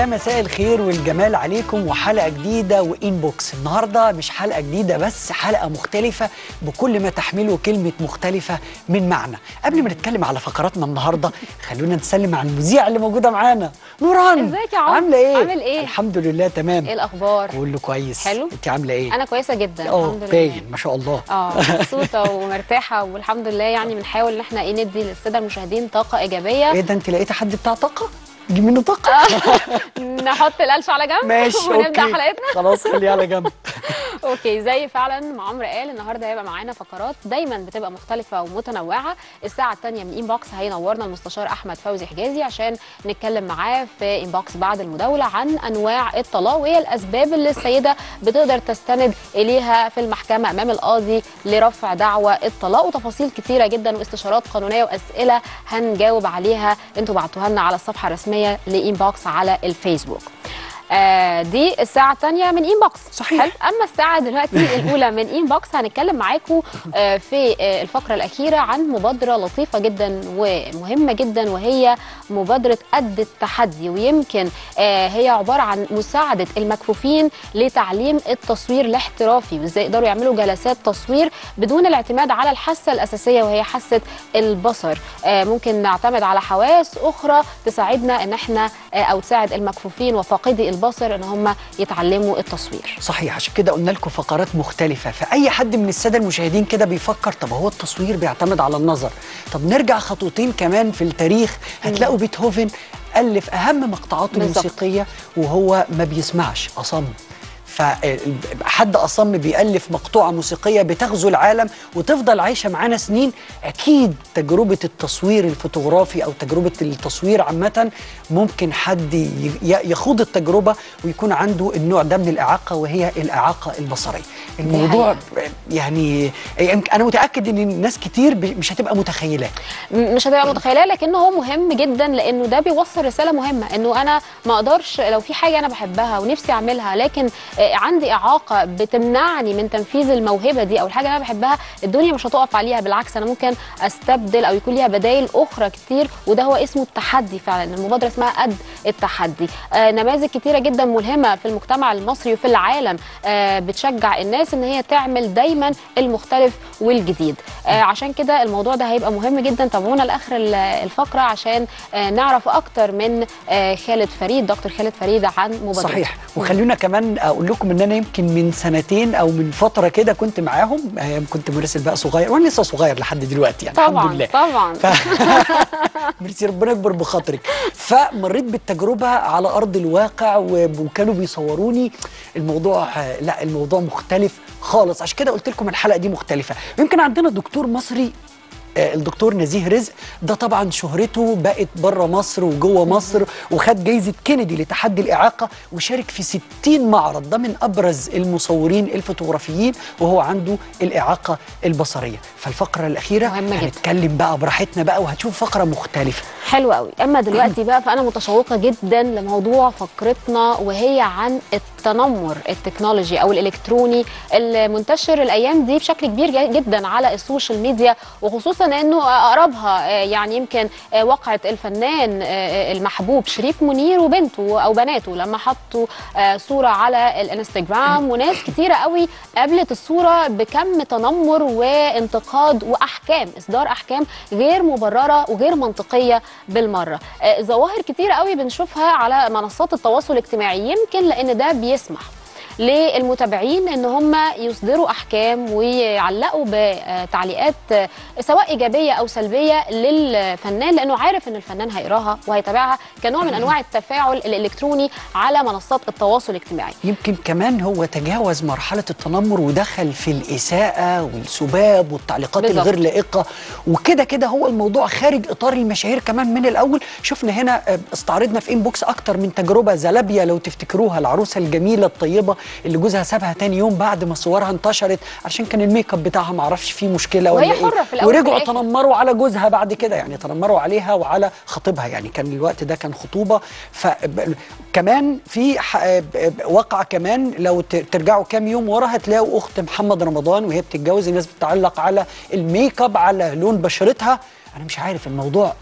مساء الخير والجمال عليكم وحلقه جديده وانبوكس النهارده مش حلقه جديده بس حلقه مختلفه بكل ما تحمله كلمه مختلفه من معنى قبل ما نتكلم على فقراتنا النهارده خلونا نسلم على المذيعه اللي موجوده معانا نوران ازيك يا عمر؟ عامله ايه عامل ايه؟ الحمد لله تمام ايه الاخبار كله كويس حلو؟ انت عامله ايه انا كويسه جدا اه الحمد لله باين ما شاء الله اه مبسوطه ومرتاحه والحمد لله يعني بنحاول ان احنا ايه ندي للساده المشاهدين طاقه ايجابيه ايه ده انت لقيتي حد بتاع طاقه جيب منه طاقه نحط القلش على جنب ماشي ونبدا اوكي حلقتنا خلاص خليها على جنب اوكي زي فعلا ما عمرو قال النهارده هيبقى معانا فقرات دايما بتبقى مختلفه ومتنوعه الساعه الثانيه من انبوكس هينورنا المستشار احمد فوزي حجازي عشان نتكلم معاه في انبوكس بعد المداوله عن انواع الطلاق وايه الاسباب اللي السيده بتقدر تستند اليها في المحكمه امام القاضي لرفع دعوى الطلاق وتفاصيل كتيره جدا واستشارات قانونيه واسئله هنجاوب عليها انتوا بعتوها لنا على الصفحه الرسميه لانبوكس على الفيسبوك آه دي الساعة الثانية من انبوكس صحيح. حلو أما الساعة دلوقتي الأولى من انبوكس هنتكلم معاكم آه في آه الفقرة الأخيرة عن مبادرة لطيفة جدا ومهمة جدا وهي مبادرة قد التحدي ويمكن آه هي عبارة عن مساعدة المكفوفين لتعليم التصوير الاحترافي وازاي يقدروا يعملوا جلسات تصوير بدون الاعتماد على الحاسة الأساسية وهي حاسة البصر آه ممكن نعتمد على حواس أخرى تساعدنا إن احنا آه أو تساعد المكفوفين وفاقدي البصر ان هم يتعلموا التصوير صحيح عشان كده قلنا لكم فقرات مختلفة فأي حد من السادة المشاهدين كده بيفكر طب هو التصوير بيعتمد على النظر طب نرجع خطوتين كمان في التاريخ هتلاقوا بيتهوفن ألف أهم مقطوعاته بالظبط. الموسيقية وهو ما بيسمعش أصم فحد أصم بيألف مقطوعة موسيقية بتغزو العالم وتفضل عايشة معانا سنين أكيد تجربة التصوير الفوتوغرافي أو تجربة التصوير عامة ممكن حد ي- ي- يخوض التجربة ويكون عنده النوع ده من الإعاقة وهي الإعاقة البصرية الموضوع يعني يمكن أنا متأكد إن ناس كتير ب- مش هتبقى متخيلاه م- مش هتبقى متخيلاه لكنه هو مهم جدا لانه ده بيوصل رساله مهمه انه انا ما اقدرش لو في حاجه انا بحبها ونفسي اعملها لكن آه، عندي اعاقه بتمنعني من تنفيذ الموهبه دي او الحاجه اللي انا بحبها الدنيا مش هتقف عليها بالعكس انا ممكن استبدل او يكون ليها بدائل اخرى كتير وده هو اسمه التحدي فعلا المبادره اسمها قد التحدي آه، نماذج كتيره جدا ملهمه في المجتمع المصري وفي العالم آه، بتشجع الناس ان هي تعمل دايما المختلف والجديد آه، عشان كده الموضوع ده هيبقى مهم جدا تابعونا لاخر ال- الفقره عشان آه، نعرف اكتر من آه، خالد فريد دكتور خالد فريد عن مبادرته صحيح وخلونا كمان اقول لكم ان انا يمكن من سنتين او من فتره كده كنت معاهم ايام كنت مراسل بقى صغير وانا لسه صغير لحد دلوقتي يعني الحمد طبعا لله طبعا ف... ميرسي ربنا يكبر بخاطرك فمريت بالتجربه على ارض الواقع و- وكانوا بيصوروني الموضوع آه، لا الموضوع مختلف خالص عشان كده قلت لكم الحلقه دي مختلفه يمكن عندنا دكتور مصري آه، الدكتور نزيه رزق ده طبعا شهرته بقت بره مصر وجوه مصر وخد جايزه كينيدي لتحدي الاعاقه وشارك في 60 معرض ده من ابرز المصورين الفوتوغرافيين وهو عنده الاعاقه البصريه فالفقره الاخيره مهمة جدا. هنتكلم بقى براحتنا بقى وهتشوف فقره مختلفه حلو قوي اما دلوقتي بقى فانا متشوقه جدا لموضوع فقرتنا وهي عن التنمر التكنولوجي او الالكتروني المنتشر الايام دي بشكل كبير جا- جدا على السوشيال ميديا وخصوصا انه اقربها آه، يعني يمكن آه، وقعه الفنان آه، المحبوب شريف منير وبنته او بناته لما حطوا آه، صوره على الانستجرام وناس كتيره قوي قابلت الصوره بكم تنمر وانتقاد واحكام اصدار احكام غير مبرره وغير منطقيه بالمره آه، ظواهر كتيره قوي بنشوفها على منصات التواصل الاجتماعي يمكن لان ده بيسمح للمتابعين ان هم يصدروا احكام ويعلقوا بتعليقات آه، سواء ايجابيه او سلبيه للفنان لانه عارف ان الفنان هيقراها وهيتابعها كنوع من انواع التفاعل الالكتروني على منصات التواصل الاجتماعي يمكن كمان هو تجاوز مرحلة التنمر ودخل في الإساءة والسباب والتعليقات بالظبط. الغير لائقة وكده كده هو الموضوع خارج إطار المشاهير كمان من الأول شفنا هنا آه، استعرضنا في إنبوكس أكتر من تجربة زلابيا لو تفتكروها العروسة الجميلة الطيبة اللي جوزها سابها تاني يوم بعد ما صورها انتشرت عشان كان الميك اب بتاعها معرفش فيه مشكلة ولا وهي إيه حرة في الأول وفي ورجعوا الآخر. تنمروا على جوزها بعد كده يعني تنمروا عليها وعلى خطيبها يعني كان الوقت ده كان خطوبه فكمان في ح- ب- ب- وقع كمان لو ت- ترجعوا كام يوم ورا هتلاقوا اخت محمد رمضان وهي بتتجوز الناس بتعلق على الميك اب على لون بشرتها انا مش عارف الموضوع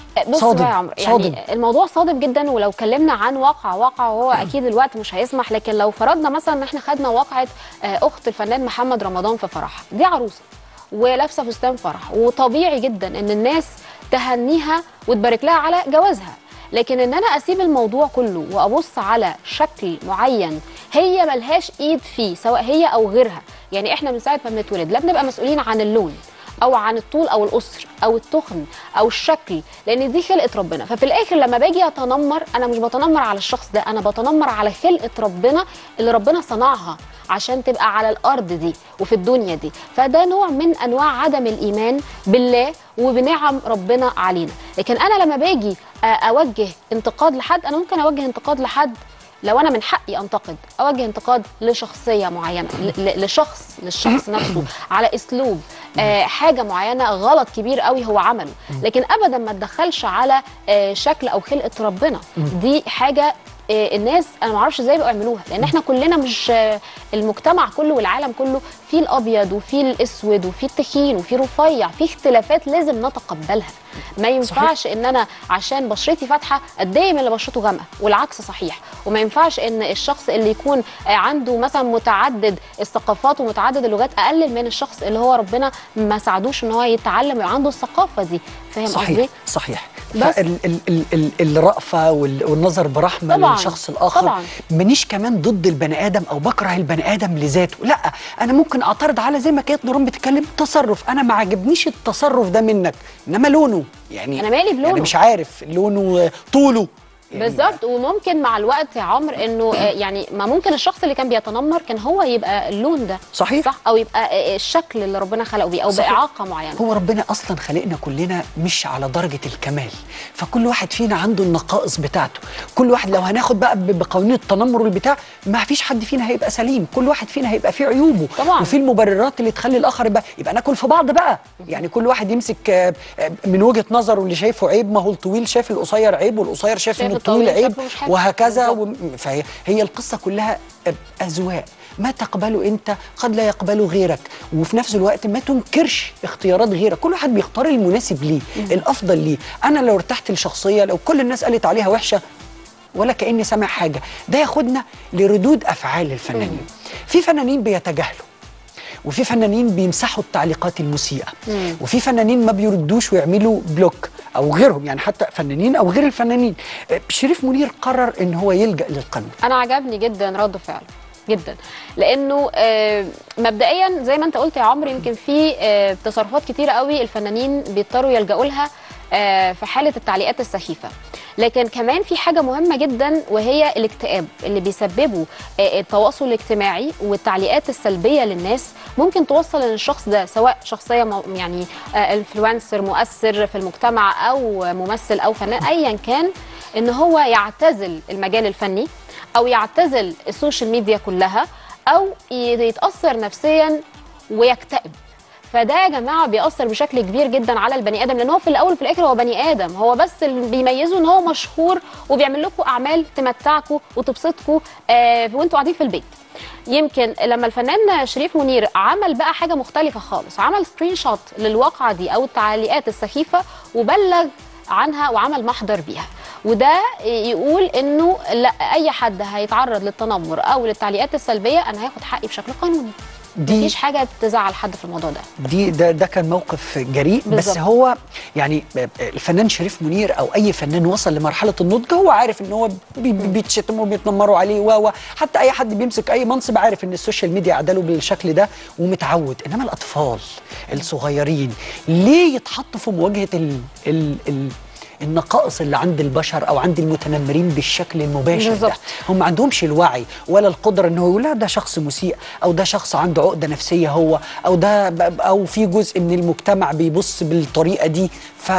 بص صادم، بقى يا عمرو صادم. يعني الموضوع صادم جدا ولو اتكلمنا عن واقع واقع وهو اكيد الوقت مش هيسمح لكن لو فرضنا مثلا ان احنا خدنا واقعه آه، اخت الفنان محمد رمضان في فرح دي عروسه ولابسه فستان فرح وطبيعي جدا ان الناس تهنيها وتبارك لها على جوازها لكن ان انا اسيب الموضوع كله وابص على شكل معين هي ملهاش ايد فيه سواء هي او غيرها يعني احنا من ساعه ما بنتولد لا بنبقى مسؤولين عن اللون او عن الطول او القصر او التخن او الشكل لان دي خلقه ربنا ففي الاخر لما باجي اتنمر انا مش بتنمر على الشخص ده انا بتنمر على خلقه ربنا اللي ربنا صنعها عشان تبقى على الارض دي وفي الدنيا دي فده نوع من انواع عدم الايمان بالله وبنعم ربنا علينا لكن انا لما باجي آه، اوجه انتقاد لحد انا ممكن اوجه انتقاد لحد لو انا من حقي انتقد اوجه انتقاد لشخصيه معينه ل- ل- لشخص للشخص نفسه على اسلوب آه حاجه معينه غلط كبير قوي هو عمله لكن ابدا ما تدخلش على آه شكل او خلقه ربنا دي حاجه آه، الناس انا ما اعرفش ازاي بقوا يعملوها لان احنا كلنا مش آه، المجتمع كله والعالم كله فيه الابيض وفيه الاسود وفيه التخين وفيه رفيع فيه اختلافات لازم نتقبلها ما ينفعش ان انا عشان بشرتي فاتحه اتضايق من اللي بشرته غامقه والعكس صحيح وما ينفعش ان الشخص اللي يكون آه، عنده مثلا متعدد الثقافات ومتعدد اللغات اقلل من الشخص اللي هو ربنا ما ساعدوش ان هو يتعلم ويبقى عنده الثقافه دي فاهم صحيح قصدي؟ صحيح بس. فال ال ال ال الرأفة وال- والنظر برحمة طبعاً، للشخص الآخر طبعاً. مانيش كمان ضد البني آدم أو بكره البني آدم لذاته لا أنا ممكن أعترض على زي ما كانت نوران بتتكلم تصرف أنا ما عجبنيش التصرف ده منك إنما لونه يعني أنا مالي بلونه. يعني مش عارف لونه آه، طوله يعني بالظبط وممكن مع الوقت يا عمرو انه آه، يعني ما ممكن الشخص اللي كان بيتنمر كان هو يبقى اللون ده صحيح. صح او يبقى آه، الشكل اللي ربنا خلقه بيه او صحيح. باعاقه معينه هو ربنا اصلا خلقنا كلنا مش على درجه الكمال فكل واحد فينا عنده النقائص بتاعته كل واحد لو هناخد بقى ب- بقوانين التنمر والبتاع ما فيش حد فينا هيبقى سليم كل واحد فينا هيبقى فيه عيوبه طبعاً. وفي المبررات اللي تخلي الاخر يبقى يبقى ناكل في بعض بقى يعني كل واحد يمسك آه، آه، من وجهه نظره اللي شايفه عيب ما هو الطويل شايف القصير عيب والقصير شايف شايف ان الطويل الطويل عيب شكله مش حلو. وهكذا بالظبط. و... فهي هي القصه كلها اذواق ما تقبله انت قد لا يقبله غيرك وفي نفس الوقت ما تنكرش اختيارات غيرك كل واحد بيختار المناسب ليه الافضل ليه انا لو ارتحت لشخصيه لو كل الناس قالت عليها وحشه ولا كاني سامع حاجه ده ياخدنا لردود افعال الفنانين في فنانين بيتجاهلوا وفي فنانين بيمسحوا التعليقات المسيئه وفي فنانين ما بيردوش ويعملوا بلوك او غيرهم يعني حتى فنانين او غير الفنانين آه، شريف منير قرر ان هو يلجا للقانون انا عجبني جدا رد فعله جدا لانه آه، مبدئيا زي ما انت قلت يا عمرو يمكن في آه، تصرفات كتيره قوي الفنانين بيضطروا يلجأوا لها آه، في حاله التعليقات السخيفه لكن كمان في حاجه مهمه جدا وهي الاكتئاب اللي بيسببه آه، التواصل الاجتماعي والتعليقات السلبيه للناس ممكن توصل ان الشخص ده سواء شخصيه مو- يعني انفلونسر مؤثر في المجتمع او ممثل او فنان ايا كان ان هو يعتزل المجال الفني او يعتزل السوشيال ميديا كلها او ي- يتاثر نفسيا ويكتئب فده يا جماعه بيأثر بشكل كبير جدا على البني ادم لان هو في الاول وفي الاخر هو بني ادم هو بس اللي بيميزه ان هو مشهور وبيعمل لكم اعمال تمتعكم وتبسطكم آه وانتوا قاعدين في البيت يمكن لما الفنان شريف منير عمل بقى حاجه مختلفه خالص عمل سكرين شوت للواقعه دي او التعليقات السخيفه وبلغ عنها وعمل محضر بيها وده يقول انه لا اي حد هيتعرض للتنمر او للتعليقات السلبيه انا هاخد حقي بشكل قانوني دي- مفيش حاجه تزعل حد في الموضوع ده دي ده ده كان موقف جريء بس بالظبط. هو يعني الفنان شريف منير او اي فنان وصل لمرحله النضج هو عارف ان هو بي- بي- بيتشتموا وبيتنمروا عليه و و- حتى اي حد بيمسك اي منصب عارف ان السوشيال ميديا عدله بالشكل ده ومتعود انما الاطفال الصغيرين ليه يتحطوا في مواجهه ال ال ال النقائص اللي عند البشر او عند المتنمرين بالشكل المباشر ده بالظبط. هم ما عندهمش الوعي ولا القدره ان هو يقول لا ده شخص مسيء او ده شخص عنده عقده نفسيه هو او ده ب- او في جزء من المجتمع بيبص بالطريقه دي ف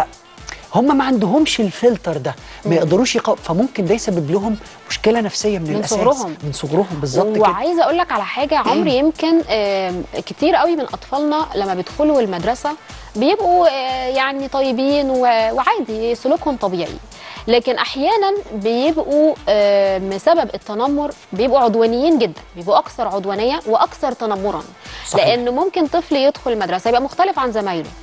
هم ما عندهمش الفلتر ده ما يقدروش يقو... فممكن ده يسبب لهم مشكله نفسيه من, من الاساس صغرهم. من صغرهم بالظبط كده وعايزه اقول لك على حاجه يا عمرو يمكن آم، كتير قوي من اطفالنا لما بيدخلوا المدرسه بيبقوا آه، يعني طيبين و- وعادي سلوكهم طبيعي لكن احيانا بيبقوا آه، بسبب التنمر بيبقوا عدوانيين جدا بيبقوا اكثر عدوانيه واكثر تنمرا صحيح. لانه ممكن طفل يدخل المدرسه يبقى مختلف عن زمايله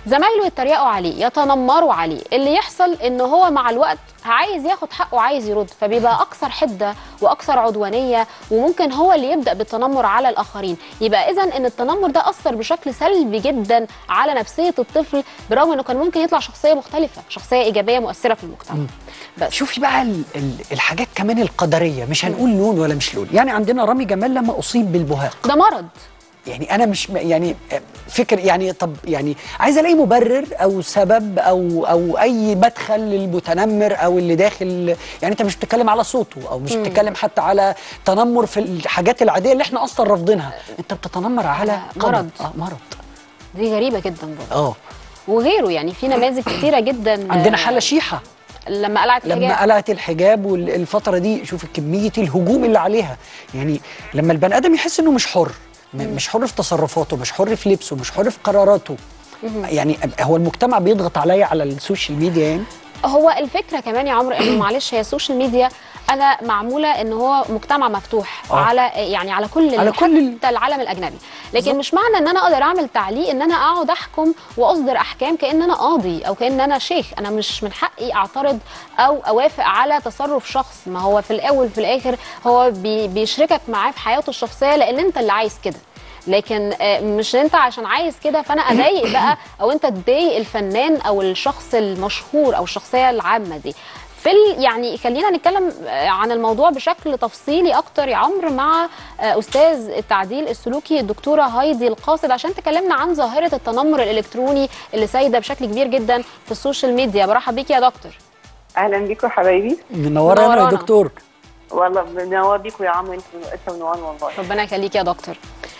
زمايله يتريقوا عليه يتنمروا عليه اللي يحصل ان هو مع الوقت عايز ياخد حقه وعايز يرد فبيبقى اكثر حده واكثر عدوانيه وممكن هو اللي يبدا بالتنمر على الاخرين يبقى اذا ان التنمر ده اثر بشكل سلبي جدا على نفسيه الطفل برغم انه كان ممكن يطلع شخصيه مختلفه شخصيه ايجابيه مؤثره في المجتمع بس شوفي بقى ال ال الحاجات كمان القدريه مش هنقول لون ولا مش لون يعني عندنا رامي جمال لما اصيب بالبهاق ده مرض يعني انا مش م- يعني فكر يعني طب يعني عايز الاقي مبرر او سبب او او اي مدخل للمتنمر او اللي داخل يعني انت مش بتتكلم على صوته او مش بتتكلم حتى على تنمر في الحاجات العاديه اللي احنا اصلا رافضينها انت بتتنمر على مرض. قدر. اه مرض دي غريبه جدا برضه اه وغيره يعني في نماذج كتيره جدا عندنا حاله شيحه لما قلعت لما الحجاب قلعت الحجاب والفتره دي شوف كميه الهجوم اللي عليها يعني لما البني ادم يحس انه مش حر م- مش حر في تصرفاته مش حر في لبسه مش حر في قراراته يعني هو المجتمع بيضغط عليا على السوشيال ميديا يعني هو الفكره كمان يا عمرو انه معلش هي السوشيال ميديا انا معموله ان هو مجتمع مفتوح آه. على يعني على كل على كل ال- حتى العالم الاجنبي لكن مش معنى ان انا اقدر اعمل تعليق ان انا اقعد احكم واصدر احكام كان انا قاضي او كان انا شيخ انا مش من حقي اعترض او اوافق على تصرف شخص ما هو في الاول في الاخر هو بي بيشركك معاه في حياته الشخصيه لان انت اللي عايز كده لكن آه، مش انت عشان عايز كده فانا اضايق بقى او انت تضايق الفنان او الشخص المشهور او الشخصيه العامه دي في ال- يعني خلينا نتكلم آه، عن الموضوع بشكل تفصيلي اكتر يا عمرو مع آه، استاذ التعديل السلوكي الدكتوره هايدي القاصد عشان تكلمنا عن ظاهره التنمر الالكتروني اللي سايده بشكل كبير جدا في السوشيال ميديا برحب بيك يا دكتور اهلا بيكم حبايبي منورانا يا منورانا. دكتور والله منور بيكم يا عم انتوا انت ونوان والله ربنا يخليك يا دكتور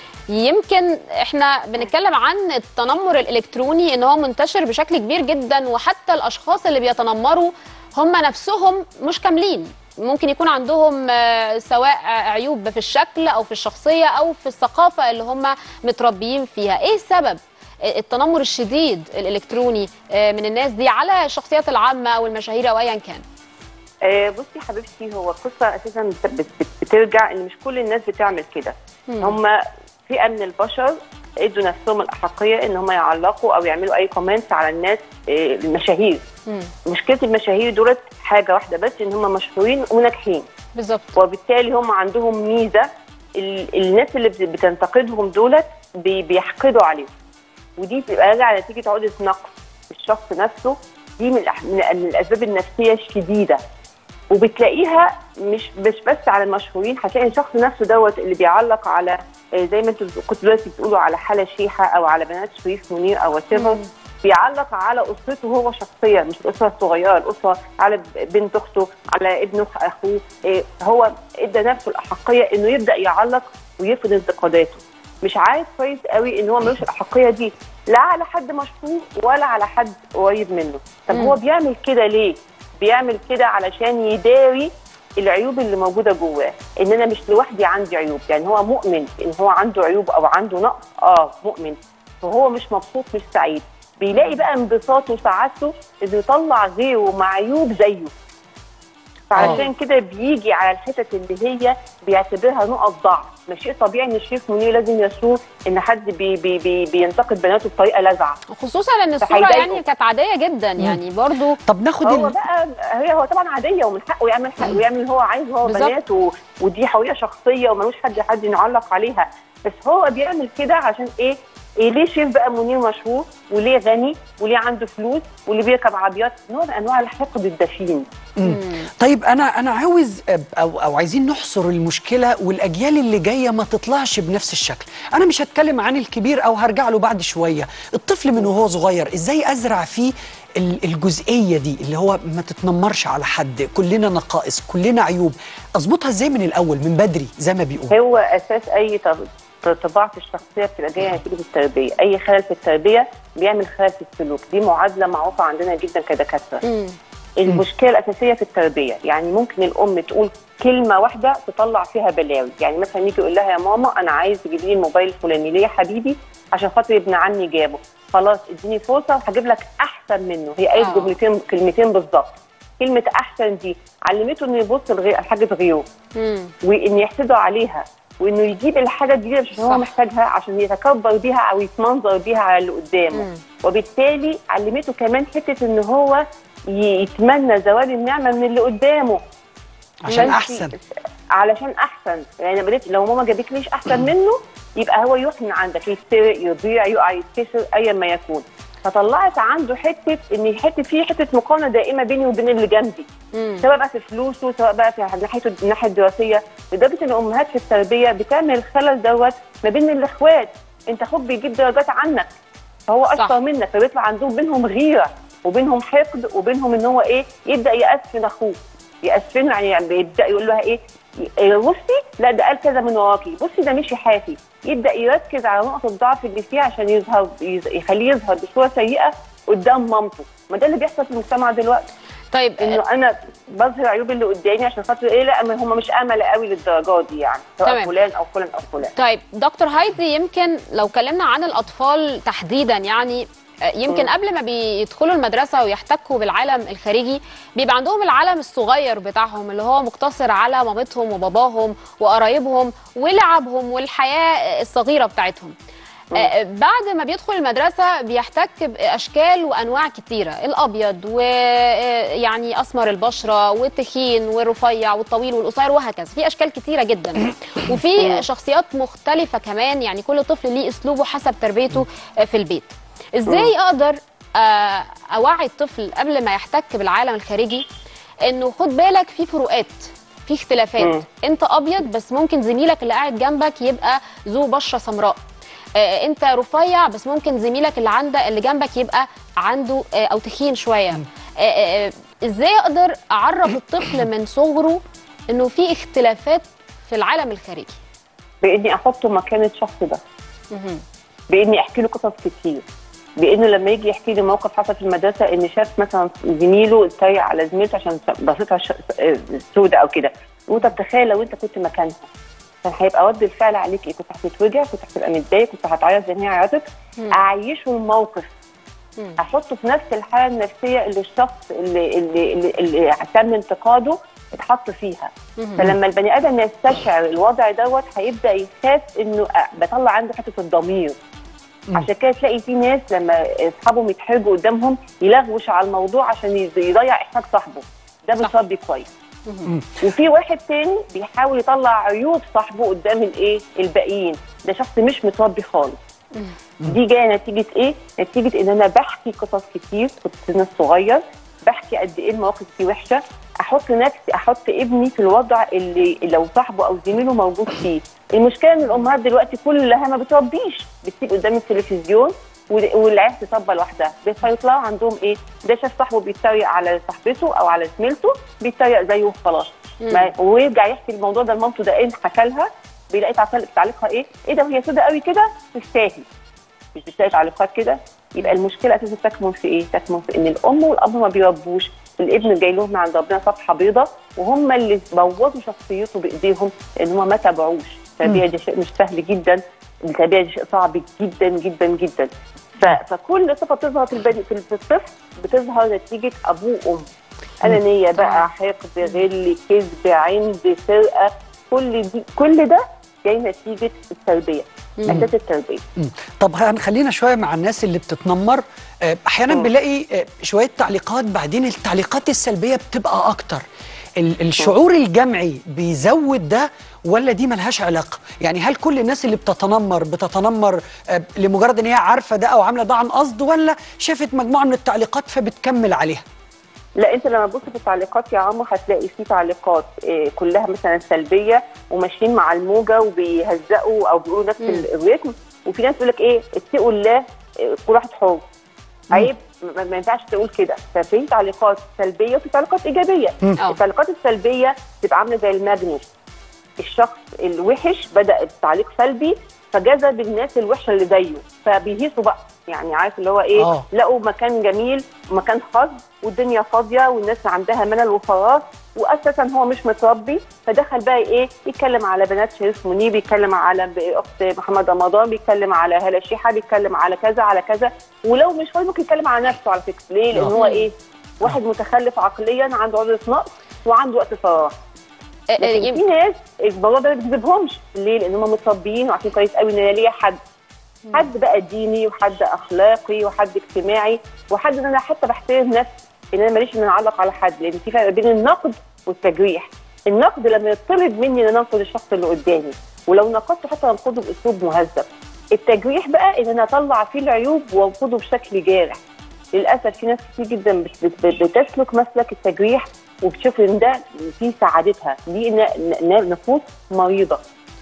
يمكن احنا بنتكلم عن التنمر الالكتروني ان هو منتشر بشكل كبير جدا وحتى الاشخاص اللي بيتنمروا هم نفسهم مش كاملين ممكن يكون عندهم آه، سواء آه، عيوب في الشكل او في الشخصيه او في الثقافه اللي هم متربيين فيها ايه سبب التنمر الشديد الالكتروني آه، من الناس دي على الشخصيات العامه او المشاهير او ايا كان آه بصي حبيبتي هو القصه اساسا بت- بت- بت- بترجع ان مش كل الناس بتعمل كده هم فئه من البشر ادوا نفسهم الاحقيه ان هم يعلقوا او يعملوا اي كومنتس على الناس آه المشاهير مم. مشكله المشاهير دولت حاجه واحده بس ان هم مشهورين وناجحين بالظبط وبالتالي هم عندهم ميزه ال- الناس اللي بت- بتنتقدهم دولت بي- بيحقدوا عليهم ودي بتبقى راجعه نتيجه عقده نقص في الشخص نفسه دي من, الأح- من من الاسباب النفسيه الشديده وبتلاقيها مش مش بس على المشهورين هتلاقي الشخص نفسه دوت اللي بيعلق على آه، زي ما انتوا كنتوا دلوقتي بتقولوا على حاله شيحه او على بنات شريف منير او وات مم. بيعلق على اسرته هو شخصيا مش الاسره الصغيره الاسره على بنت اخته على ابن أخ- اخوه إيه هو ادى نفسه الاحقيه انه يبدا يعلق ويفرض انتقاداته مش عارف كويس قوي ان هو ملوش الاحقيه دي لا على حد مشهور ولا على حد قريب منه طب مم. هو بيعمل كده ليه بيعمل كده علشان يداري العيوب اللي موجوده جواه ان انا مش لوحدي عندي عيوب يعني هو مؤمن ان هو عنده عيوب او عنده نقص اه مؤمن وهو مش مبسوط مش سعيد بيلاقي بقى انبساطه وسعادته انه يطلع غيره معيوب زيه فعلشان كده بيجي على الحتت اللي هي بيعتبرها نقط ضعف مش شيء طبيعي ان الشريف منير لازم يسوق ان حد بي بي بي بينتقد بناته بطريقه لاذعه خصوصا ان الصوره فهيضايقه. يعني كانت عاديه جدا يعني برضو طب ناخد هو ال... بقى هي هو طبعا عاديه ومن حقه يعمل حق ويعمل اللي هو عايزه هو بالظبط. بنات و... ودي حريه شخصيه وملوش حد حد يعلق عليها بس هو بيعمل كده عشان ايه؟ إيه ليه شيف بقى منير مشهور وليه غني وليه عنده فلوس وليه بيركب عربيات نوع من انواع الحقد الدفين مم. طيب انا انا عاوز أب- او او عايزين نحصر المشكله والاجيال اللي جايه ما تطلعش بنفس الشكل انا مش هتكلم عن الكبير او هرجع له بعد شويه الطفل من وهو صغير ازاي ازرع فيه ال- الجزئيه دي اللي هو ما تتنمرش على حد كلنا نقائص كلنا عيوب اظبطها ازاي من الاول من بدري زي ما بيقول هو اساس اي طب- طباعه الشخصيه بتبقى جايه نتيجه التربيه اي خلل في التربيه بيعمل خلل في السلوك دي معادله معروفه عندنا جدا كدكاتره مم. المشكله الاساسيه في التربيه يعني ممكن الام تقول كلمه واحده تطلع فيها بلاوي يعني مثلا يجي يقول لها يا ماما انا عايز تجيبي لي الموبايل الفلاني ليه يا حبيبي عشان خاطر ابن عمي جابه خلاص اديني فرصه وهجيب لك احسن منه هي قالت آه. جملتين كلمتين بالظبط كلمه احسن دي علمته انه يبص لغير لحاجه غيره مم. وان يحسدوا عليها وانه يجيب الحاجه الجديده مش عشان صح. هو محتاجها عشان يتكبر بيها او يتمنظر بيها على اللي قدامه مم. وبالتالي علمته كمان حته ان هو ي- يتمنى زوال النعمه من اللي قدامه عشان ما انت- احسن علشان احسن يعني بدأت لو ماما جابتليش احسن منه يبقى هو يروح من عندك يتسرق يضيع يقع يتكسر ايا ما يكون فطلعت عنده حته ان حته في حته مقارنه دائمه بيني وبين اللي جنبي مم. سواء بقى في فلوسه سواء بقى في ناحيته الناحيه الدراسيه لدرجه ان الامهات في التربيه بتعمل الخلل دوت ما بين الاخوات انت اخوك بيجيب درجات عنك فهو صح. اشطر منك فبيطلع عندهم بينهم غيره وبينهم حقد وبينهم ان هو ايه يبدا يأسفن اخوه يأسفنه يعني بيبدا يقول لها ايه إيه بصي لا ده قال كذا من وراكي بصي ده مشي حافي يبدا يركز على نقط الضعف اللي فيه عشان يظهر يز- يخليه يظهر بصوره سيئه قدام مامته ما ده اللي بيحصل في المجتمع دلوقتي طيب انه انا بظهر عيوب اللي قدامي عشان خاطر ايه لا ما هم مش امل قوي للدرجات دي يعني سواء تمام. فلان او فلان او فلان طيب دكتور هايدي يمكن لو كلمنا عن الاطفال تحديدا يعني آه، يمكن قبل ما بيدخلوا المدرسه ويحتكوا بالعالم الخارجي بيبقى عندهم العالم الصغير بتاعهم اللي هو مقتصر على مامتهم وباباهم وقرايبهم ولعبهم والحياه الصغيره بتاعتهم آه، بعد ما بيدخل المدرسة بيحتك بأشكال وأنواع كتيرة الأبيض ويعني أسمر البشرة والتخين والرفيع والطويل والقصير وهكذا في أشكال كتيرة جدا وفي شخصيات مختلفة كمان يعني كل طفل ليه أسلوبه حسب تربيته آه، في البيت إزاي أقدر آه، أوعي الطفل قبل ما يحتك بالعالم الخارجي إنه خد بالك في فروقات في اختلافات مم. انت ابيض بس ممكن زميلك اللي قاعد جنبك يبقى ذو بشره سمراء آه، انت رفيع بس ممكن زميلك اللي عندك اللي جنبك يبقى عنده آه، او تخين شويه آه، آه، آه، ازاي اقدر اعرف الطفل من صغره انه في اختلافات في العالم الخارجي باني احطه مكان الشخص ده باني احكي له قصص كتير بانه لما يجي يحكي لي موقف حصل في المدرسه ان شاف مثلا زميله اتريق على زميلته عشان بصيتها ش- سودة او كده وانت بتخيل لو انت كنت مكانها كان هيبقى رد الفعل عليك ايه كنت هتتوجع كنت هتبقى متضايق كنت هتعيط زي ما هي عيطت اعيشه الموقف مم. احطه في نفس الحاله النفسيه اللي الشخص اللي اللي اللي, اللي تم انتقاده اتحط فيها فلما البني ادم يستشعر الوضع دوت هيبدا يخاف انه أ- بطلع عنده حته الضمير عشان كده تلاقي في ناس لما اصحابهم يتحرجوا قدامهم يلغوش على الموضوع عشان يض- يضيع احراج صاحبه ده صح. بيصبي كويس وفي واحد تاني بيحاول يطلع عيوب صاحبه قدام الايه الباقيين ده شخص مش متربي خالص دي جايه نتيجه ايه نتيجه ان انا بحكي قصص كتير كنت سن صغير بحكي قد ايه المواقف دي وحشه احط نفسي احط ابني في الوضع اللي لو صاحبه او زميله موجود فيه المشكله ان الامهات دلوقتي كلها ما بتربيش بتسيب قدام التلفزيون وال- والعيال تطبق لوحدها فيطلعوا عندهم ايه ده شاف صاحبه بيتريق على صاحبته او على زميلته بيتريق زيه وخلاص ما- ويرجع يحكي الموضوع ده لمامته ده ايه حكى لها بيلاقي تعليق- تعليقها ايه ايه ده وهي سودة قوي كده تستاهل مش بتلاقي تعليقات كده يبقى المشكله اساسا تكمن في ايه؟ تكمن في ان الام والاب ما بيربوش الابن جاي لهم من عند ربنا صفحه بيضاء وهم اللي بوظوا شخصيته بايديهم لان هم ما تابعوش التربيه دي شيء مش سهل جدا التربيه دي شيء صعب جدا جدا جدا ف... فكل صفه تظهر في البني في الطفل بتظهر نتيجه ابوه وام انانيه بقى حقد غل كذب عند سرقه كل دي كل ده جاي نتيجه التربيه اساس التربيه مم. طب هنخلينا شويه مع الناس اللي بتتنمر آه، احيانا مم. بنلاقي آه، شويه تعليقات بعدين التعليقات السلبيه بتبقى اكتر ال- الشعور الجمعي بيزود ده ولا دي ملهاش علاقه يعني هل كل الناس اللي بتتنمر بتتنمر آه، لمجرد ان هي عارفه ده او عامله ده عن قصد ولا شافت مجموعه من التعليقات فبتكمل عليها لا انت لما تبص في التعليقات يا عمو هتلاقي في تعليقات آه، كلها مثلا سلبيه وماشيين مع الموجه وبيهزقوا او بيقولوا نفس مم. الريتم وفي ناس تقول لك ايه اتقوا الله آه، كل واحد حر عيب ما ما ينفعش تقول كده ففي تعليقات سلبيه وفي تعليقات ايجابيه اه التعليقات السلبيه تبقى عامله زي الماجنت الشخص الوحش بدا بتعليق سلبي فجذب الناس الوحشه اللي زيه فبيهيصوا بقى يعني عارف اللي هو ايه آه. لقوا مكان جميل ومكان خاص والدنيا فاضيه والناس عندها ملل وفراغ واساسا هو مش متربي فدخل بقى ايه يتكلم على بنات شريف منيب بيتكلم على ب- اخت محمد رمضان بيتكلم على هلا شيحه بيتكلم على كذا على كذا ولو مش فاضي ممكن يتكلم على نفسه على فكره ليه؟ لان آه. هو ايه؟ واحد متخلف عقليا عنده عقده نقص وعنده وقت فراغ آه، لكن يم- في ناس الموضوع ده ما بيجذبهمش ليه؟ لان هم متربيين وعارفين كويس قوي ان انا ليا حد حد بقى ديني وحد اخلاقي وحد اجتماعي وحد ان انا حتى بحترم نفسي ان انا ماليش ان انا اعلق على حد لان في فرق بين النقد والتجريح النقد لما يطلب مني ان انا انقد الشخص اللي قدامي ولو نقدته حتى انقده باسلوب مهذب التجريح بقى ان انا اطلع فيه العيوب وانقده بشكل جارح للاسف في ناس كتير جدا بت- بت- بتسلك مسلك التجريح وبتشوف ان ده في سعادتها دي ن- ن- نفوس مريضه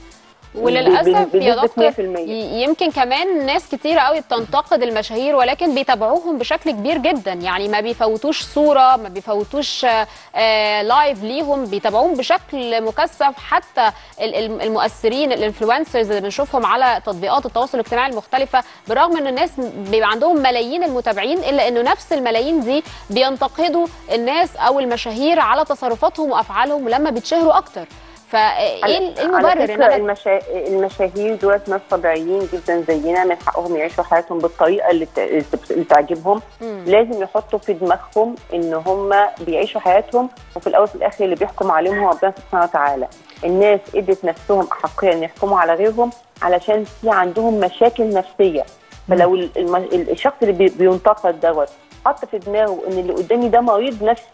وللاسف يا بنسبة دكتور 100%. ي- يمكن كمان ناس كتيرة قوي بتنتقد المشاهير ولكن بيتابعوهم بشكل كبير جدا يعني ما بيفوتوش صورة ما بيفوتوش آه، آه، لايف ليهم بيتابعوهم بشكل مكثف حتى ال- ال- المؤثرين الانفلونسرز اللي بنشوفهم على تطبيقات التواصل الاجتماعي المختلفة برغم ان الناس بيبقى عندهم ملايين المتابعين الا انه نفس الملايين دي بينتقدوا الناس او المشاهير على تصرفاتهم وافعالهم لما بيتشهروا اكتر فايه على- المبرر على ان فكرة انا المشا... المشاهير دولت ناس طبيعيين جدا زينا من حقهم يعيشوا حياتهم بالطريقه اللي, ت... اللي تعجبهم مم. لازم يحطوا في دماغهم ان هم بيعيشوا حياتهم وفي الاول وفي الاخر اللي بيحكم عليهم هو ربنا سبحانه وتعالى الناس ادت نفسهم احقيه ان يحكموا على غيرهم علشان في عندهم مشاكل نفسيه فلو ال- الم... ال- الشخص اللي بي... بينتقد دوت حط في دماغه ان اللي قدامي ده مريض نفسي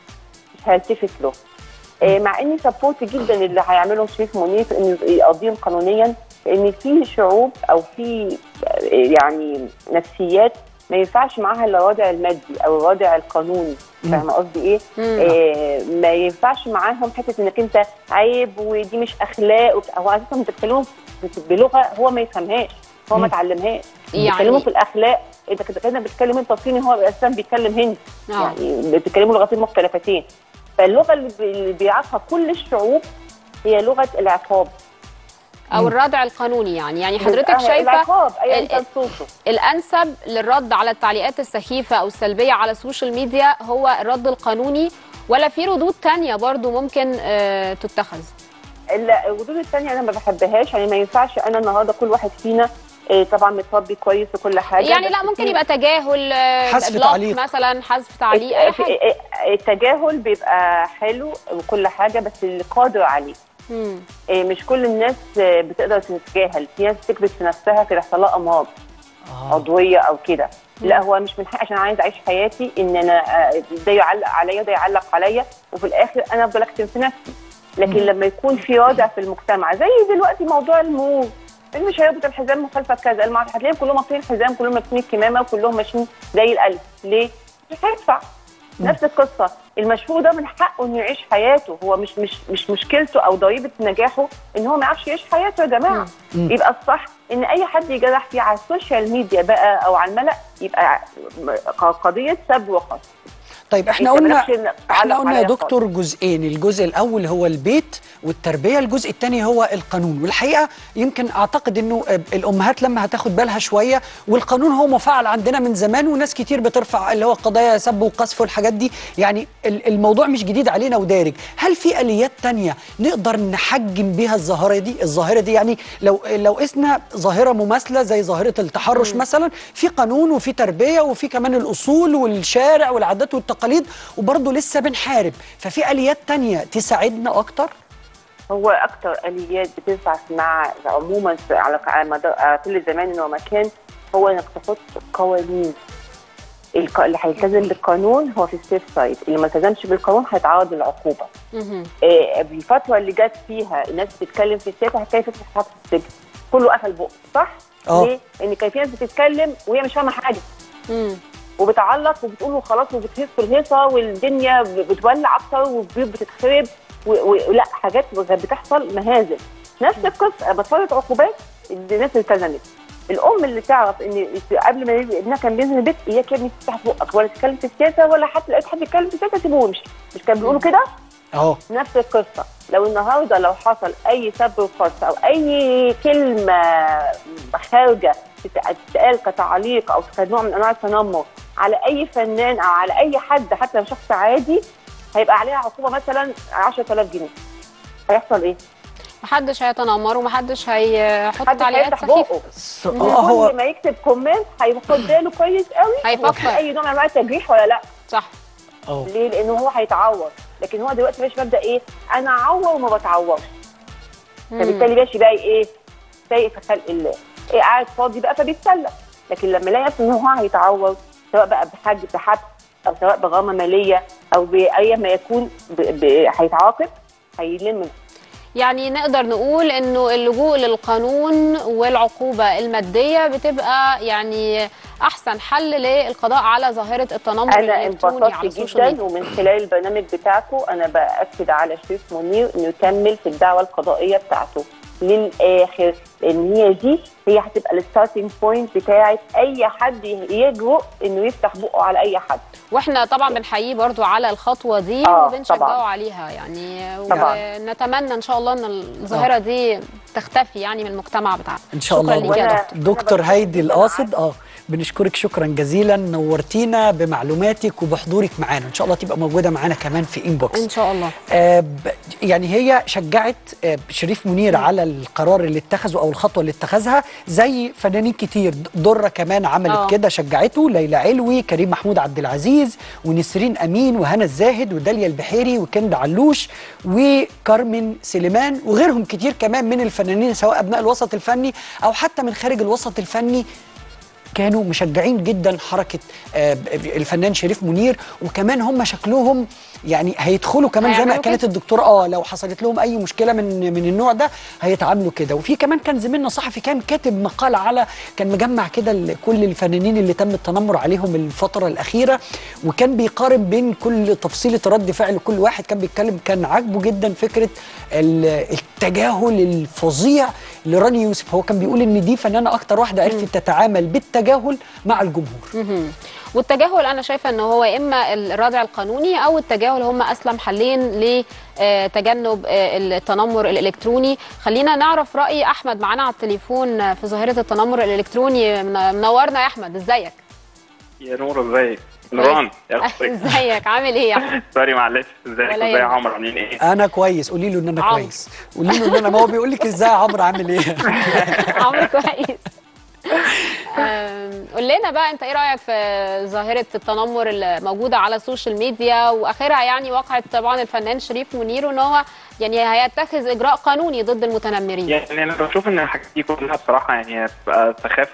مش هيلتفت له آه، مع اني سبورت جدا اللي هيعمله شريف منير في انه يقضيهم قانونيا لان في شعوب او في آه، يعني نفسيات ما ينفعش معاها الا الوضع المادي او الوضع القانوني مم. فاهمه قصدي ايه؟ مم. آه ما ينفعش معاهم حته انك انت عيب ودي مش اخلاق وبت- هو اساسا بتتكلموا ب- بلغه هو ما يفهمهاش هو ما مم. اتعلمهاش يعني- بيتكلموا في الاخلاق انت كده كده بتتكلم انت صيني هو اساسا بيتكلم هندي آه. يعني بتتكلموا لغتين مختلفتين فاللغه اللي بي- اللي بيعرفها كل الشعوب هي لغه العقاب او الردع القانوني يعني يعني حضرتك آه، شايفه العقاب ايا ال- كان صوته الانسب للرد على التعليقات السخيفه او السلبيه على السوشيال ميديا هو الرد القانوني ولا في ردود تانية برضو ممكن آه، تتخذ ال- الردود الثانيه انا ما بحبهاش يعني ما ينفعش انا النهارده كل واحد فينا آه، طبعا متربي كويس وكل حاجه يعني بس لا ممكن في- يبقى تجاهل آه، حذف بلوك تعليق. مثلا حذف تعليق اي حاجه التجاهل بيبقى حلو وكل حاجه بس اللي قادر عليه مم. إيه، مش كل الناس آه، بتقدر تتجاهل في ناس تكبت في نفسها في يحصل لها امراض آه. عضويه او كده لا هو مش من حقي عشان عايز اعيش حياتي ان انا آه، ده يعلق عليا ده يعلق عليا وفي الاخر انا افضل اكتم في نفسي لكن لما يكون في وضع في المجتمع زي دلوقتي موضوع المرور اللي مش هيربط الحزام مخالفه كذا اللي مع- هتلاقيهم كلهم ماسكين الحزام كلهم ماسكين الكمامه وكلهم ماشيين زي الالف ليه؟ مش هيدفع نفس القصه المشهور ده من حقه انه يعيش حياته هو مش مش مش مشكلته او ضريبه نجاحه ان هو ما يعرفش يعيش حياته يا جماعه مم. يبقى الصح ان اي حد يجرح فيه على السوشيال ميديا بقى او على الملأ يبقى ق- قضيه سب وقصف طيب احنا أنت قلنا مالكش إن- احنا تعلق قلنا يا عليا دكتور جزئين الجزء الاول هو البيت والتربيه الجزء الثاني هو القانون والحقيقه يمكن اعتقد انه آه، الامهات لما هتاخد بالها شويه والقانون هو مفعل عندنا من زمان وناس كتير بترفع اللي هو قضايا سب وقذف والحاجات دي يعني ال- الموضوع مش جديد علينا ودارج هل في اليات تانية نقدر نحجم بيها الظاهره دي الظاهره دي يعني لو لو قسنا ظاهره مماثله زي ظاهره التحرش مثلا في قانون وفي تربيه وفي كمان الاصول والشارع والعادات والتقاليد وبرضه لسه بنحارب ففي اليات تانية تساعدنا اكتر هو اكتر اليات بتنفع مع عموما في- على على مدار على كل زمان ومكان هو انك تحط قوانين الق- اللي هيلتزم بالقانون هو في السيف سايد اللي ما التزمش بالقانون هيتعرض للعقوبه مهم. آه، الفتره اللي جت فيها الناس بتتكلم في السياسه هتلاقي في فتره في السجن كله قفل بقه صح؟ آه. ليه؟ ان كان في ناس بتتكلم وهي مش فاهمه حاجه مم. وبتعلق وبتقول وخلاص وبتهيص في الهيصه والدنيا ب- بتولع اكتر والبيوت بتتخرب و- ولا حاجات بتحصل مهازل نفس القصه بتفرض عقوبات الناس التزمت الام اللي تعرف ان قبل ما ينزل- ابنها كان بينزل البيت اياك يا ابني تفتح بقك ولا تتكلم في السياسه ولا حتى لقيت حد يتكلم في السياسه سيبوه وامشي مش كانوا بيقولوا كده؟ اهو نفس القصه لو النهارده لو حصل اي سب وقص او اي كلمه خارجه تت- تتقال كتعليق او كنوع من انواع التنمر على اي فنان او على اي حد حتى لو شخص عادي هيبقى عليها عقوبه مثلا 10000 جنيه هيحصل ايه؟ محدش هيتنمر ومحدش هيحط حد تعليقات هيفتح سخيفه بقه س- إن اه هو كل ما يكتب كومنت هياخد باله كويس قوي هيفكر. هو في اي نوع من انواع التجريح ولا لا صح اه ليه؟ لان هو هيتعور لكن هو دلوقتي ماشي مبدا ايه؟ انا اعور وما بتعورش فبالتالي ماشي بقى ايه؟ سايق في خلق الله إيه قاعد فاضي بقى فبيتسلى لكن لما يلاقي نفسه ان هو هيتعور سواء بقى بحج بحبس او سواء بغرامه ماليه او باي ما يكون ب... ب... هيتعاقب هيلم يعني نقدر نقول انه اللجوء للقانون والعقوبه الماديه بتبقى يعني احسن حل للقضاء على ظاهره التنمر انا الالكتروني على انبسطت السوشيال جدا ميديا ومن خلال البرنامج بتاعكم انا باكد على شريف منير انه يكمل في الدعوه القضائيه بتاعته للاخر لان هي دي هي هتبقى الستارتنج بوينت بتاعت اي حد يجرؤ انه يفتح بقه على اي حد واحنا طبعا بنحييه برضو على الخطوه دي آه، وبنشجعه طبعاً. عليها يعني طبعاً. ونتمنى ان شاء الله ان الظاهره دي تختفي يعني من المجتمع بتاعنا ان شاء شكرا الله ليك يا وأنا- دكتور دكتور أنا هايدي بشكرك القاصد اه بنشكرك شكرا جزيلا نورتينا بمعلوماتك وبحضورك معانا ان شاء الله تبقى موجوده معانا كمان في انبوكس ان شاء الله آه ب- يعني هي شجعت آه شريف منير على القرار اللي اتخذه او الخطوه اللي اتخذها زي فنانين كتير دره كمان عملت آه. كده شجعته ليلى علوي كريم محمود عبد العزيز ونسرين امين وهنا الزاهد وداليا البحيري وكند علوش وكارمن سليمان وغيرهم كتير كمان من الفنانين سواء ابناء الوسط الفني او حتى من خارج الوسط الفني كانوا مشجعين جدا حركه آه، ب- الفنان شريف منير وكمان هم شكلهم يعني هيدخلوا كمان زي ما هيعملوا كانت كده. الدكتوره اه لو حصلت لهم اي مشكله من من النوع ده هيتعاملوا كده وفي كمان كان زميلنا صحفي كان كاتب مقال على كان مجمع كده ال- كل الفنانين اللي تم التنمر عليهم الفتره الاخيره وكان بيقارن بين كل تفصيله رد فعل كل واحد كان بيتكلم كان عاجبه جدا فكره ال- التجاهل الفظيع لراني يوسف هو كان بيقول ان دي فنانه اكتر واحده عرفت تتعامل بالتجاهل مع الجمهور مهم. والتجاهل انا شايفه ان هو اما الردع القانوني او التجاهل هم اسلم حلين لتجنب التنمر الالكتروني خلينا نعرف راي احمد معانا على التليفون آه، في ظاهره التنمر الالكتروني من- منورنا يا احمد ازيك يا نور ازيك نوران يا اختي ازيك عامل ايه يا احمد سوري معلش ازيك ولا ازاي يا يهمك. عمرو عاملين ايه انا كويس قولي له ان انا عمرو. كويس قولي له ان انا ما هو بيقول لك ازاي يا عمرو عامل ايه عمرو كويس أم، قول لنا بقى انت ايه رايك في ظاهره التنمر اللي موجوده على السوشيال ميديا واخرها يعني وقعت طبعا الفنان شريف منير وان هو يعني هيتخذ اجراء قانوني ضد المتنمرين يعني انا بشوف ان الحاجات دي كلها بصراحه يعني هتبقى سخاف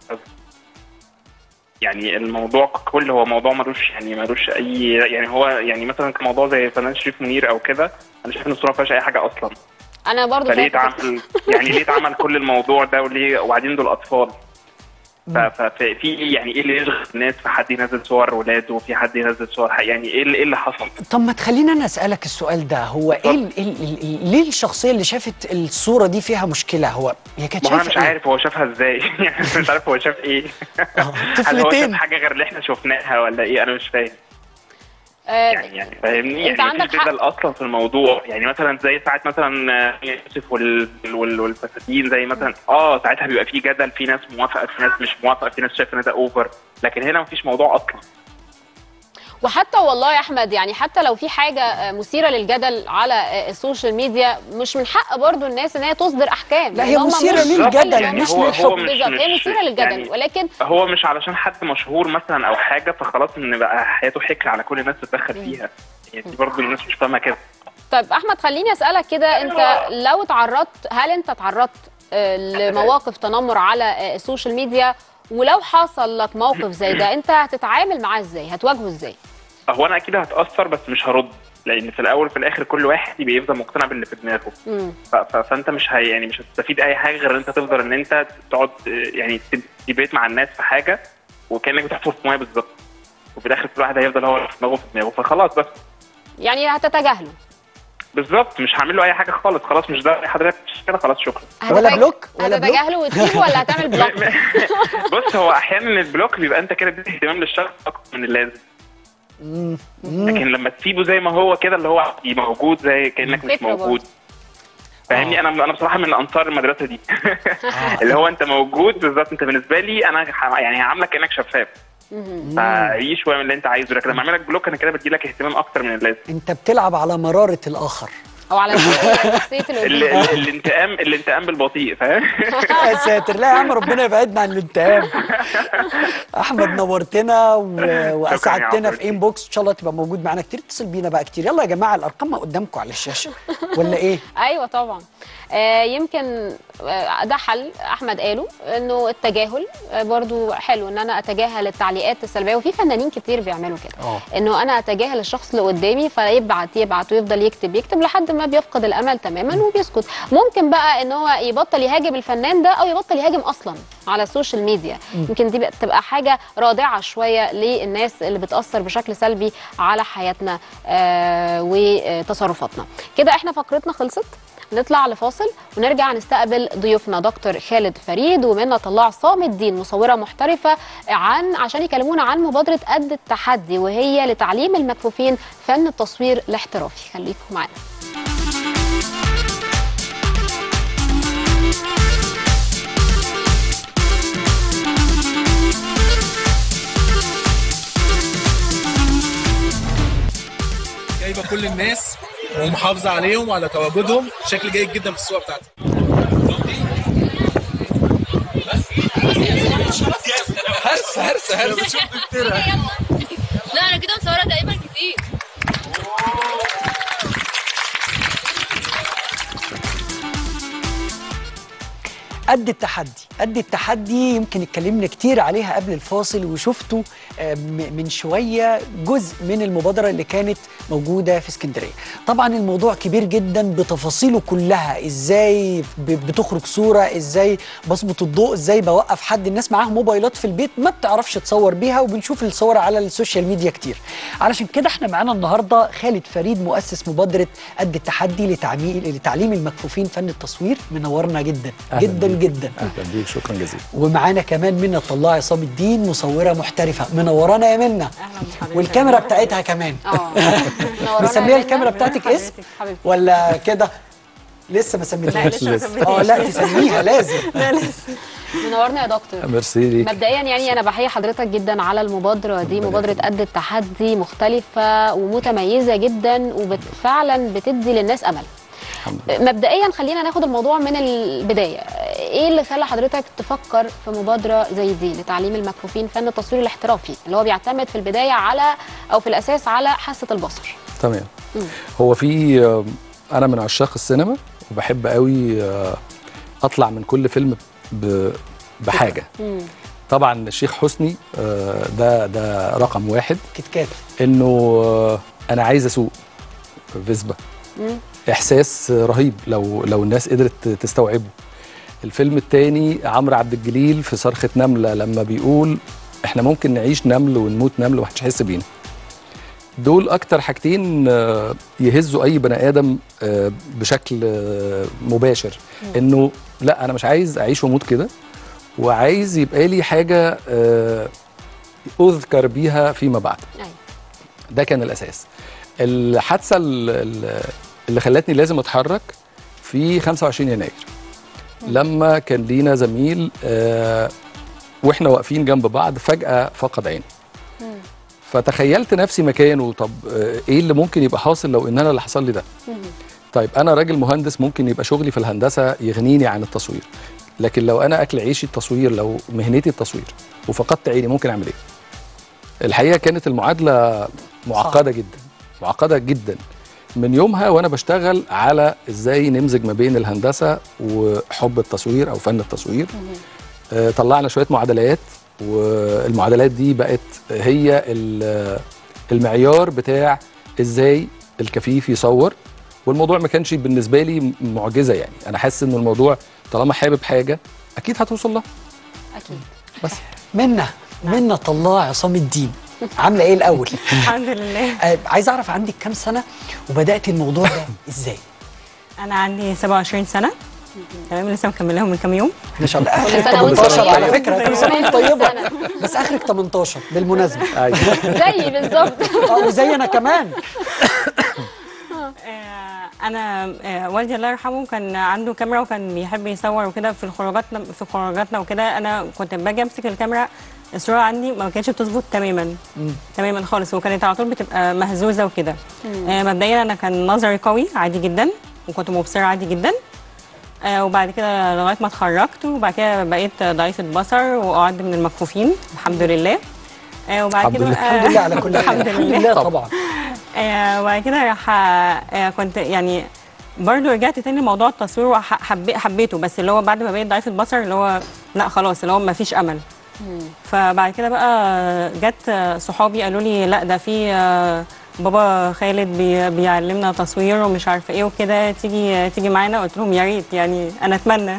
يعني الموضوع كله هو موضوع ملوش يعني ملوش اي يعني هو يعني مثلا كموضوع زي فنان شريف منير او كده انا شايف ان الصوره ما فيهاش اي حاجه اصلا انا برضو فليه شايفه كده. اتعمل يعني ليه اتعمل كل الموضوع ده وليه وبعدين دول اطفال ف- ف- ففي يعني ايه اللي يشغل الناس في حد ينزل صور ولاده وفي حد ينزل صور ح- يعني ايه اللي, إيه اللي حصل؟ طب ما تخلينا انا اسالك السؤال ده هو ايه ال- ال- ال- ال- ليه الشخصيه اللي شافت الصوره دي فيها مشكله هو هي كانت ما هو انا شايفه مش إيه؟ عارف هو شافها ازاي يعني أنا مش عارف هو شاف ايه آه، هل هو شاف طفلتين حاجه غير اللي احنا شفناها ولا ايه انا مش فاهم آه، يعني يعني فاهمني أنت يعني عندك مفيش حق. بدل اصلا في الموضوع يعني مثلا زي ساعات مثلا آه، يوسف وال... وال... والفساتين زي مثلا اه ساعتها بيبقى في جدل في ناس موافقه في ناس مش موافقه في ناس شايفه ان ده اوفر لكن هنا مفيش موضوع اصلا وحتى والله يا احمد يعني حتى لو في حاجه آه، مثيره للجدل على آه، السوشيال ميديا مش من حق برضو الناس ان هي تصدر احكام لا، هي لأن هم مثيرة مش- للجدل، يعني مش هو- هو للحكم. مش- بالظبط هي مش- مثيره للجدل يعني ولكن هو مش علشان حد مشهور مثلا او حاجه فخلاص ان بقى حياته حكر على كل الناس تتدخل فيها يعني دي برضه الناس مش فاهمه كده طيب احمد خليني اسالك كده انت لو تعرضت هل انت تعرضت آه، لمواقف تنمر على آه، السوشيال ميديا ولو حصل لك موقف زي ده انت هتتعامل معاه ازاي هتواجهه ازاي هو انا اكيد هتاثر بس مش هرد لان في الاول وفي الاخر كل واحد يبقى يفضل مقتنع باللي في دماغه مم. ف- ف- فانت مش هي يعني مش هتستفيد اي حاجه غير ان انت تفضل ان انت تقعد آه، يعني تبيت مع الناس في حاجه وكانك بتحفر في ميه بالظبط وفي الاخر كل واحد هيفضل هو في دماغه في دماغه فخلاص بس يعني هتتجاهله بالظبط مش هعمل له اي حاجه خالص خلاص مش ده حضرتك مش كده خلاص شكرا ولا هتتج- بلوك؟ ولا بلوك؟ هتتجاهله وتسيبه ولا هتعمل بلوك بص هو احيانا البلوك بيبقى انت كده اديت اهتمام للشخص اكتر من اللازم مم. مم. لكن لما تسيبه زي ما هو كده اللي هو موجود زي كانك مش فكرة موجود برضه. فاهمني آه. انا انا بصراحه من انصار المدرسه دي اللي هو انت موجود بالظبط انت بالنسبه لي انا ح- يعني هعاملك كانك شفاف مهم. فعيش شويه من اللي انت عايزه لكن لما اعمل لك بلوك انا كده بدي لك اهتمام اكتر من اللازم انت بتلعب على مراره الاخر او على نفسيه نفسيه اللي ال- قدامك. ال- الانتقام الانتقام بالبطيء فاهم يا ساتر لا يا عم ربنا يبعدنا عن الانتقام احمد نورتنا و- واسعدتنا عفو. في انبوكس ان شاء الله تبقى موجود معانا كتير اتصل بينا بقى كتير يلا يا جماعه الارقام ما قدامكم على الشاشه ولا ايه ايوه طبعا آه يمكن آه ده حل احمد قاله انه التجاهل آه برضو حلو ان انا اتجاهل التعليقات السلبيه وفي فنانين كتير بيعملوا كده اه. انه انا اتجاهل الشخص اللي قدامي فيبعت يبعت ويفضل يكتب يكتب لحد ما بيفقد الامل تماما وبيسكت ممكن بقى ان هو يبطل يهاجم الفنان ده او يبطل يهاجم اصلا على السوشيال ميديا يمكن دي بقى- تبقى حاجه رادعه شويه للناس اللي بتاثر بشكل سلبي على حياتنا آه وتصرفاتنا كده احنا فقرتنا خلصت نطلع لفاصل ونرجع نستقبل ضيوفنا دكتور خالد فريد ومنى طلع صام الدين مصوره محترفه عن عشان يكلمونا عن مبادره قد التحدي وهي لتعليم المكفوفين فن التصوير الاحترافي خليكم معانا جايبه كل الناس ومحافظه عليهم وعلى تواجدهم بشكل جيد جدا في الصوره بتاعتي هرس هرس هرس بتشوف دكتورة لا انا كده مصوره تقريبا كتير قد التحدي قد التحدي يمكن اتكلمنا كتير عليها قبل الفاصل وشفتوا آه، م- من شوية جزء من المبادرة اللي كانت موجودة في اسكندرية طبعا الموضوع كبير جدا بتفاصيله كلها ازاي ب- بتخرج صورة ازاي بظبط الضوء ازاي بوقف حد الناس معاها موبايلات في البيت ما بتعرفش تصور بيها وبنشوف الصور على السوشيال ميديا كتير علشان كده احنا معانا النهاردة خالد فريد مؤسس مبادرة قد التحدي لتعميل لتعليم المكفوفين فن التصوير منورنا جدا أهلاً جدا بيك. جدا اهلا بيك شكرا جزيلا ومعانا كمان منى طلع عصام الدين مصوره محترفه منورانا يا منى والكاميرا بتاعتها كمان اه منورانا مسميه يا الكاميرا منى. بتاعتك اسم حبيبتي ولا كده لسه ما سميتهاش لسه ما سميتهاش. اه لا تسميها لازم منورنا يا دكتور ميرسي ليك مبدئيا يعني انا بحيي حضرتك جدا على المبادره دي مبادره قد التحدي مختلفه ومتميزه جدا وفعلا بتدي للناس امل الحمد لله مبدئيا خلينا ناخد الموضوع من البدايه ايه اللي خلى حضرتك تفكر في مبادره زي دي لتعليم المكفوفين فن التصوير الاحترافي اللي هو بيعتمد في البدايه على او في الاساس على حاسه البصر تمام مم. هو في آه، انا من عشاق السينما وبحب قوي آه، اطلع من كل فيلم ب- بحاجه مم. طبعا الشيخ حسني آه، ده ده رقم واحد كيت كات انه آه، انا عايز اسوق فيسبا مم. احساس رهيب لو لو الناس قدرت تستوعبه الفيلم الثاني عمرو عبد الجليل في صرخه نمله لما بيقول احنا ممكن نعيش نمل ونموت نمل ومحدش يحس بينا دول اكتر حاجتين آه، يهزوا اي بني ادم آه، بشكل آه، مباشر انه لا انا مش عايز اعيش واموت كده وعايز يبقى لي حاجه آه، اذكر بيها فيما بعد أيوة. ده كان الاساس الحادثه ال- ال- اللي خلتني لازم اتحرك في 25 يناير لما كان لينا زميل آه، واحنا واقفين جنب بعض فجاه فقد عينه فتخيلت نفسي مكانه طب آه، ايه اللي ممكن يبقى حاصل لو ان انا اللي حصل لي ده طيب انا راجل مهندس ممكن يبقى شغلي في الهندسه يغنيني عن التصوير لكن لو انا اكل عيشي التصوير لو مهنتي التصوير وفقدت عيني ممكن اعمل ايه الحقيقه كانت المعادله معقده جدا معقده جدا من يومها وانا بشتغل على ازاي نمزج ما بين الهندسه وحب التصوير او فن التصوير آه، طلعنا شويه معادلات والمعادلات دي بقت هي ال- المعيار بتاع ازاي الكفيف يصور والموضوع ما كانش بالنسبه لي معجزه يعني انا حاسس ان الموضوع طالما حابب حاجه اكيد هتوصل لها اكيد بس منى منى طلع عصام الدين عامله ايه الاول الحمد لله آه عايز اعرف عندك كام سنه وبدات الموضوع ده ازاي انا عندي 27 سنه تمام لسه مكملاهم من كام يوم ما شاء الله اخرك سنة وانت 18 طيبة. على فكره كل سنه وانت طيبه سنة. بس اخرك 18 بالمناسبه ايوه زي بالظبط اه وزي انا كمان آه انا آه، والدي الله يرحمه كان عنده كاميرا وكان بيحب يصور وكده في خروجاتنا في خروجاتنا وكده انا كنت باجي امسك الكاميرا الصوره عندي ما كانتش بتظبط تماما تماما خالص وكانت على طول بتبقى مهزوزه وكده آه، مبدئيا انا كان نظري قوي عادي جدا وكنت مبصره عادي جدا آه، وبعد كده لغايه ما اتخرجت وبعد كده بقيت ضعيفه بصر وقعدت من المكفوفين الحمد لله آه، وبعد الحمد كده لله. بقى- الحمد لله على كل حال الحمد الحمد لله لله طبعا آه، وبعد كده راح آه، كنت يعني برضو رجعت تاني لموضوع التصوير وحبيته بس اللي هو بعد ما بقيت ضعيفه البصر اللي هو لا خلاص اللي هو ما فيش امل فبعد كده بقى جت صحابي قالوا لي لا ده في آه، بابا خالد بي بيعلمنا تصوير ومش عارفه ايه وكده تيجي تيجي معانا قلت لهم يا ريت يعني انا اتمنى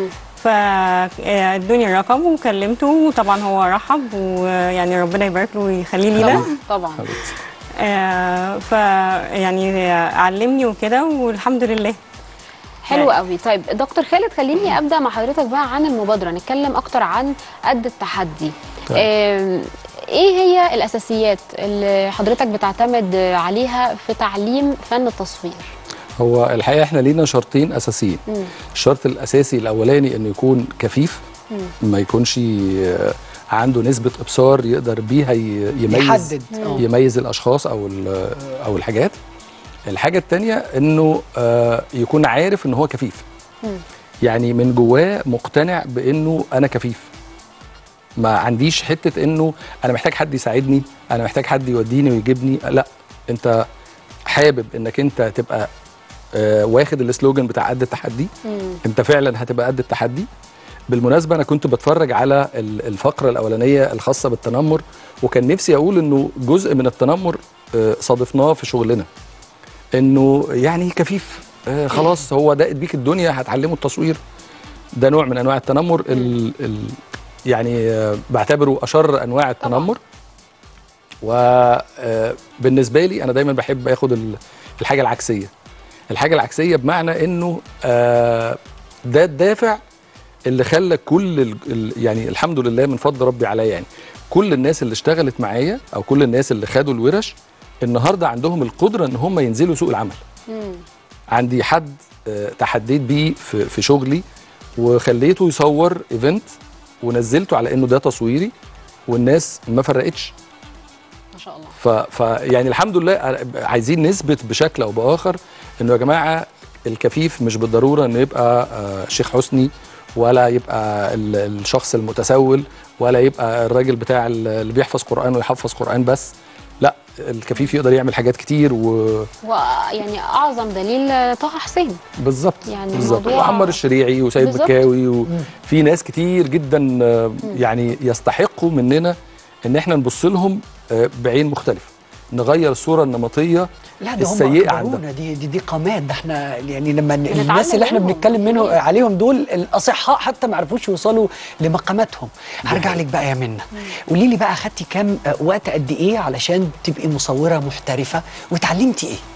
فادوني الرقم وكلمته وطبعا هو رحب ويعني ربنا يبارك له ويخليه لينا طبعا آه ف يعني علمني وكده والحمد لله حلو قوي طيب دكتور خالد خليني ابدا مع حضرتك بقى عن المبادره نتكلم اكتر عن قد التحدي طيب. آم، ايه هي الاساسيات اللي حضرتك بتعتمد عليها في تعليم فن التصوير هو الحقيقه احنا لينا شرطين اساسيين مم. الشرط الاساسي الاولاني انه يكون كفيف ما يكونش آه، عنده نسبه ابصار يقدر بيها ي- يميز يحدد آه. يميز الاشخاص او ال- او الحاجات الحاجه الثانيه انه آه، يكون عارف ان هو كفيف يعني من جواه مقتنع بانه انا كفيف ما عنديش حته انه انا محتاج حد يساعدني انا محتاج حد يوديني ويجيبني لا انت حابب انك انت تبقى آه، واخد السلوجان بتاع قد التحدي انت فعلا هتبقى قد التحدي بالمناسبه انا كنت بتفرج على ال- الفقره الاولانيه الخاصه بالتنمر وكان نفسي اقول انه جزء من التنمر آه، صادفناه في شغلنا انه يعني كفيف آه، خلاص هو دقت بيك الدنيا هتعلمه التصوير ده نوع من انواع التنمر ال ال يعني آه، بعتبره اشر انواع التنمر وبالنسبه لي انا دايما بحب اخد ال- الحاجه العكسيه الحاجه العكسيه بمعنى انه آه، ده الدافع اللي خلى كل ال- ال- يعني الحمد لله من فضل ربي عليا يعني كل الناس اللي اشتغلت معايا او كل الناس اللي خدوا الورش النهارده عندهم القدره ان هم ينزلوا سوق العمل عندي حد آه، تحديت بيه في, في شغلي وخليته يصور ايفنت ونزلته على انه ده تصويري والناس ما فرقتش ما شاء الله ف, ف يعني الحمد لله عايزين نثبت بشكل او باخر انه يا جماعه الكفيف مش بالضروره انه يبقى آه، شيخ حسني ولا يبقى ال- الشخص المتسول ولا يبقى الراجل بتاع ال- اللي بيحفظ قران ويحفظ قران بس لا الكفيف يقدر يعمل حاجات كتير وبالظبط ويعني اعظم دليل طه حسين يعني بالظبط الموضوع- وعمر الشريعي وسيد بالظبط. بكاوي وفي ناس كتير جدا آه، يعني يستحقوا مننا ان احنا نبص لهم آه، بعين مختلفه نغير الصوره النمطيه لا ده هم السيئه أكبرونا، عندنا دي دي, دي قامات ده احنا يعني لما ن- بنتعلم الناس اللي احنا منهم. بنتكلم منه عليهم دول الاصحاء حتى ما عرفوش يوصلوا لمقاماتهم هرجع لك بقى يا منى قولي لي بقى اخدتي كام آه، وقت قد ايه علشان تبقي مصوره محترفه وتعلمتي ايه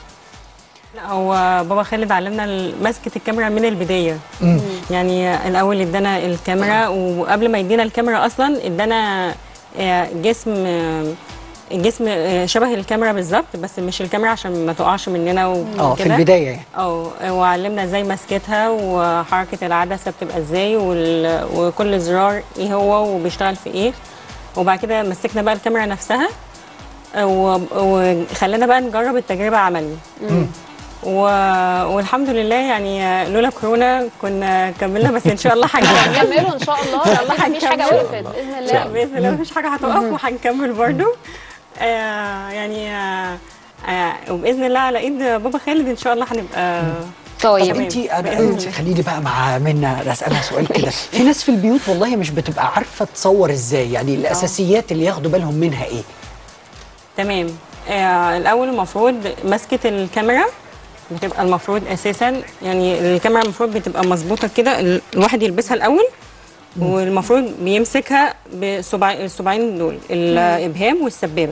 لا هو بابا خالد علمنا ال- مسكه الكاميرا من البدايه يعني الاول ادانا الكاميرا وقبل ما يدينا الكاميرا اصلا ادانا آه، جسم آه، جسم آه، شبه الكاميرا بالظبط بس مش الكاميرا عشان ما تقعش مننا وكده اه في البدايه يعني اه وعلمنا ازاي مسكتها وحركه العدسه بتبقى ازاي وال... وكل زرار ايه هو وبيشتغل في ايه وبعد كده مسكنا بقى الكاميرا نفسها و- وخلانا بقى نجرب التجربه عملي و... والحمد لله يعني لولا كورونا كنا كملنا بس ان شاء الله هنكمل هنكمله ان شاء الله إن شاء الله مفيش حاجه هنكمل. وقفت باذن لا الله باذن الله مفيش حاجه هتقف وهنكمل برضو آه يعني آه آه وباذن الله على ايد بابا خالد ان شاء الله هنبقى طب طيب تمام. انت انا بإذن انت الله. خليني بقى مع منى اسالها سؤال كده في ناس في البيوت والله مش بتبقى عارفه تصور ازاي يعني الاساسيات اللي ياخدوا بالهم منها ايه تمام آه الاول المفروض مسكه الكاميرا بتبقى المفروض اساسا يعني الكاميرا المفروض بتبقى مظبوطه كده ال- الواحد يلبسها الاول والمفروض بيمسكها بصبع الصباعين دول الابهام والسبابه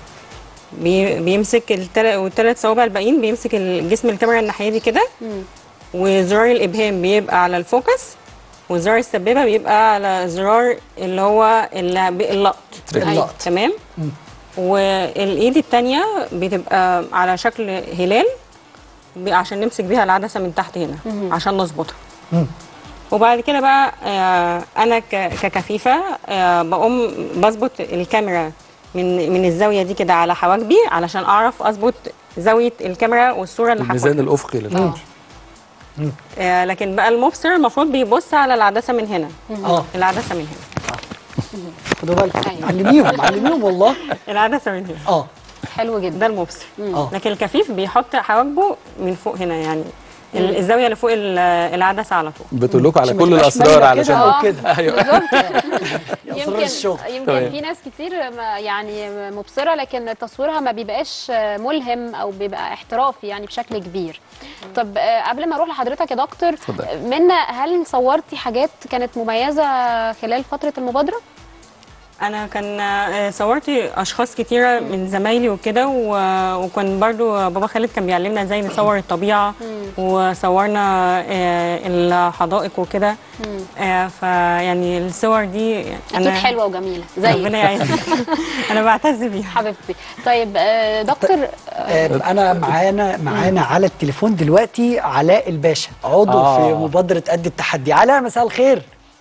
بي بيمسك التل- والثلاث صوابع الباقيين بيمسك الجسم الكاميرا الناحيه دي كده وزرار الابهام بيبقى على الفوكس وزرار السبابه بيبقى على زرار اللي هو اللي ب- اللقط اللقط. تمام والايد التانية بتبقى على شكل هلال ب- عشان نمسك بيها العدسه من تحت هنا عشان نظبطها وبعد كده بقى آه، انا ك- ككفيفه آه، بقوم بظبط الكاميرا من من الزاويه دي كده على حواجبي علشان اعرف اظبط زاويه الكاميرا والصوره اللي الميزان هاخدها الافقي للكاميرا آه، لكن بقى المبصر المفروض بيبص على العدسه من هنا اه العدسه من هنا خدوا بالكم أيوة. علميهم علميهم والله العدسه من هنا اه حلو جدا ده المبصر اه لكن الكفيف بيحط حواجبه من فوق هنا يعني ال- الزاويه اللي فوق ال- العدسه على طول بتقول لكم على عشان ما كل تبقاش الاسرار مايلة علشان كده أو كده. ايوه بالظبط أسرار يمكن الشغل. يمكن تمام. في ناس كتير ما يعني مبصره لكن تصويرها ما بيبقاش ملهم او بيبقى احترافي يعني بشكل كبير طب آه، قبل ما اروح لحضرتك يا دكتور اتفضل. منا هل صورتي حاجات كانت مميزه خلال فتره المبادره انا كان آه، صورت اشخاص كتيره من زمايلي وكده و- وكان برضو بابا خالد كان بيعلمنا ازاي نصور الطبيعه وصورنا آه، الحدائق وكده آه، فيعني الصور دي اكيد حلوه وجميله زي ربنا يعينك انا بعتز بيها حبيبتي طيب آه، دكتور آه، انا معانا معانا على التليفون دلوقتي علاء الباشا عضو آه. في مبادره قد التحدي علاء مساء الخير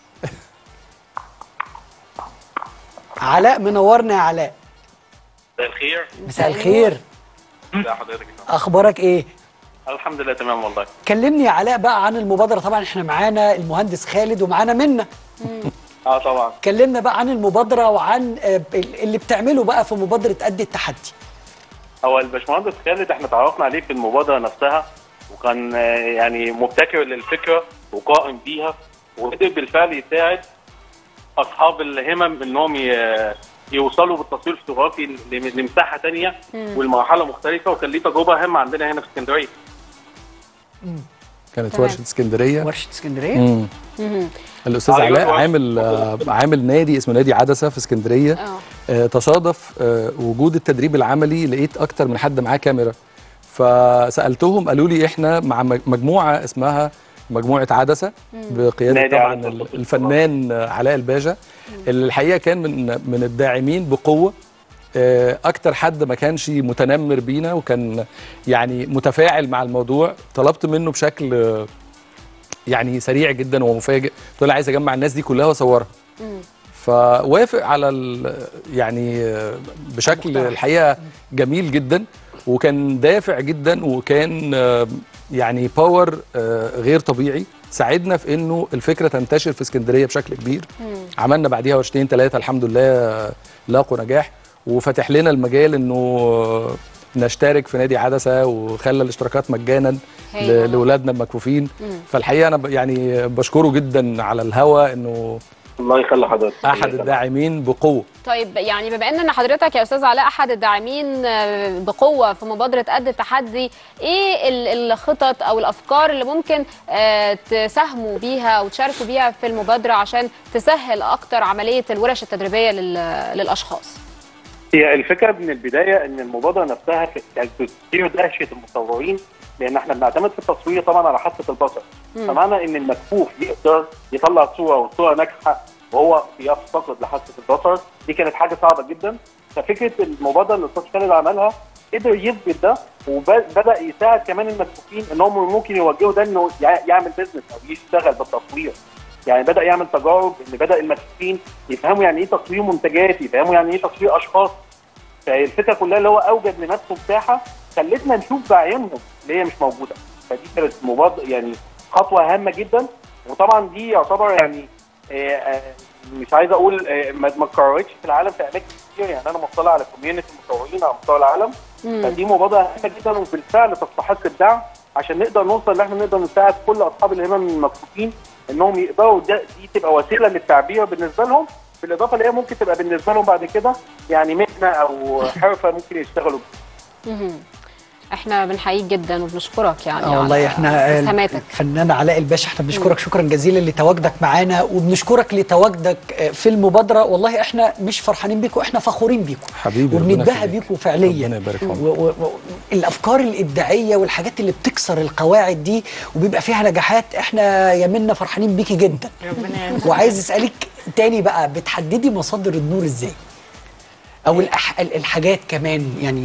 علاء منورنا يا علاء مساء الخير مساء الخير ازي حضرتك اخبارك ايه الحمد لله تمام والله كلمني يا علاء بقى عن المبادره طبعا احنا معانا المهندس خالد ومعانا منا اه طبعا كلمنا بقى عن المبادره وعن آه، اللي بتعمله بقى في مبادره قد التحدي هو الباشمهندس خالد احنا تعرفنا عليه في المبادره نفسها وكان آه، يعني مبتكر للفكره وقائم بيها وقدر بالفعل يساعد اصحاب الهمم انهم ي- يوصلوا بالتصوير الفوتوغرافي لم- لمساحه ثانيه والمرحله مختلفه وكان ليه تجربه هامه عندنا هنا في اسكندريه كانت تمام. ورشه اسكندريه ورشه اسكندريه مم. الاستاذ أيوة، علاء ورشة. عامل آه، عامل نادي اسمه نادي عدسه في اسكندريه اه آه، تصادف آه، وجود التدريب العملي لقيت اكتر من حد معاه كاميرا فسالتهم قالوا لي احنا مع مج- مجموعه اسمها مجموعه عدسه بقياده نادي طبعا عدسة. ال- الفنان آه، علاء الباشا اللي الحقيقه كان من من الداعمين بقوه آه، اكتر حد ما كانش متنمر بينا وكان يعني متفاعل مع الموضوع طلبت منه بشكل آه، يعني سريع جدا ومفاجئ قلت له عايز اجمع الناس دي كلها واصورها فوافق على ال يعني آه، بشكل الحقيقه جميل جدا وكان دافع جدا وكان آه، يعني باور آه، غير طبيعي ساعدنا في انه الفكره تنتشر في اسكندريه بشكل كبير عملنا بعديها ورشتين ثلاثه الحمد لله آه، لاقوا نجاح وفتح لنا المجال انه آه، نشترك في نادي عدسه وخلى الاشتراكات مجانا هايل ل- والله. لاولادنا المكفوفين فالحقيقه انا ب- يعني بشكره جدا على الهوا انه الله يخلي حضرتك احد الداعمين بقوه طيب يعني بما ان حضرتك يا استاذ علاء احد الداعمين آه، بقوه في مبادره قد التحدي ايه ال- الخطط او الافكار اللي ممكن آه، تساهموا بيها وتشاركوا بيها في المبادره عشان تسهل اكتر عمليه الورش التدريبيه لل- للاشخاص هي الفكره من البدايه ان المبادره نفسها في- يعني تثير دهشه المصورين لان احنا بنعتمد في التصوير طبعا على حاسه البصر فمعنى ان المكفوف يقدر يطلع صوره والصوره ناجحه وهو يفتقد لحاسه البصر دي كانت حاجه صعبه جدا ففكره المبادره اللي الاستاذ خالد عملها قدر يثبت ده وبدا يساعد كمان المكفوفين انهم ممكن يوجهوا ده انه يع- يعمل بزنس او يشتغل بالتصوير يعني بدا يعمل تجارب ان بدا المكفوفين يفهموا يعني ايه تصوير منتجات يفهموا يعني ايه تصوير اشخاص فالفكره كلها اللي هو اوجد لنفسه مساحه خلتنا نشوف بعينهم اللي هي مش موجوده فدي كانت مبادره يعني خطوه هامه جدا وطبعا دي يعتبر يعني آه، آه، مش عايز اقول آه، ما ما اتكررتش في العالم في اماكن كتير يعني انا مطلع على كوميونتي المصورين على مستوى العالم فدي مبادره هامه جدا وبالفعل تستحق الدعم عشان نقدر نوصل ان احنا نقدر نساعد كل اصحاب الهمم المكفوفين انهم يقدروا ده دي تبقى وسيله للتعبير بالنسبه لهم بالاضافه اللي هي ممكن تبقى بالنسبه لهم بعد كده يعني مهنه او حرفه ممكن يشتغلوا بيها. مهم. احنا بنحييك جدا وبنشكرك يعني اه والله على احنا اسهاماتك الفنان علاء الباشا احنا بنشكرك شكرا جزيلا لتواجدك معانا وبنشكرك لتواجدك آه، في المبادره والله احنا مش فرحانين بيكم احنا فخورين بيكم حبيبي ربنا وبنتباهى يخليك. بيكم فعليا ربنا يبارك في عمرك. و- و- و- الافكار الابداعيه والحاجات اللي بتكسر القواعد دي وبيبقى فيها نجاحات احنا يا منا فرحانين بيكي جدا ربنا يعينك. وعايز اسالك تاني بقى بتحددي مصادر النور ازاي او الأح... ال- الحاجات كمان يعني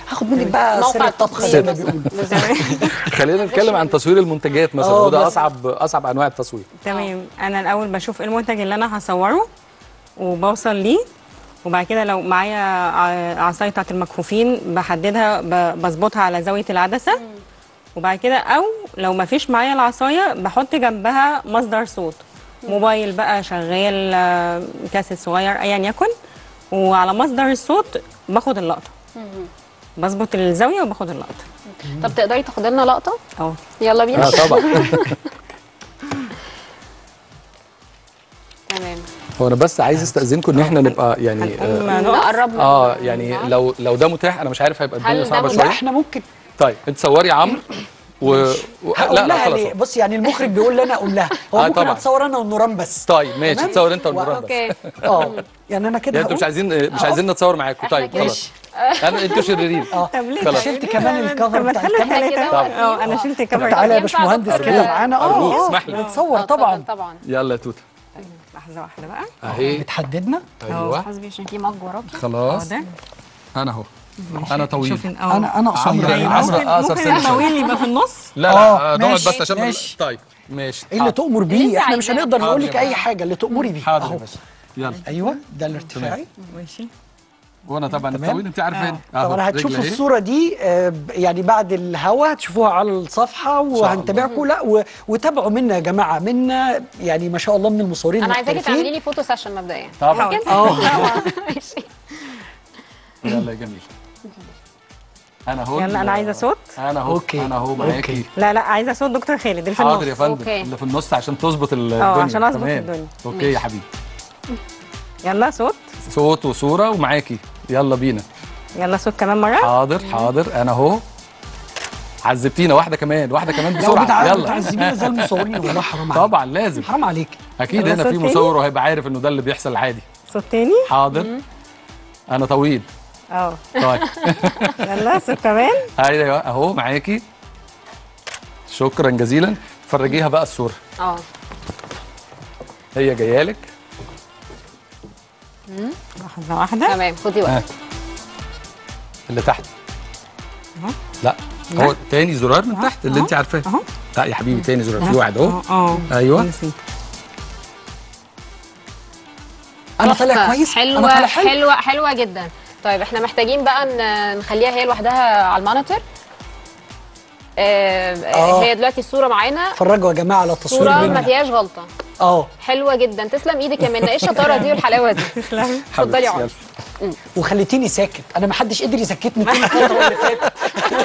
هاخد منك بقى موقع سر الطبخ زي ما التصوير. بيقولوا خلينا نتكلم عن تصوير المنتجات مثلا آه، وده بس. اصعب اصعب انواع التصوير تمام انا الاول بشوف إيه المنتج اللي انا هصوره وبوصل ليه وبعد كده لو معايا ع- عصايه بتاعت المكفوفين بحددها ب- بظبطها على زاويه العدسه وبعد كده او لو ما فيش معايا العصايه بحط جنبها مصدر صوت موبايل بقى شغال آه، كاسيت صغير ايا يكن وعلى مصدر الصوت باخد اللقطه بظبط الزاويه وباخد اللقطه طب تقدري تاخد لنا لقطه اه يلا بينا اه طبعا تمام هو انا بس عايز استاذنكم ان احنا نبقى يعني هنقوم اه, نقف نقرب من آه من يعني بعض. لو لو ده متاح انا مش عارف هيبقى الدنيا ده صعبه متاح؟ لا شويه احنا ممكن طيب انت صوري يا عمرو و... و... هقول لا لا لها خلاص ليه بص يعني المخرج بيقول لي انا اقول لها هو آه، ممكن طبعاً. اتصور انا ونوران بس طيب ماشي تمام؟ تصور انت و- والمراه بس اوكي اه يعني انا كده يعني انتوا مش هقول. عايزين مش عايزين نتصور معاكم إحنا طيب كده. خلاص انا انتوا شريرين اه طب ليه خلاص. شلت كمان الكفر طب ما بتاع تخلوا الكاميرا الثلاثه كده واقفين. اه انا شلت الكاميرا تعالى يا ينفع باشمهندس دكتور؟ كده معانا اه أرجوك، اه اسمح لي. نتصور آه، طبعا طبعا يلا يا توته لحظه واحده بقى اهي بتحددنا ايوه حسبي عشان في مج وراكي خلاص حاضر انا اهو انا طويل شوف اه انا انا قصير عمرو- أيوة، عمرو ممكن أقصر ممكن سنة شوية. الطويل يبقى في النص لا آه، لا نقعد ماشي، بس عشان ماشي. طيب ماشي ايه اللي تؤمر اللي بيه انت احنا مش عايزاه. هنقدر حاضر نقول يا لك باشا. اي حاجه اللي تؤمري بيه حاضر يا اهو باشا يلا ايوه ده الارتفاعي ماشي وانا طبعا تمام. الطويل انت عارفين طبعا هتشوفوا الصوره دي آه، ب- يعني بعد الهوا هتشوفوها على الصفحه وهنتابعكم لا و- وتابعوا منا يا جماعه منا يعني ما شاء الله من المصورين انا عايزاكي المحترفين. تعملي لي فوتو سيشن مبدئيا طبعا ممكن؟ اه ماشي يلا يا جميل انا اهو يلا انا عايزه صوت انا اهو أوكي. انا اهو أوكي. معاكي لا لا عايزه صوت دكتور خالد اللي في النص حاضر يا فندم أوكي. اللي في النص عشان تظبط الدنيا عشان أظبط تمام. الدنيا. اوكي يا حبيبي يلا صوت صوت وصوره ومعاكي يلا بينا يلا صوت كمان مره حاضر حاضر انا اهو عذبتينا واحده كمان واحده كمان لو بسرعه بتع- يلا بتعذبينا زي المصورين والله حرام عليك طبعا لازم حرام عليك اكيد يلا هنا صوت في تاني. مصور وهيبقى عارف انه ده اللي بيحصل عادي صوت تاني حاضر انا طويل اه طيب يلا صوت كمان ايوه اهو معاكي شكرا جزيلا فرجيها بقى الصوره اه هي جايه لك لحظه واحده تمام خدي وقت اللي تحت أهو. لا هو تاني زرار من تحت اللي أهو. انت عارفاه أهو. لا يا حبيبي تاني زرار في واحد اهو اه أيوة. نسيت. انا طالع تحفة. كويس انا حلوه طالع حلو حلوه حلوه جدا طيب احنا محتاجين بقى ن- نخليها هي لوحدها على المونيتور آه آه. هي دلوقتي الصوره معانا فرجوا يا جماعه على التصوير صوره ما منا فيهاش غلطه اه حلوه جدا تسلم ايدك يا منى ايه الشطاره دي والحلاوه دي تسلمي اتفضلي يا عمر يلا. وخليتيني ساكت انا ما حدش قدر يسكتني طول الفتره اللي فاتت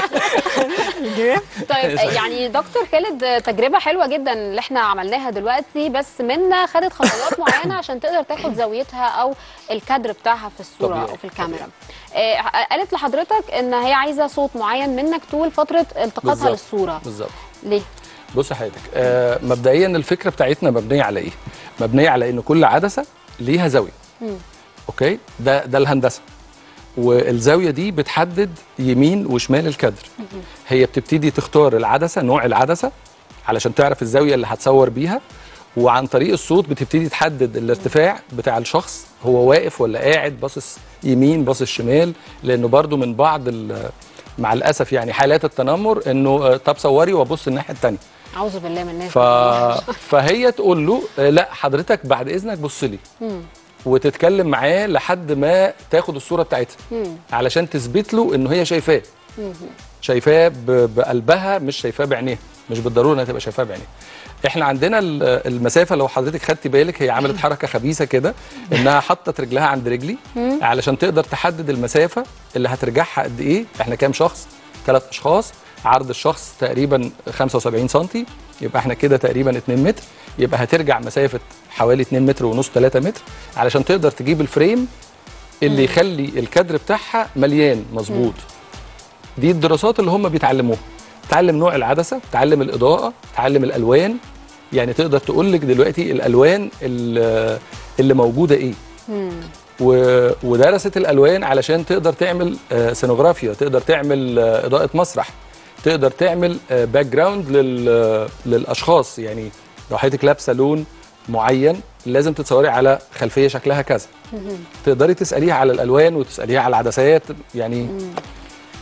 طيب يعني دكتور خالد تجربه حلوه جدا اللي احنا عملناها دلوقتي بس منا خدت خطوات معينه عشان تقدر تاخد زاويتها او الكادر بتاعها في الصوره طبيعي. او في الكاميرا آه، قالت لحضرتك ان هي عايزه صوت معين منك طول فتره التقاطها بالظبط. للصوره بالظبط ليه بص حضرتك آه مبدئيا الفكره بتاعتنا مبنيه على ايه مبنيه على ان كل عدسه ليها زاويه اوكي ده ده الهندسه والزاويه دي بتحدد يمين وشمال الكادر هي بتبتدي تختار العدسه نوع العدسه علشان تعرف الزاويه اللي هتصور بيها وعن طريق الصوت بتبتدي تحدد الارتفاع بتاع الشخص هو واقف ولا قاعد باصص يمين باصص شمال لانه برضو من بعض ال- مع الاسف يعني حالات التنمر انه آه، طب صوري وابص الناحيه الثانيه اعوذ بالله من الناس ف... فهي تقول له آه، لا حضرتك بعد اذنك بص لي وتتكلم معاه لحد ما تاخد الصوره بتاعتها علشان تثبت له ان هي شايفاه شايفاه ب- بقلبها مش شايفاه بعينيها مش بالضروره انها تبقى شايفاه بعينيها احنا عندنا ال- المسافه لو حضرتك خدتي بالك هي عملت حركه خبيثه كده انها حطت رجلها عند رجلي علشان تقدر تحدد المسافه اللي هترجعها قد ايه احنا كام شخص ثلاث اشخاص عرض الشخص تقريبا 75 سم يبقى احنا كده تقريبا 2 متر يبقى هترجع مسافه حوالي 2 متر ونص 3 متر علشان تقدر تجيب الفريم اللي يخلي الكادر بتاعها مليان مظبوط دي الدراسات اللي هم بيتعلموها تعلم نوع العدسه تعلم الاضاءه تعلم الالوان يعني تقدر تقول لك دلوقتي الالوان ال- اللي موجوده ايه و... ودرست الالوان علشان تقدر تعمل آه، سينوغرافيا تقدر تعمل آه، اضاءه مسرح تقدر تعمل باك جراوند لل... للاشخاص يعني لو حضرتك لابسه لون معين لازم تتصوري على خلفيه شكلها كذا تقدري تساليها على الالوان وتساليها على العدسات يعني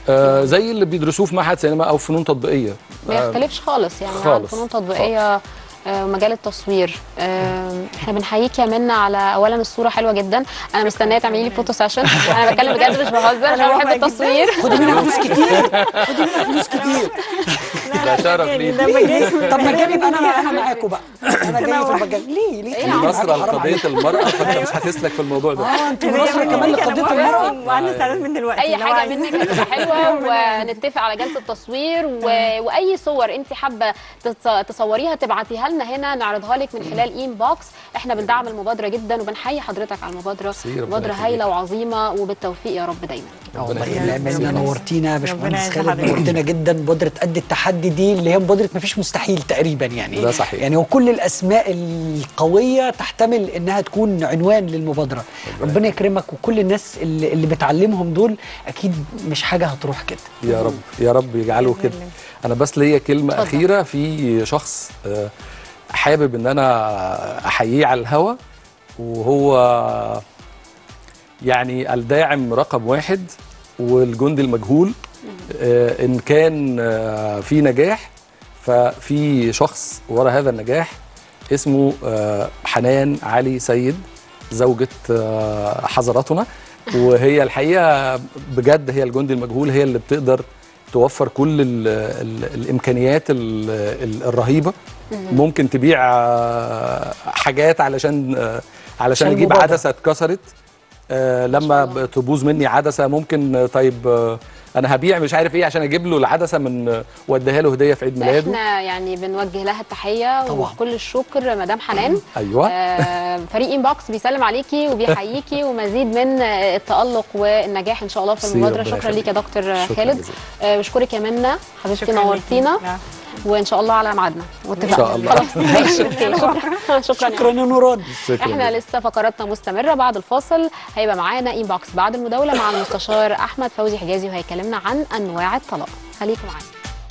آه زي اللي بيدرسوه في معهد سينما او فنون تطبيقيه ما آه، يختلفش خالص يعني عن خالص. فنون تطبيقيه آه، مجال التصوير آه، احنا بنحييك يا منى على اولا الصوره حلوه جدا انا مستنيه تعملي لي فوتو سيشن انا بتكلم بجد مش بهزر انا بحب التصوير خدي منها فلوس كتير خدي منها فلوس كتير ده شرف ليه طب مجاني يبقى انا انا معاكم بقى انا جاي في المجال ليه ليه إيه يا خليني عم؟ معاكم، نصرة حرام لقضيه عليكم. المراه فانت مش هتسلك في الموضوع ده اه انتوا نصر كمان لقضيه المراه وعندنا سعادات من دلوقتي اي لو حاجه عايزين. منك هتبقى حلوه ونتفق على جلسه تصوير و... واي صور انت حابه تتص- تصوريها تبعتيها لنا هنا نعرضها لك من خلال ان بوكس احنا بندعم المبادره جدا وبنحيي حضرتك على المبادره ميرسي، ربنا مبادره يخليك. هايله وعظيمه وبالتوفيق يا رب دايما اه والله يخليك. يا منى نورتينا يا باشمهندس يعز خالد حضرتك. نورتنا جدا مبادره قد التحدي دي اللي هي مبادره مفيش مستحيل تقريبا يعني ده صحيح. يعني وكل الاسماء القويه تحتمل انها تكون عنوان للمبادره ربنا يكرمك وكل الناس اللي, اللي بتعلمهم دول اكيد مش حاجه هتروح كده يا رب يا رب يجعله كده انا بس ليا كلمه اتفضل. اخيره في شخص آه، حابب ان انا احييه على الهوا وهو يعني الداعم رقم واحد والجندي المجهول آه، ان كان آه، في نجاح ففي شخص ورا هذا النجاح اسمه آه، حنان علي سيد زوجة آه، حضراتنا وهي الحقيقة بجد هي الجندي المجهول هي اللي بتقدر توفر كل ال ال الإمكانيات ال ال الرهيبة ممكن تبيع آه، حاجات علشان آه، علشان عشان يجيب المبادرة. عدسة اتكسرت آه، لما ب- تبوظ مني عدسة ممكن آه، طيب آه، أنا هبيع مش عارف إيه عشان أجيب له العدسة من آه، وأديها له هدية في عيد ميلاده احنا يعني بنوجه لها التحيه طبعاً. وكل الشكر مدام حنان أيوه آه، فريق انبوكس بيسلم عليكي وبيحييكي ومزيد من آه، التالق والنجاح ان شاء الله في ميرسي، المبادره ربنا شكرا ليك يا دكتور شكراً خالد جزيلاً. آه، بشكرك يا منى حبيبتي شكراً نورتينا ليكي. لا. وان شاء الله على ميعادنا واتفقنا إن شاء الله. خلاص ماشي أوكي، شكرا شكرا شكرا يا نوران شكراً احنا جزيلاً. لسه فقراتنا مستمره بعد الفاصل هيبقى معانا انبوكس بعد المداوله مع المستشار احمد فوزي حجازي وهيكلمنا عن انواع الطلاق خليكم معانا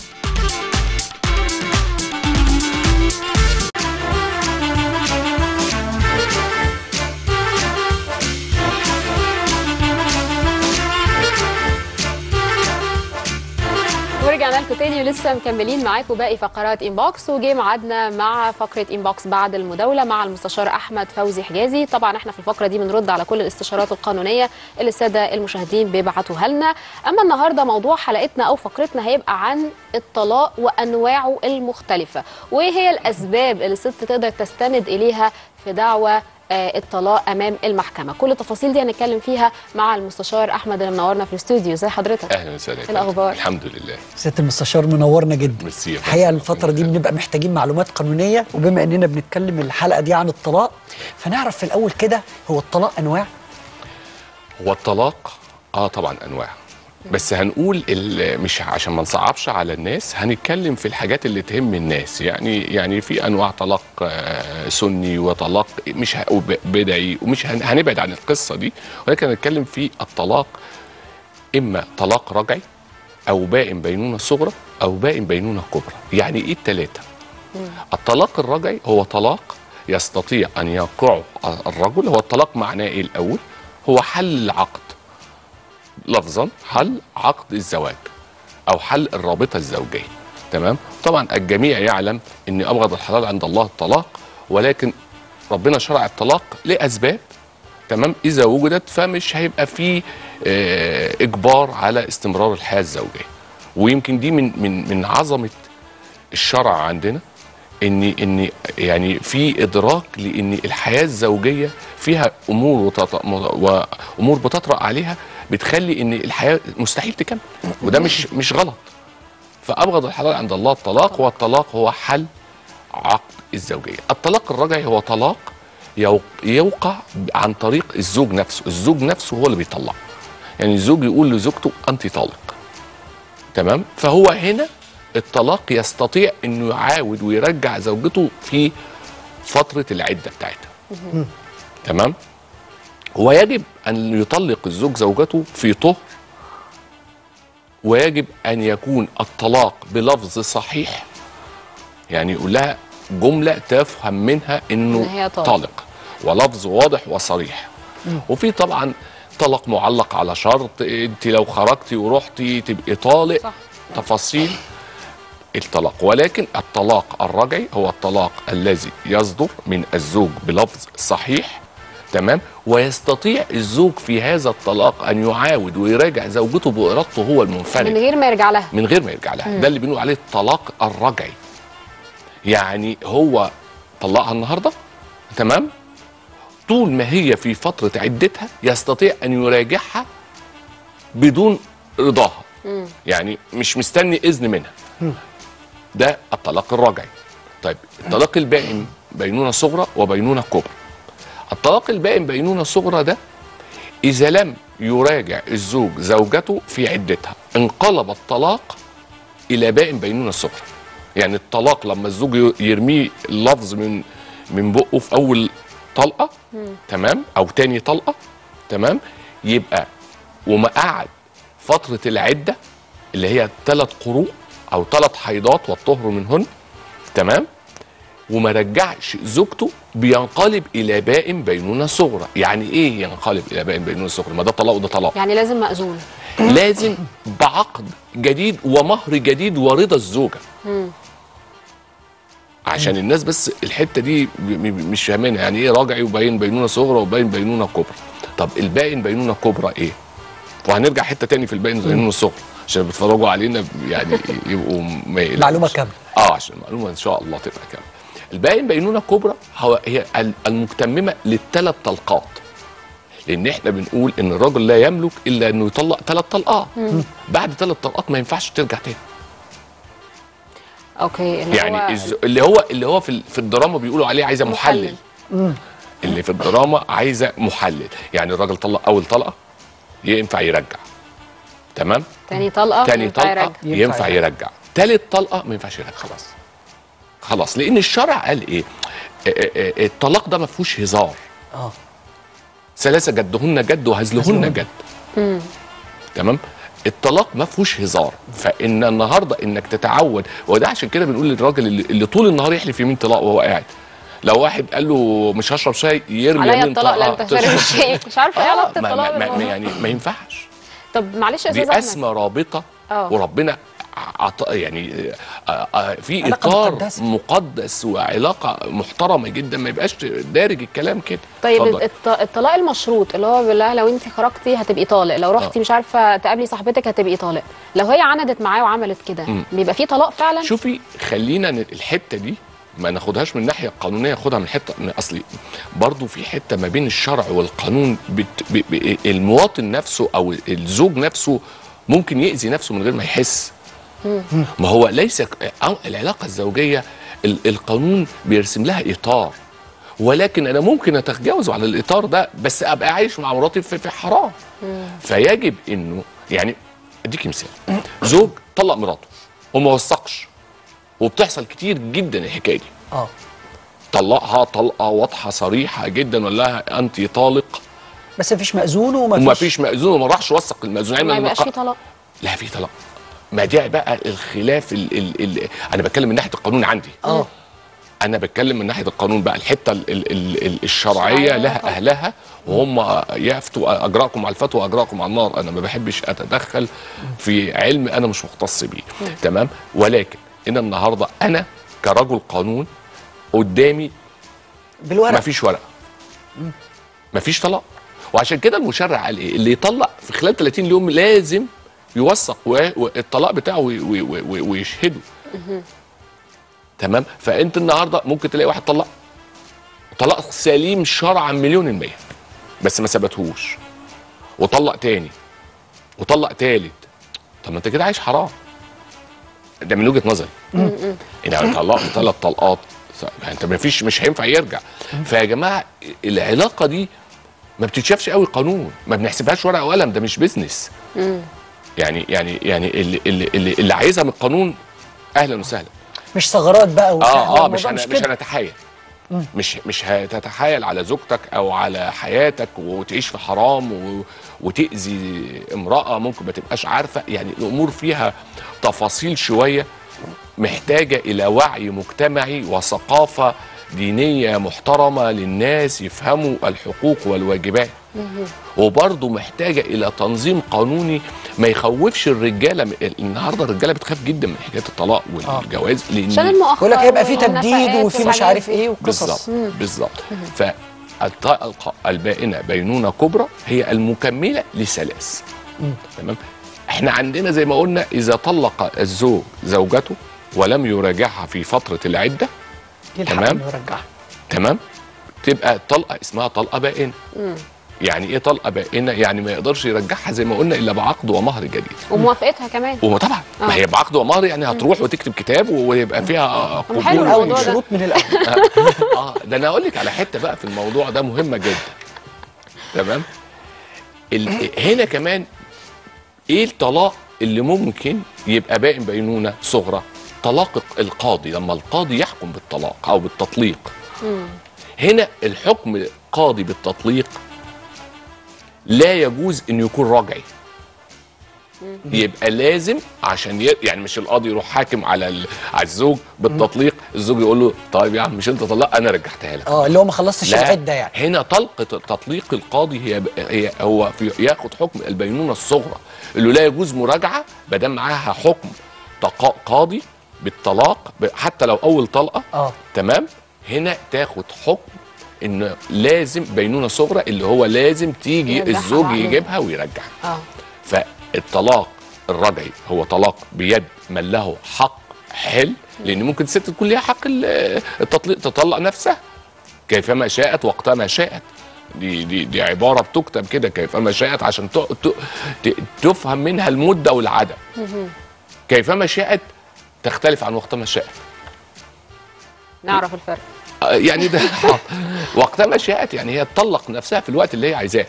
ورجعنا لكم تاني ولسه مكملين معاكم باقي فقرات انبوكس وجه ميعادنا مع فقره انبوكس بعد المداوله مع المستشار احمد فوزي حجازي طبعا احنا في الفقره دي بنرد على كل الاستشارات القانونيه اللي الساده المشاهدين بيبعتوها لنا اما النهارده موضوع حلقتنا او فقرتنا هيبقى عن الطلاق وانواعه المختلفه وايه هي الاسباب اللي الست تقدر تستند اليها في دعوى آه، الطلاق امام المحكمه كل التفاصيل دي هنتكلم فيها مع المستشار احمد اللي منورنا في الاستوديو ازي حضرتك اهلا وسهلا يا إيه الأخبار؟ فندم. الحمد لله سياده المستشار منورنا جدا ميرسي يا فندم. الحقيقه الفتره دي بنبقى محتاجين معلومات قانونيه وبما اننا بنتكلم الحلقه دي عن الطلاق فنعرف في الاول كده هو الطلاق انواع هو الطلاق اه طبعا انواع بس هنقول ال- مش عشان ما نصعبش على الناس هنتكلم في الحاجات اللي تهم الناس يعني يعني في انواع طلاق آه، سني وطلاق مش ه- وب- بدعي ومش هن- هنبعد عن القصه دي ولكن هنتكلم في الطلاق اما طلاق رجعي او بائن بينونه صغرى او بائن بينونه كبرى يعني ايه الثلاثه الطلاق الرجعي هو طلاق يستطيع ان يقعه الرجل هو الطلاق معناه ايه الاول هو حل العقد لفظا حل عقد الزواج او حل الرابطه الزوجيه تمام طبعا الجميع يعلم ان ابغض الحلال عند الله الطلاق ولكن ربنا شرع الطلاق لاسباب تمام اذا وجدت فمش هيبقى فيه آه، اجبار على استمرار الحياه الزوجيه ويمكن دي من من من عظمه الشرع عندنا ان ان يعني في ادراك لان الحياه الزوجيه فيها امور وتط... وامور بتطرا عليها بتخلي ان الحياه مستحيل تكمل وده مش مش غلط فابغض الحلال عند الله الطلاق والطلاق هو حل عقد الزوجيه الطلاق الرجعي هو طلاق يو- يوقع عن طريق الزوج نفسه الزوج نفسه هو اللي بيطلق يعني الزوج يقول لزوجته انت طالق تمام فهو هنا الطلاق يستطيع انه يعاود ويرجع زوجته في فتره العده بتاعتها تمام ويجب ان يطلق الزوج زوجته في طهر ويجب ان يكون الطلاق بلفظ صحيح يعني يقول لها جمله تفهم منها إن انه هي طالق. طالق ولفظ واضح وصريح وفي طبعا طلاق معلق على شرط انت لو خرجتي ورحتي تبقي طالق صح. تفاصيل الطلاق ولكن الطلاق الرجعي هو الطلاق الذي يصدر من الزوج بلفظ صحيح تمام ويستطيع الزوج في هذا الطلاق ان يعاود ويراجع زوجته بارادته هو المنفرد من غير ما يرجع لها من غير ما يرجع لها ده اللي بنقول عليه الطلاق الرجعي يعني هو طلقها النهارده تمام طول ما هي في فتره عدتها يستطيع ان يراجعها بدون رضاها يعني مش مستني اذن منها ده الطلاق الرجعي طيب الطلاق البائن بينونه صغرى وبينونه كبرى الطلاق البائن بينونه صغرى ده إذا لم يراجع الزوج زوجته في عدتها انقلب الطلاق إلى بائن بينونة صغرى يعني الطلاق لما الزوج يرميه اللفظ من من بقه في أول طلقة تمام أو تاني طلقة تمام يبقى وما قعد فترة العدة اللي هي ثلاث قروء أو ثلاث حيضات والطهر منهن تمام وما رجعش زوجته بينقلب الى بائن بينونه صغرى يعني ايه ينقلب الى بائن بينونه صغرى ما ده طلاق وده طلاق يعني لازم مأذون لازم بعقد جديد ومهر جديد ورضا الزوجه عشان الناس بس الحته دي ب- ب- مش فاهمينها يعني ايه راجعي وباين بينونه صغرى وباين بينونه كبرى طب الباين بينونه كبرى ايه وهنرجع حته تاني في الباين بينونه صغرى عشان بيتفرجوا علينا يعني يبقوا ما يقلقوش. معلومة كاملة. اه عشان المعلومه ان شاء الله تبقى كامله الباين بينونه كبرى هو هي ال- المتممه للثلاث طلقات لان احنا بنقول ان الرجل لا يملك الا انه يطلق ثلاث طلقات بعد ثلاث طلقات ما ينفعش ترجع تاني اوكي اللي يعني هو الز- اللي هو اللي هو في ال- في الدراما بيقولوا عليه عايزه محلل اللي في الدراما عايزه محلل يعني الراجل طلق اول طلقه ينفع يرجع تمام تاني طلقه تاني ينفع طلقه يرجع. ينفع ينفع يرجع تالت طلقه ما ينفعش يرجع خلاص خلاص لان الشرع قال ايه آه، آه، آه، الطلاق ده ما فيهوش هزار اه ثلاثه جدهن جد وهزلهن جد تمام الطلاق ما فيهوش هزار فان النهارده انك تتعود وده عشان كده بنقول للراجل اللي, اللي طول النهار يحلف يمين طلاق وهو قاعد لو واحد قال له مش هشرب شاي يرمي عليا يمين الطلاق لا طلاق انت شارب الشاي مش عارفه ايه آه علاقه ما الطلاق ما ما بالموضوع؟ يعني ما ينفعش طب معلش يا استاذ دي احمد اسمى رابطه آه. وربنا عط... يعني آه، آه، في علاقة اطار مقدسة. مقدس وعلاقه محترمه جدا ما يبقاش دارج الكلام كده طيب اتفضل. الط- الطلاق المشروط اللي هو بيقول لها لو انت خرجتي هتبقي طالق لو رحتي آه. مش عارفه تقابلي صاحبتك هتبقي طالق لو هي عندت معاه وعملت كده بيبقى في طلاق فعلا شوفي خلينا ن- الحته دي ما ناخدهاش من الناحيه القانونيه خدها من حته من اصلي برضو في حته ما بين الشرع والقانون بت ب ب المواطن نفسه او الزوج نفسه ممكن يأذي نفسه من غير ما يحس ما هو ليس ك- أو العلاقه الزوجيه ال- القانون بيرسم لها اطار ولكن انا ممكن اتجاوز على الاطار ده بس ابقى عايش مع مراتي في, في حرام فيجب انه يعني اديكي مثال زوج طلق مراته وما وثقش وبتحصل كتير جدا الحكايه دي اه طلقها طلقه واضحه صريحه جدا ولا لها انت طالق بس مفيش مأذون وما وما فيش فيش مأذون وما راحش وثق المأذون ما علما إن يبقاش الق- في طلاق لا في طلاق ما ده بقى الخلاف ال ال ال انا بتكلم من ناحيه القانون عندي اه انا بتكلم من ناحيه القانون بقى الحته ال ال ال ال الشرعيه الشرعية لها طبعا. اهلها وهم يفتوا اجراكم على الفتوى واجراكم على النار انا ما بحبش اتدخل في علم انا مش مختص بيه تمام ولكن ان النهارده انا كرجل قانون قدامي بالورق ما فيش ورقه ما فيش طلاق وعشان كده المشرع قال ايه اللي يطلق في خلال 30 يوم لازم يوثق و- والطلاق بتاعه وي- وي- وي- ويشهده تمام فانت النهارده ممكن تلاقي واحد طلق طلاق سليم شرعا مليون المية بس ما ثبتهوش وطلق تاني وطلق تالت طب ما انت كده عايش حرام ده من وجهه نظري ان طلقت ثلاث طلقات ف- انت ما فيش مش هينفع يرجع فيا جماعه العلاقه دي ما بتتشافش قوي قانون ما بنحسبهاش ورقه وقلم ده مش بيزنس يعني يعني يعني اللي اللي اللي, اللي عايزها من القانون اهلا وسهلا مش ثغرات بقى وسهل. اه اه الموضوع مش هن مش كده. هنتحايل مش مش هتتحايل على زوجتك او على حياتك وتعيش في حرام و... وتاذي امراه ممكن ما تبقاش عارفه يعني الامور فيها تفاصيل شويه محتاجه الى وعي مجتمعي وثقافه دينيه محترمه للناس يفهموا الحقوق والواجبات وبرضه محتاجه الى تنظيم قانوني ما يخوفش الرجاله من- النهارده الرجاله بتخاف جدا من حكايه الطلاق والجواز لان عشان المؤخر يقول لك هيبقى في والنفقات تبديد وفي مش والحاجات عارف دي. ايه وقصص بالظبط بالظبط فالطلقه البائنه بينونه كبرى هي المكمله لثلاث تمام احنا عندنا زي ما قلنا اذا طلق الزوج زوجته ولم يراجعها في فتره العده يلحق تمام. انه يرجعها تمام تبقى طلقه اسمها طلقه بائنه يعني ايه طلقه بائنه يعني ما يقدرش يرجعها زي ما قلنا الا بعقد ومهر جديد وموافقتها كمان وطبعا آه. ما هي بعقد ومهر يعني هتروح وتكتب كتاب ويبقى فيها طب حلو قبول او الموضوع ده. شروط من الاول اه ده انا اقول لك على حته بقى في الموضوع ده مهمه جدا تمام ال... هنا كمان ايه الطلاق اللي ممكن يبقى باين بينونه صغرى طلاق القاضي لما القاضي يحكم بالطلاق او بالتطليق هنا الحكم القاضي بالتطليق لا يجوز ان يكون رجعي يبقى لازم عشان ي... يعني مش القاضي يروح حاكم على ال... على الزوج بالتطليق الزوج يقول له طيب يا عم مش انت طلق انا رجعتها لك اه اللي هو ما خلصتش لا العده يعني هنا طلقه تطليق القاضي هي, هي هو في ياخد حكم البينونه الصغرى اللي لا يجوز مراجعه ما دام معاها حكم تقا- قاضي بالطلاق ب- حتى لو اول طلقه اه تمام هنا تاخد حكم ان لازم بينونه صغرى اللي هو لازم تيجي يرجعها الزوج بعقله. يجيبها ويرجعها اه فالطلاق الرجعي هو طلاق بيد من له حق حل لان ممكن الست تكون ليها حق ال- التطليق تطلق نفسها كيفما شاءت وقتما شاءت دي دي دي عباره بتكتب كده كيفما شاءت عشان ت- ت- ت- تفهم منها المده والعدم كيفما شاءت تختلف عن وقتما شاءت نعرف الفرق آه، يعني ده وقتما شاءت يعني هي تطلق نفسها في الوقت اللي هي عايزاه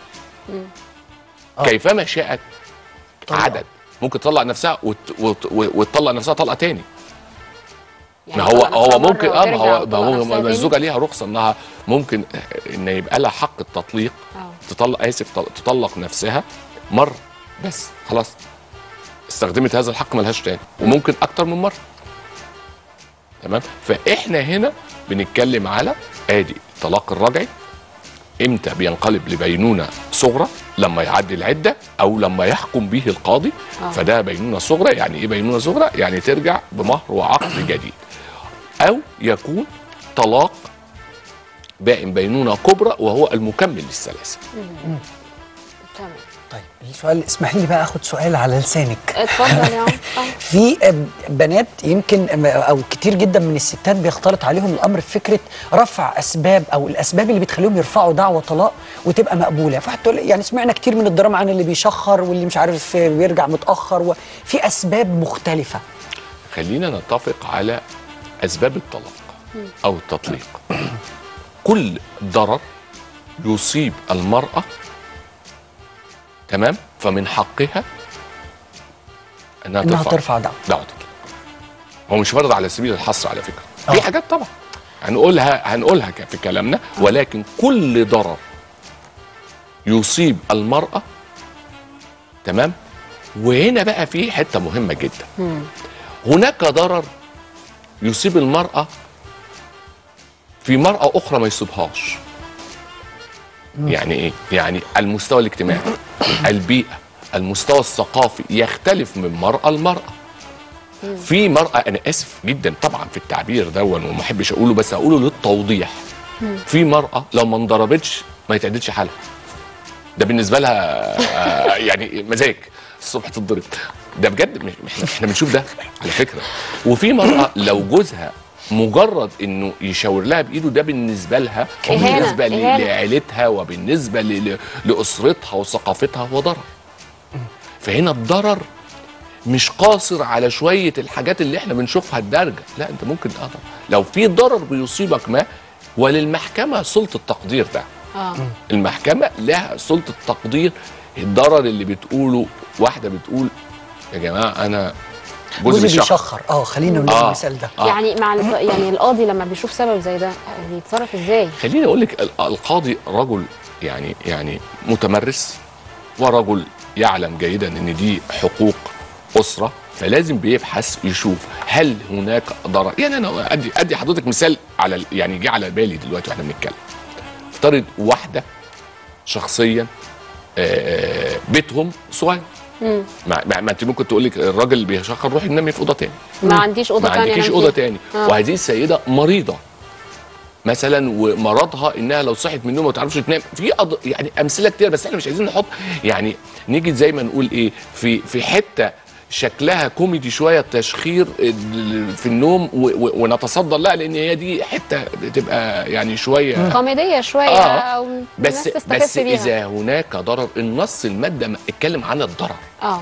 آه. كيفما شاءت عدد ممكن تطلق نفسها وت... وت... وتطلق نفسها طلقه تاني يعني ما هو تطلق نفسها هو مرة ممكن اه ما وترجع هو ما وتطلق هو نفسها ما تاني؟ الزوجه ليها رخصه انها ممكن ان يبقى لها حق التطليق آه. تطلق اسف تط- تطلق نفسها مره بس خلاص استخدمت هذا الحق ملهاش تاني وممكن اكتر من مره تمام فاحنا هنا بنتكلم على ادي الطلاق الرجعي امتى بينقلب لبينونه صغرى لما يعدي العده او لما يحكم به القاضي آه. فده بينونه صغرى يعني ايه بينونه صغرى يعني ترجع بمهر وعقد جديد او يكون طلاق بائن بينونه كبرى وهو المكمل للثلاثه تمام طيب السؤال اسمحي لي بقى اخد سؤال على لسانك اتفضل يا عم آه. في بنات يمكن او كتير جدا من الستات بيختلط عليهم الامر في فكره رفع اسباب او الاسباب اللي بتخليهم يرفعوا دعوه طلاق وتبقى مقبوله فواحد تقول يعني سمعنا كتير من الدراما عن اللي بيشخر واللي مش عارف بيرجع متاخر وفي اسباب مختلفه خلينا نتفق على اسباب الطلاق او التطليق كل ضرر يصيب المراه تمام فمن حقها انها, انها ترفع دعوه دعوه تطليق هو مش فرض على سبيل الحصر على فكره آه. في حاجات طبعا هنقولها هنقولها ك- في كلامنا ولكن كل ضرر يصيب المراه تمام وهنا بقى في حته مهمه جدا هناك ضرر يصيب المراه في مراه اخرى ما يصيبهاش يعني ايه يعني المستوى الاجتماعي البيئه المستوى الثقافي يختلف من مراه لمراه في مرأة أنا آسف جدا طبعا في التعبير دون وما أحبش أقوله بس أقوله للتوضيح في مرأة لو ما انضربتش ما يتعدلش حالها ده بالنسبة لها آه، يعني مزاج الصبح تتضرب ده بجد مش- احنا احنا بنشوف ده على فكرة وفي مرأة لو جوزها مجرد انه يشاور لها بايده ده بالنسبه لها إهانة، وبالنسبه ل- إهانة. لعيلتها وبالنسبه ل- ل- لاسرتها وثقافتها هو ضرر فهنا الضرر مش قاصر على شويه الحاجات اللي احنا بنشوفها الدارجه لا انت ممكن اه طبعاً. لو في ضرر بيصيبك ما وللمحكمه سلطه التقدير ده اه المحكمه لها سلطه تقدير الضرر اللي بتقوله واحده بتقول يا جماعه انا جوزي جوزي بيشخر بيشخر اه خلينا نقول آه. المثال ده آه. يعني مع الف... يعني القاضي لما بيشوف سبب زي ده بيتصرف ازاي؟ خليني اقول لك ال- القاضي رجل يعني يعني متمرس ورجل يعلم جيدا ان دي حقوق اسره فلازم بيبحث يشوف هل هناك ضرر يعني انا ادي ادي حضرتك مثال على ال- يعني جه على بالي دلوقتي واحنا بنتكلم افترض واحده شخصيا آه، بيتهم صغير مم. ما, ما, ما انت ممكن تقول لك الراجل اللي بيشخر روحي نامي في اوضه تاني ما عنديش اوضه ما ثانيه عندكيش اوضه تاني وهذه السيده مريضه مثلا ومرضها انها لو صحت من النوم ما تعرفش تنام في أض... يعني امثله كتير بس احنا مش عايزين نحط يعني نيجي زي ما نقول ايه في في حته شكلها كوميدي شويه تشخير ال- في النوم و... و... ونتصدى لها لان هي دي حته بتبقى يعني شويه كوميديه شويه آه. او بس الناس تستخف بس بيها. اذا هناك ضرر النص الماده ما- اتكلم عن الضرر اه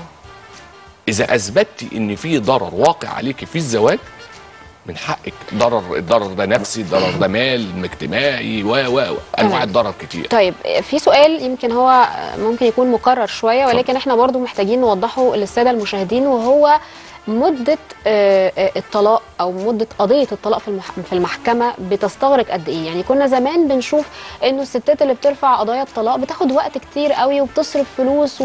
اذا اثبتي ان في ضرر واقع عليك في الزواج من حقك ضرر الضرر ده نفسي الضرر ده مال اجتماعي و و و. انواع الضرر كتير طيب في سؤال يمكن هو ممكن يكون مكرر شويه ولكن احنا برضو محتاجين نوضحه للساده المشاهدين وهو مدة آه، آه، الطلاق أو مدة قضية الطلاق في المح- في المحكمة بتستغرق قد إيه؟ يعني كنا زمان بنشوف إنه الستات اللي بترفع قضايا الطلاق بتاخد وقت كتير قوي وبتصرف فلوس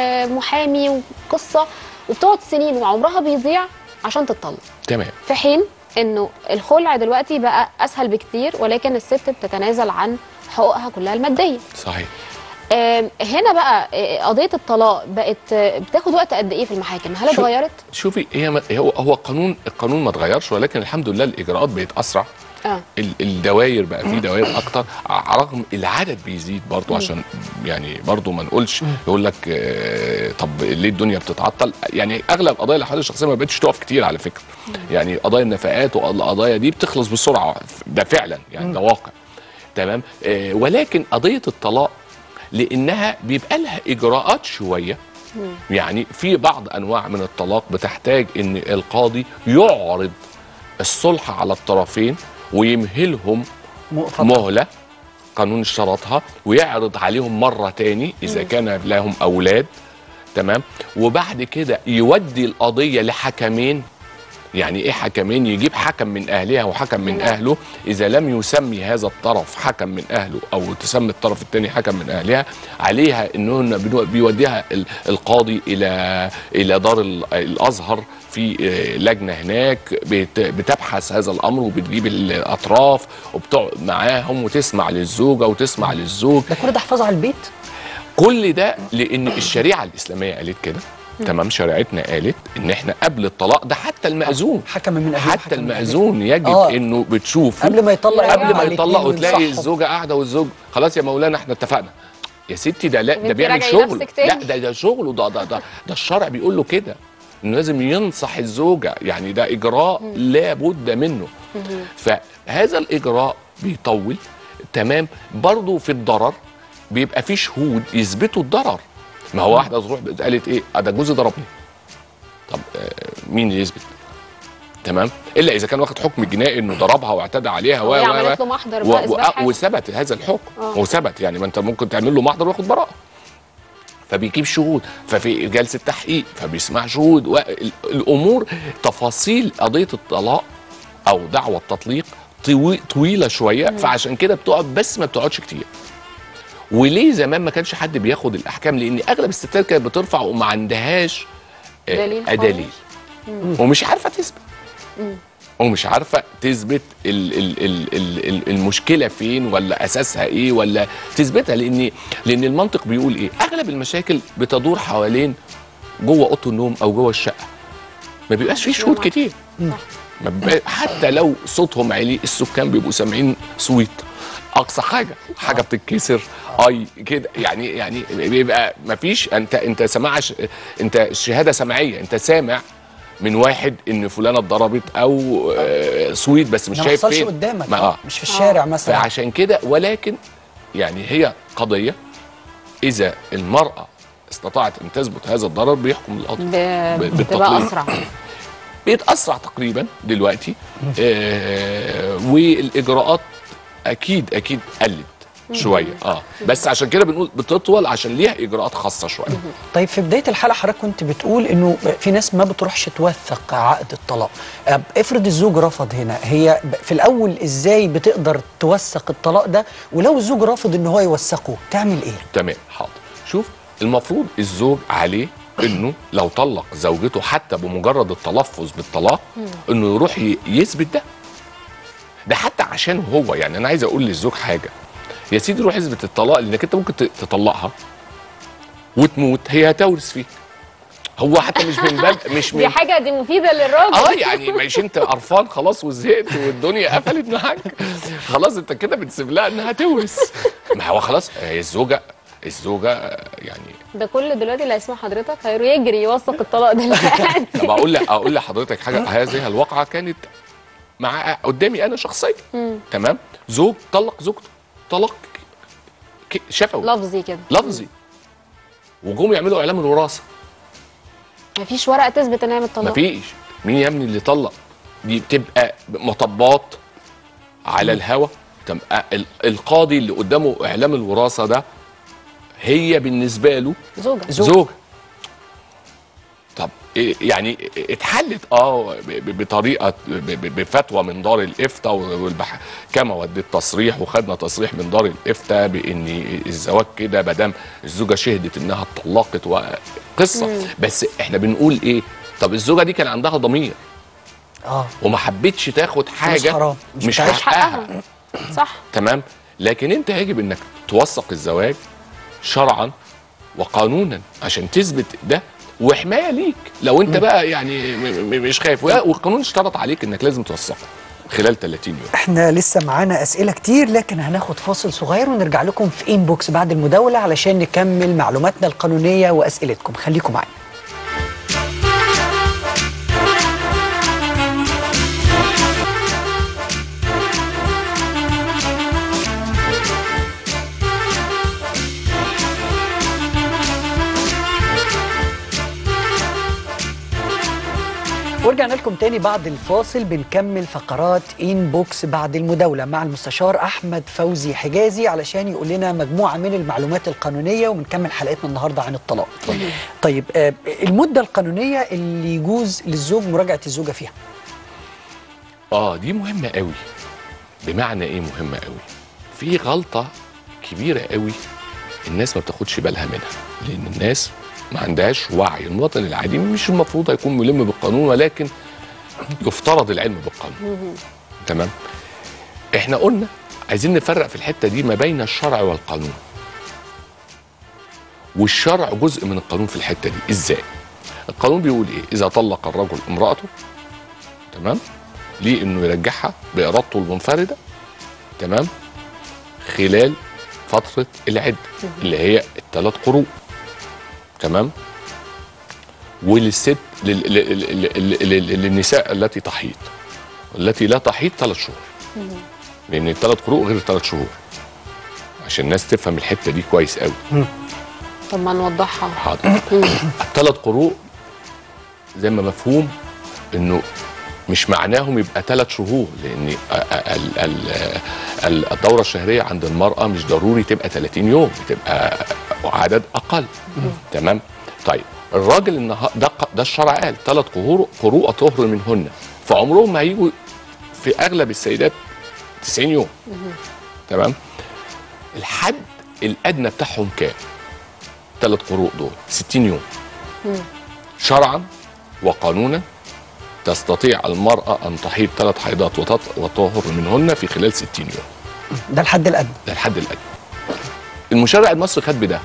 ومحامي وقصة وبتقعد سنين وعمرها بيضيع عشان تتطلق تمام في حين انه الخلع دلوقتي بقى اسهل بكتير ولكن الست بتتنازل عن حقوقها كلها الماديه صحيح آم، هنا بقى آه، قضيه الطلاق بقت آه، بتاخد وقت قد ايه في المحاكم هل شو- اتغيرت شوفي هي ما- هو هو قانون القانون ما اتغيرش ولكن الحمد لله الاجراءات بقت اسرع اه ال- الدوائر بقى في دوائر اكتر ع- رغم العدد بيزيد برضو عشان يعني برضو ما نقولش يقول لك آه، طب ليه الدنيا بتتعطل يعني اغلب قضايا الاحوال الشخصيه ما بقتش تقف كتير على فكره يعني قضايا النفقات والقضايا دي بتخلص بسرعه ده فعلا يعني ده واقع تمام آه، ولكن قضيه الطلاق لانها بيبقى لها اجراءات شويه يعني في بعض انواع من الطلاق بتحتاج ان القاضي يعرض الصلح على الطرفين ويمهلهم فترة. مهله قانون اشترطها ويعرض عليهم مره تاني اذا كان لهم اولاد تمام وبعد كده يودي القضيه لحكمين يعني ايه حكمين يجيب حكم من اهلها وحكم من اهله اذا لم يسمي هذا الطرف حكم من اهله او تسمي الطرف الثاني حكم من اهلها عليها انه بنو- بيوديها ال- القاضي الى الى دار ال- الازهر في آه، لجنه هناك بت- بتبحث هذا الامر وبتجيب الاطراف وبتقعد معاهم وتسمع للزوجه وتسمع للزوج ده كل ده حفاظ على البيت كل ده لان الشريعه الاسلاميه قالت كده تمام شريعتنا قالت ان احنا قبل الطلاق ده حتى المأذون حكم من أهله حتى وحكم من أهله. المأذون يجب آه. انه بتشوفه قبل ما يطلق قبل ما الاتنين يطلق وتلاقي وينصحهم. الزوجه قاعده والزوج خلاص يا مولانا احنا اتفقنا يا ستي ده لا ده وانتي بيعمل راجعي شغل نفسك تاني. لا ده ده شغله ده ده ده, ده الشرع بيقول له كده انه لازم ينصح الزوجه يعني ده اجراء لا بد منه فهذا الاجراء بيطول تمام برضه في الضرر بيبقى في شهود يثبتوا الضرر ما هو واحده تروح قالت ايه آه ده جوزي ضربني طب آه، مين اللي يثبت تمام الا اذا كان واخد حكم جنائي انه ضربها واعتدى عليها و وهي و- و- عملت له محضر و- بقى و- اثبات حاجه وثبت هذا الحكم آه. وثبت يعني ما انت ممكن تعمل له محضر وياخد براءه فبيجيب شهود ففي جلسه تحقيق فبيسمع شهود وال- الامور تفاصيل قضيه الطلاق او دعوه التطليق طوي- طويله شويه فعشان كده بتقعد بس ما بتقعدش كتير وليه زمان ما كانش حد بياخد الاحكام لان اغلب الستات كانت بترفع وما عندهاش آه، دليل دليل ومش عارفه تثبت ومش عارفه تثبت ال ال ال ال ال المشكله فين ولا اساسها ايه ولا تثبتها لان لان المنطق بيقول ايه اغلب المشاكل بتدور حوالين جوه اوضه النوم او جوه الشقه ما بيبقاش فيه شهود كتير ما بيبقى حتى لو صوتهم عالي السكان بيبقوا سامعين صويت اقصى حاجه حاجه بتتكسر اي كده يعني يعني بيبقى ما فيش انت انت سماعش انت شهاده سمعيه انت سامع من واحد ان فلانه اتضربت او آه، صويت بس مش ده ما شايف حصلش فين قدامك ما اه مش في الشارع مثلا فعشان كده ولكن يعني هي قضيه اذا المراه استطاعت ان تثبت هذا الضرر بيحكم القاضي ب- ب- بتبقى بالتطليق. اسرع بيتأسرع تقريبا دلوقتي آه والاجراءات اكيد اكيد قلت شويه اه بس عشان كده بنقول بتطول عشان ليها اجراءات خاصه شويه طيب في بدايه الحلقه حضرتك كنت بتقول انه في ناس ما بتروحش توثق عقد الطلاق أب- افرض الزوج رفض هنا هي ب- في الاول ازاي بتقدر توثق الطلاق ده ولو الزوج رافض ان هو يوثقه تعمل ايه تمام حاضر شوف المفروض الزوج عليه انه لو طلق زوجته حتى بمجرد التلفظ بالطلاق انه يروح ي- يثبت ده ده حتى عشان هو يعني انا عايز اقول للزوج حاجه يا سيدي روح اثبت الطلاق لانك انت ممكن ت- تطلقها وتموت هي هتورث فيك هو حتى مش من باب مش من دي حاجه دي مفيده للراجل اه يعني مش انت قرفان خلاص وزهقت والدنيا قفلت معاك خلاص انت كده بتسيب لها انها تورث ما هو خلاص هي الزوجه الزوجه يعني ده كل دلوقتي اللي هيسمع حضرتك هيروح يجري يوثق الطلاق دلوقتي طب اقول لك اقول لحضرتك حاجه هذه الواقعه كانت مع قدامي انا شخصيا مم. تمام زوج طلق زوجته طلاق ك- شفوي لفظي كده لفظي وجم يعملوا اعلام الوراثه مفيش ورقه تثبت ان هي متطلقه مفيش مين يا ابني اللي طلق دي بتبقى مطبات على الهوا تبقى ال- القاضي اللي قدامه اعلام الوراثه ده هي بالنسبه له زوجه زوجة طب إيه يعني اتحلت اه ب- ب- بطريقه ب- ب- بفتوى من دار الافتاء والمحكمه ودت تصريح وخدنا تصريح من دار الافتاء بان الزواج كده ما دام الزوجه شهدت انها اتطلقت وقصه مم. بس احنا بنقول ايه طب الزوجه دي كان عندها ضمير اه وما حبتش تاخد حاجه حرام. مش, مش مش حقها. حقها صح تمام لكن انت يجب انك توثق الزواج شرعا وقانونا عشان تثبت ده وحمايه ليك لو انت بقى يعني م- م- مش خايف ولا- والقانون اشترط عليك انك لازم توثقه خلال 30 يوم احنا لسه معانا اسئله كتير لكن هناخد فاصل صغير ونرجع لكم في انبوكس بعد المداوله علشان نكمل معلوماتنا القانونيه واسئلتكم خليكم معانا ورجعنا لكم تاني بعد الفاصل بنكمل فقرات ان بوكس بعد المداوله مع المستشار احمد فوزي حجازي علشان يقول لنا مجموعه من المعلومات القانونيه وبنكمل حلقتنا النهارده عن الطلاق. طيب آه، المده القانونيه اللي يجوز للزوج مراجعه الزوجه فيها. اه دي مهمه قوي بمعنى ايه مهمه قوي في غلطه كبيره قوي الناس ما بتاخدش بالها منها لان الناس ما عندهاش وعي المواطن العادي مش المفروض هيكون ملم بالقانون ولكن يفترض العلم بالقانون تمام احنا قلنا عايزين نفرق في الحته دي ما بين الشرع والقانون والشرع جزء من القانون في الحته دي ازاي القانون بيقول ايه اذا طلق الرجل امراته تمام ليه انه يرجعها بارادته المنفرده تمام خلال فتره العده اللي هي الثلاث قروء تمام وللست لل- لل- لل- لل- للنساء التي تحيض التي لا تحيض ثلاث شهور لان الثلاث قروء غير الثلاث شهور عشان الناس تفهم الحته دي كويس قوي طب ما نوضحها حاضر الثلاث قروء زي ما مفهوم انه مش معناهم يبقى ثلاث شهور لان ال- ال- ال- الدوره الشهريه عند المراه مش ضروري تبقى 30 يوم بتبقى عدد اقل تمام طيب الراجل النهار ده ق- ده الشرع قال ثلاث قروء قروء طهر منهن فعمرهم ما هيجوا في اغلب السيدات 90 يوم تمام الحد الادنى بتاعهم كام ثلاث قروء دول 60 يوم شرعا وقانونا تستطيع المرأة أن تحيض ثلاث حيضات وتط- وتطهر منهن في خلال 60 يوم ده الحد الادنى. ده الحد الأدنى المشرع المصري خد بده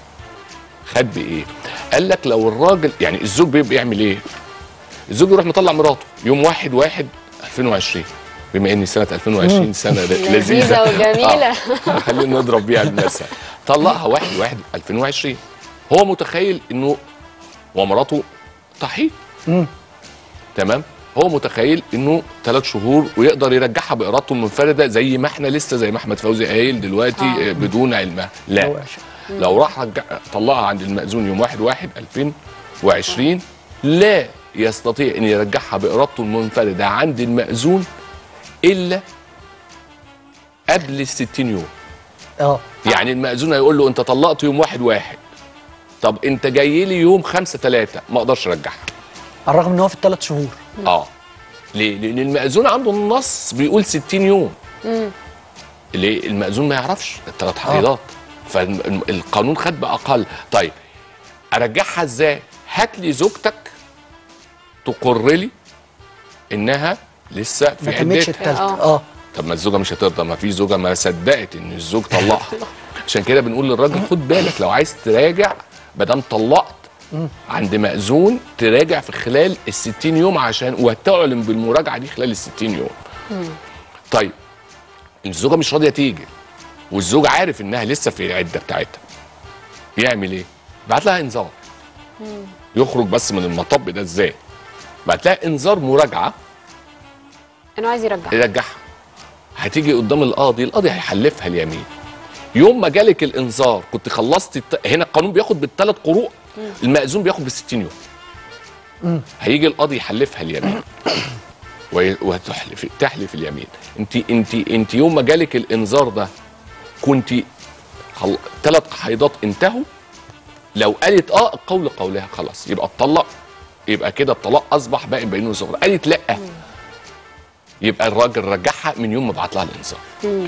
خد بإيه؟ قال لك لو الراجل يعني الزوج بيبقى يعمل إيه؟ الزوج يروح مطلع مراته يوم 1 1 2020 بما ان سنه 2020 سنه لذيذة لذيذه وجميلة. آه. خلينا نضرب بيها المثل طلقها 1 1 2020 هو متخيل انه ومراته تحيض مم. تمام هو متخيل انه ثلاث شهور ويقدر يرجعها بارادته المنفرده زي ما احنا لسه زي ما احمد فوزي قايل دلوقتي آه. آه. بدون علمها لا لو راح رجع طلقها عند المأذون يوم 1 1 2020 لا يستطيع ان يرجعها بارادته المنفرده عند المأذون الا قبل ال 60 يوم اه يعني المأذون هيقول له انت طلقت يوم 1 1 طب انت جاي لي يوم 5 3 ما اقدرش ارجعها على الرغم ان هو في الثلاث شهور. اه ليه؟ لان المأذون عنده النص بيقول 60 يوم ليه؟ المأذون ما يعرفش الثلاث حيضات فالقانون خد باقل طيب ارجعها ازاي؟ هات لي زوجتك تقر لي انها لسه في ما تمتش عدتها الثالثه آه. اه طب ما الزوجه مش هترضى ما في زوجه ما صدقت ان الزوج طلقها عشان كده بنقول للراجل خد بالك لو عايز تراجع ما دام طلقت عند مأذون تراجع في خلال ال 60 يوم عشان وتعلن بالمراجعه دي خلال ال 60 يوم طيب الزوجه مش راضيه تيجي والزوج عارف انها لسه في العده بتاعتها يعمل ايه؟ بعت لها انذار يخرج بس من المطب ده ازاي؟ بعت لها انذار مراجعه انه عايز يرجع يرجعها هتيجي قدام القاضي القاضي هيحلفها اليمين يوم ما جالك الانذار كنت خلصت الت... هنا القانون بياخد بالثلاث قروء المأذون بياخد بال 60 يوم هيجي القاضي يحلفها اليمين وي- وهتحلف تحلف اليمين انت انت انت يوم ما جالك الانذار ده كنت خل... ثلاث حيضات انتهوا لو قالت اه القول قولها خلاص يبقى اتطلق يبقى كده الطلاق اصبح باقي بينه صغر قالت لا يبقى الراجل رجعها من يوم ما بعت لها الانذار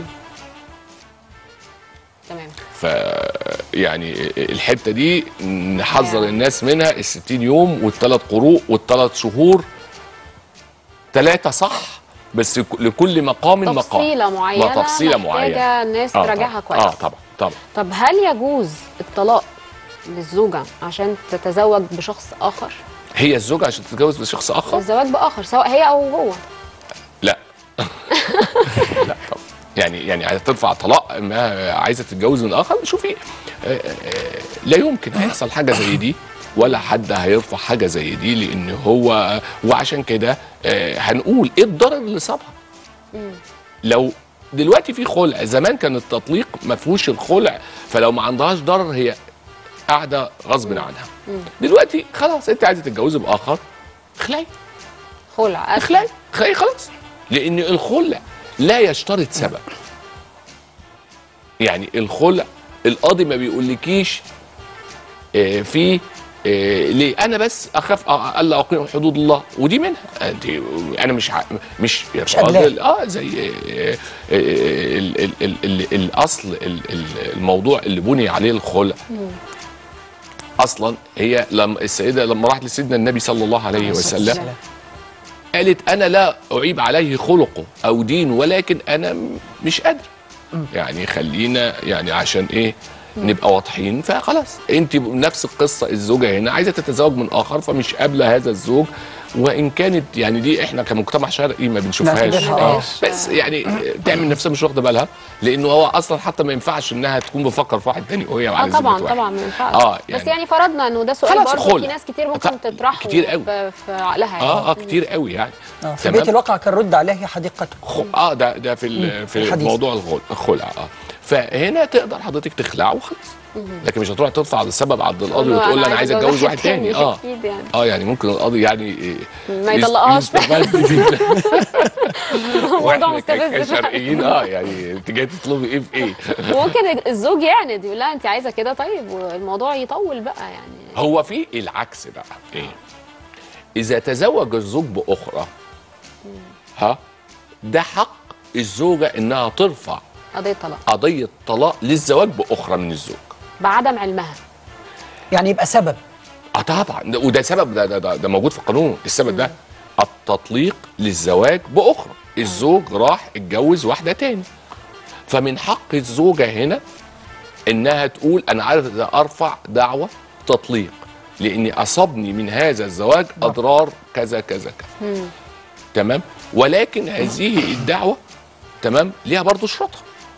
تمام ف يعني الحته دي نحذر الناس منها ال 60 يوم والثلاث قروء والثلاث شهور ثلاثه صح بس ك- لكل مقام مقام تفصيله معينه ما تفصيله معينه محتاجه الناس آه تراجعها طبعاً. كويس اه طبعا طبعا طب هل يجوز الطلاق للزوجه عشان تتزوج بشخص اخر هي الزوجه عشان تتجوز بشخص اخر الزواج باخر سواء هي او هو لا لا طبعا يعني يعني عايزه ترفع طلاق ما عايزه تتجوز من اخر شوفي آه، آه، لا يمكن هيحصل حاجه زي دي ولا حد هيرفع حاجه زي دي لان هو وعشان كده آه، هنقول ايه الضرر اللي صابها لو دلوقتي في خلع زمان كان التطليق ما فيهوش الخلع فلو ما عندهاش ضرر هي قاعده غصب عنها دلوقتي خلاص انت عايزه تتجوزي باخر اخلعي خلع اخلعي اخلعي خلاص لان الخلع لا يشترط سبب يعني الخلع القاضي ما بيقولكيش آه، في آه، ليه انا بس اخاف أ- الا اقيم حدود الله ودي منها انت انا مش ع- مش مش قبلها. الراجل اه زي آه، آه، ال- ال- ال- ال- الاصل ال- ال- الموضوع اللي بني عليه الخلع اصلا هي لما السيده لما راحت لسيدنا النبي صلى الله عليه وسلم قالت انا لا اعيب عليه خلقه او دينه ولكن انا م- مش قادر يعني خلينا يعني عشان ايه نبقى واضحين فخلاص انت نفس القصه الزوجه هنا عايزه تتزوج من اخر فمش قابله هذا الزوج وان كانت يعني دي احنا كمجتمع شرقي ما بنشوفهاش نعتبرها، آه. آه. بس يعني تعمل نفسها مش واخده بالها لانه هو اصلا حتى ما ينفعش انها تكون بفكر في واحد تاني وهي اه عايزه طبعا بيت واحد. طبعا ما ينفعش اه بس يعني يعني فرضنا انه ده سؤال خلاص برضه خلع. في ناس كتير ممكن طب- تطرحه كتير قوي. في, في عقلها يعني اه اه كتير قوي يعني آه، في تمام؟ بيت الواقع كان رد عليه حديقته خ- اه ده ده في ال- في الحديث. موضوع الغل- الخلع اه فهنا تقدر حضرتك تخلع وخلاص لكن مش هتروح ترفع السبب عند القاضي له وتقول له أنا انا عايز عايزة اتجوز واحد أتجوز تاني واحد اه تاني، أكيد يعني. اه يعني ممكن القاضي يعني إيه، ما يست- يطلقهاش. يستفاد بيه. موضوع واحنا مستفز كشرقيين اه يعني انت جاي تطلبي ايه في ايه ممكن الزوج يعند يقول لها انت عايزه كده طيب والموضوع يطول بقى يعني هو في العكس بقى ايه اذا تزوج الزوج باخرى ها ده حق الزوجه انها ترفع قضيه طلاق قضيه طلاق للزواج باخرى من الزوج بعدم علمها يعني يبقى سبب اه طبعا ده- وده سبب ده, ده, ده, ده موجود في القانون السبب ده التطليق للزواج باخرى الزوج راح اتجوز واحده تاني فمن حق الزوجه هنا انها تقول انا عايزه ارفع دعوه تطليق لاني اصابني من هذا الزواج اضرار كذا كذا كذا تمام ولكن هذه الدعوه تمام ليها برضو شروطها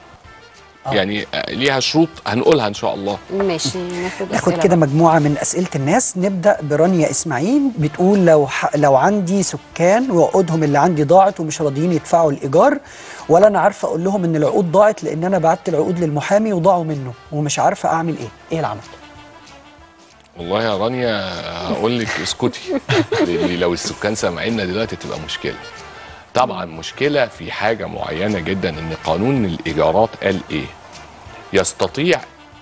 يعني آه، ليها شروط هنقولها ان شاء الله ماشي ناخد ناخد أسئلة كده بقى. مجموعه من اسئله الناس نبدا برانيا اسماعيل بتقول لو ح... لو عندي سكان وعقودهم اللي عندي ضاعت ومش راضيين يدفعوا الايجار ولا انا عارفه اقول لهم ان العقود ضاعت لان انا بعت العقود للمحامي وضاعوا منه ومش عارفه اعمل ايه ايه العمل والله يا رانيا هقول لك اسكتي لان لو السكان سامعيننا دلوقتي تبقى مشكله طبعا مشكله في حاجه معينه جدا ان قانون الايجارات قال ايه يستطيع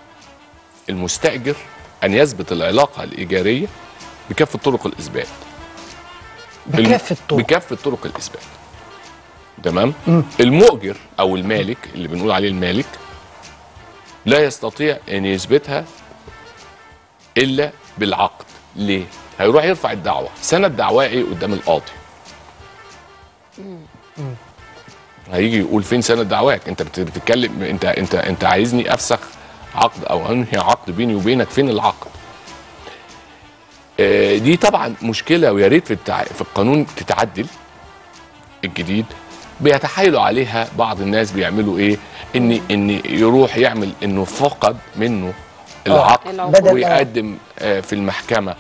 المستاجر ان يثبت العلاقه الايجاريه بكافه طرق الاثبات بكافه الطرق بكافه طرق الاثبات تمام المؤجر او المالك اللي بنقول عليه المالك لا يستطيع ان يثبتها الا بالعقد ليه هيروح يرفع الدعوه سند دعواه ايه قدام القاضي هيجي يقول فين سند دعواك انت بت- بتتكلم انت انت انت عايزني افسخ عقد او انهي عقد بيني وبينك فين العقد آه، دي طبعا مشكله ويا ريت في التع... في القانون تتعدل الجديد بيتحايلوا عليها بعض الناس بيعملوا ايه ان ان يروح يعمل انه فقد منه العقد العقود. بدل- ويقدم آه، في المحكمه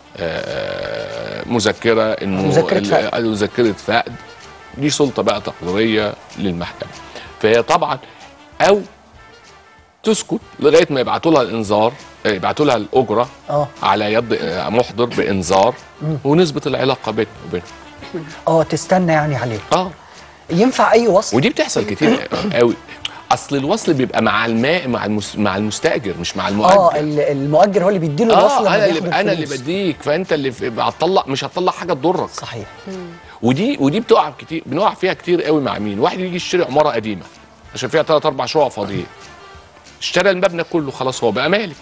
آه، مذكره انه مذكرة ال- فقد. مذكره فقد دي سلطه بقى تقديريه للمحكمه فهي طبعا او تسكت لغايه ما يبعتوا لها الانذار آه، يبعتوا لها الاجره اه على يد آه، محضر بانذار ونثبت العلاقه بيننا وبينهم اه تستنى يعني عليه اه ينفع اي وصل ودي بتحصل كتير قوي اصل الوصل بيبقى مع الماء مع المس... مع المستاجر مش مع المؤجر اه ال- المؤجر هو اللي بيديله الوصل اه لما انا بياخد اللي انا اللي الفلوس. بديك فانت اللي في- هتطلع مش هتطلع حاجه تضرك صحيح ودي ودي بتقع كتير بنقع فيها كتير قوي مع مين واحد يجي يشتري عماره قديمه عشان فيها ثلاث اربع شقق فاضيين اشترى المبنى كله خلاص هو بقى مالك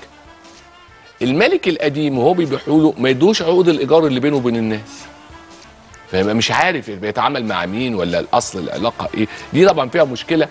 الملك القديم وهو بيبيعوا له ما يدوش عقود الايجار اللي بينه وبين الناس فيبقى مش عارف بيتعامل مع مين ولا الاصل العلاقه ايه دي طبعا فيها مشكله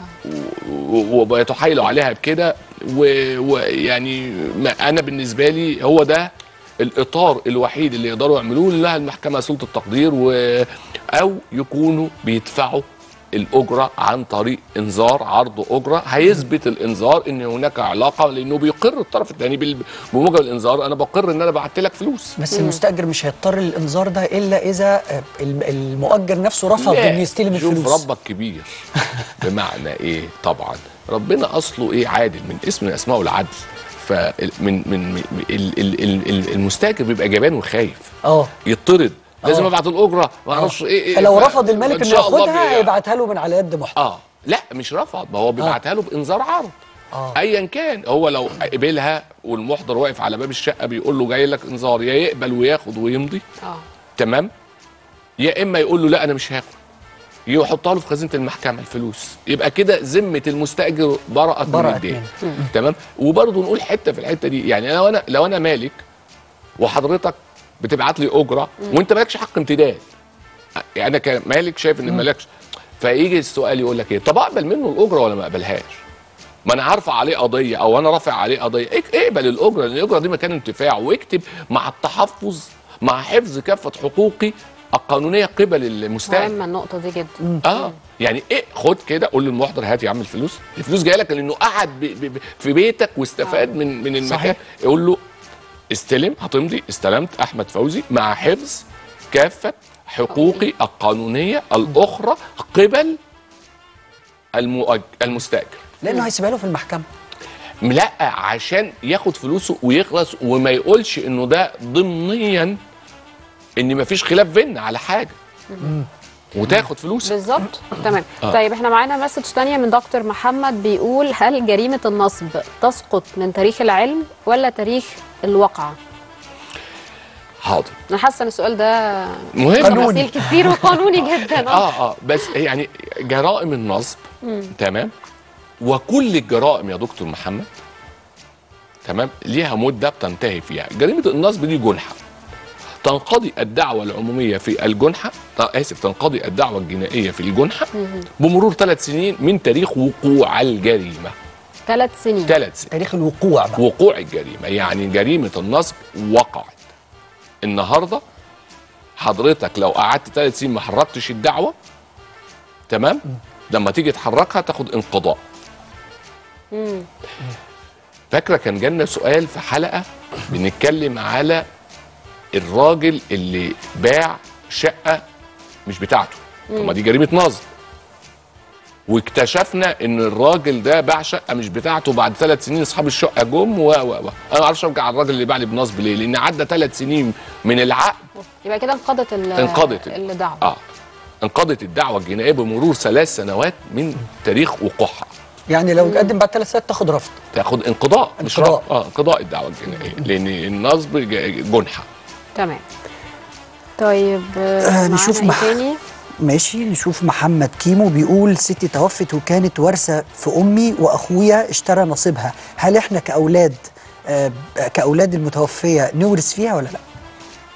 و- و- وبيتحايلوا عليها بكده و- ويعني ما- انا بالنسبه لي هو ده الاطار الوحيد اللي يقدروا يعملوه لها المحكمه سلطه التقدير و او يكونوا بيدفعوا الاجره عن طريق انذار عرض اجره هيثبت الانذار ان هناك علاقه لانه بيقر الطرف الثاني بال- بموجب الانذار انا بقر ان انا بعت لك فلوس بس المستاجر مش هيضطر للانذار ده الا اذا آه، الم- المؤجر نفسه رفض لا، انه يستلم شوف الفلوس ربك كبير بمعنى ايه طبعا ربنا اصله ايه عادل من اسم من اسمائه العدل فمن من من ال- ال- ال- ال- المستاجر بيبقى جبان وخايف اه يطرد لازم آه. ابعت الاجره ما اعرفش ايه ايه فلو ف- رفض الملك إن انه شاء الله ياخدها بي- هيبعتها له من على يد محترم اه لا مش رفض ما هو بيبعتها له بانذار عرض اه ايا كان هو لو قبلها والمحضر واقف على باب الشقه بيقول له جاي لك انذار يا يقبل وياخد ويمضي اه تمام يا اما يقول له لا انا مش هاخد يحطها له في خزينه المحكمه الفلوس يبقى كده ذمه المستاجر برأت من برأت الدين منه. تمام وبرضه نقول حته في الحته دي يعني لو انا لو انا مالك وحضرتك بتبعت لي اجره وانت مالكش حق امتداد يعني انا كمالك شايف ان مالكش فيجي السؤال يقول لك ايه طب اقبل منه الاجره ولا ما اقبلهاش ما انا هرفع عليه قضيه او انا رافع عليه قضيه اك- اقبل الاجره لان الاجره دي مكان انتفاع واكتب مع التحفظ مع حفظ كافه حقوقي القانونيه قبل المستاجر مهمه النقطه دي جدا اه يعني ايه خد كده قول للمحضر هات يا عم الفلوس الفلوس جايه لك لانه قعد ب- ب- ب- في بيتك واستفاد من من المكان صحيح. يقول له استلم هتمضي استلمت احمد فوزي مع حفظ كافه حقوقي القانونيه الاخرى قبل المؤج... المستاجر لانه هيسيبها له في المحكمه لا عشان ياخد فلوسه ويخلص وما يقولش انه ده ضمنيا ان مفيش خلاف بينا على حاجه وتاخد فلوسك بالظبط تمام آه. طيب احنا معانا مسج تانية من دكتور محمد بيقول هل جريمة النصب تسقط من تاريخ العلم ولا تاريخ الواقعة؟ حاضر انا حاسه ان السؤال ده مهم تفاصيل كتير وقانوني جدا اه اه اه بس يعني جرائم النصب تمام وكل الجرائم يا دكتور محمد تمام ليها مده بتنتهي فيها جريمه النصب دي جنحه تنقضي الدعوه العموميه في الجنحه ط- اسف تنقضي الدعوه الجنائيه في الجنحه بمرور ثلاث سنين من تاريخ وقوع الجريمه ثلاث سنين ثلاث سنين تاريخ الوقوع بقى وقوع الجريمه يعني جريمه النصب وقعت النهارده حضرتك لو قعدت ثلاث سنين ما حركتش الدعوه تمام لما تيجي تحركها تاخد انقضاء مم. فاكره كان جالنا سؤال في حلقه بنتكلم على الراجل اللي باع شقه مش بتاعته طب ما دي جريمه نصب واكتشفنا ان الراجل ده باع شقه مش بتاعته بعد ثلاث سنين اصحاب الشقه جم و و و انا ما اعرفش ارجع على الراجل اللي باع لي بنصب ليه لان عدى ثلاث سنين من العقد يبقى كده انقضت ال- انقضت. الدعوة اه انقضت الدعوه الجنائيه بمرور ثلاث سنوات من تاريخ وقوعها يعني لو قدم بعد ثلاث سنوات تاخد رفض تاخد انقضاء مش انقضاء. رفض. اه انقضاء الدعوه الجنائيه لان النصب ج- جنحه تمام طيب آه، آه نشوف معانا مح- إيه تاني ماشي نشوف محمد كيمو بيقول ستي توفت وكانت وارثه في امي واخويا اشترى نصيبها هل احنا كاولاد آه كاولاد المتوفيه نورث فيها ولا لا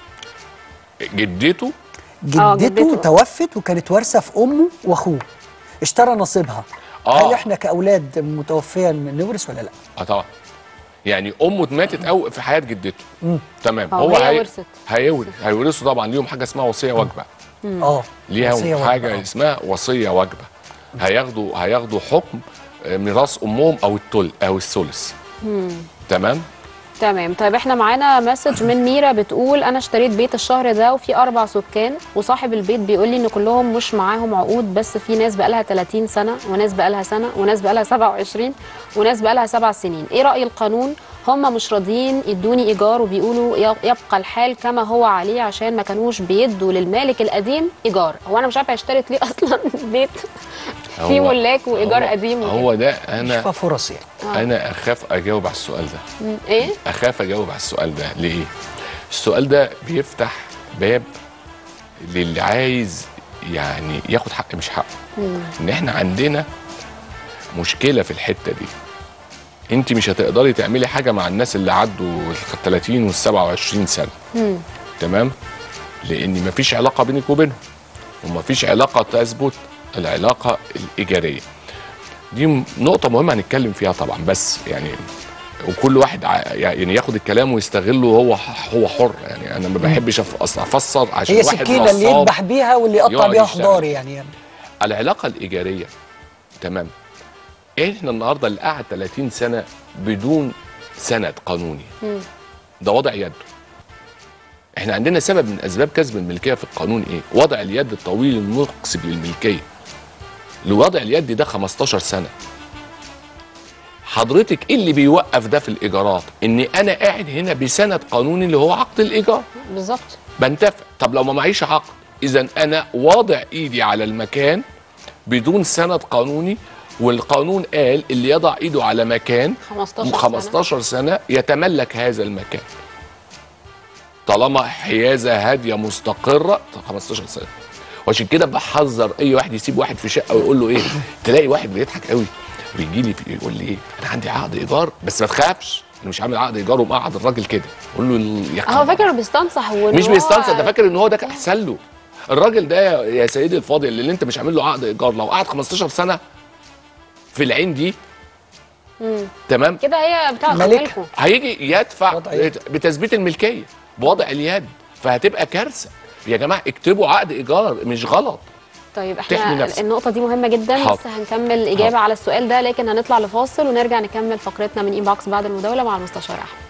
جدته جدته, جدته. توفت وكانت وارثه في امه واخوه اشترى نصيبها آه. هل احنا كاولاد متوفيه نورث ولا لا اه طبعا يعني امه ماتت او في حياه جدته تمام آه، هو وهي هي- ورثت. هيورث هيورثوا طبعا ليهم حاجه اسمها وصيه واجبه اه ليها وصية واجبة، حاجه آه. اسمها وصيه واجبه هياخدوا هياخدوا حكم آه، ميراث امهم او التل او الثلث تمام تمام طيب احنا معانا مسج من ميرا بتقول انا اشتريت بيت الشهر ده وفي اربع سكان وصاحب البيت بيقول لي ان كلهم مش معاهم عقود بس في ناس بقالها 30 سنه وناس بقالها سنه وناس بقالها 27 وناس بقالها سبع سنين ايه راي القانون هم مش راضيين يدوني ايجار وبيقولوا ي- يبقى الحال كما هو عليه عشان ما كانوش بيدوا للمالك القديم ايجار هو انا مش عارفه اشتريت ليه اصلا بيت فيه هو- ملاك وايجار هو- قديم وكده. هو ده مش انا فيها فرص يعني انا اخاف اجاوب على السؤال ده مم. ايه اخاف اجاوب على السؤال ده ليه السؤال ده بيفتح باب للي عايز يعني ياخد حق مش حقه ان احنا عندنا مشكله في الحته دي انت مش هتقدري تعملي حاجه مع الناس اللي عدوا ال 30 وال 27 سنه تمام لان مفيش علاقه بينك وبينهم ومفيش علاقه تثبت العلاقه الايجاريه دي م- نقطه مهمه هنتكلم فيها طبعا بس يعني وكل واحد ع- يعني ياخد الكلام ويستغله هو هو حر يعني انا ما بحبش أف- أص- افسر عشان هي واحد سكينه اللي نصاب يذبح بيها واللي يقطع يقعد بيها يشتغل. خضار يعني, يعني. العلاقه الايجاريه تمام احنا النهارده اللي قعد 30 سنه بدون سند قانوني ده وضع يده احنا عندنا سبب من اسباب كسب الملكيه في القانون ايه وضع اليد الطويل المقصب للملكيه لوضع اليد ده 15 سنه حضرتك ايه اللي بيوقف ده في الايجارات ان انا قاعد هنا بسند قانوني اللي هو عقد الايجار بالظبط بنتفق طب لو ما معيش عقد اذا انا واضع ايدي على المكان بدون سند قانوني والقانون قال اللي يضع ايده على مكان 15 سنة. 15 سنه يتملك هذا المكان طالما حيازه هاديه مستقره 15 سنه وعشان كده بحذر اي واحد يسيب واحد في شقه ويقول له ايه تلاقي واحد بيضحك قوي ويجي لي يقول لي ايه انا عندي عقد ايجار بس ما تخافش انا مش عامل عقد ايجار ومقعد الراجل كده قول له يا هو فاكر بيستنصح وإن مش هو- بيستنصر ده فاكر ان هو ده احسن له الراجل ده يا- يا سيدي الفاضل اللي انت مش عامل له عقد ايجار لو قعد 15 سنه في العين دي تمام كده هي بتاع ملك. ملكه هيجي يدفع وضع يد. بتثبيت الملكيه بوضع اليد فهتبقى كارثه يا جماعه اكتبوا عقد ايجار مش غلط طيب تحمي احنا نفسك. النقطة دي مهمة جدا حاضر. بس هنكمل الإجابة حاضر. على السؤال ده لكن هنطلع لفاصل ونرجع نكمل فقرتنا من إنبوكس بعد المداولة مع المستشار أحمد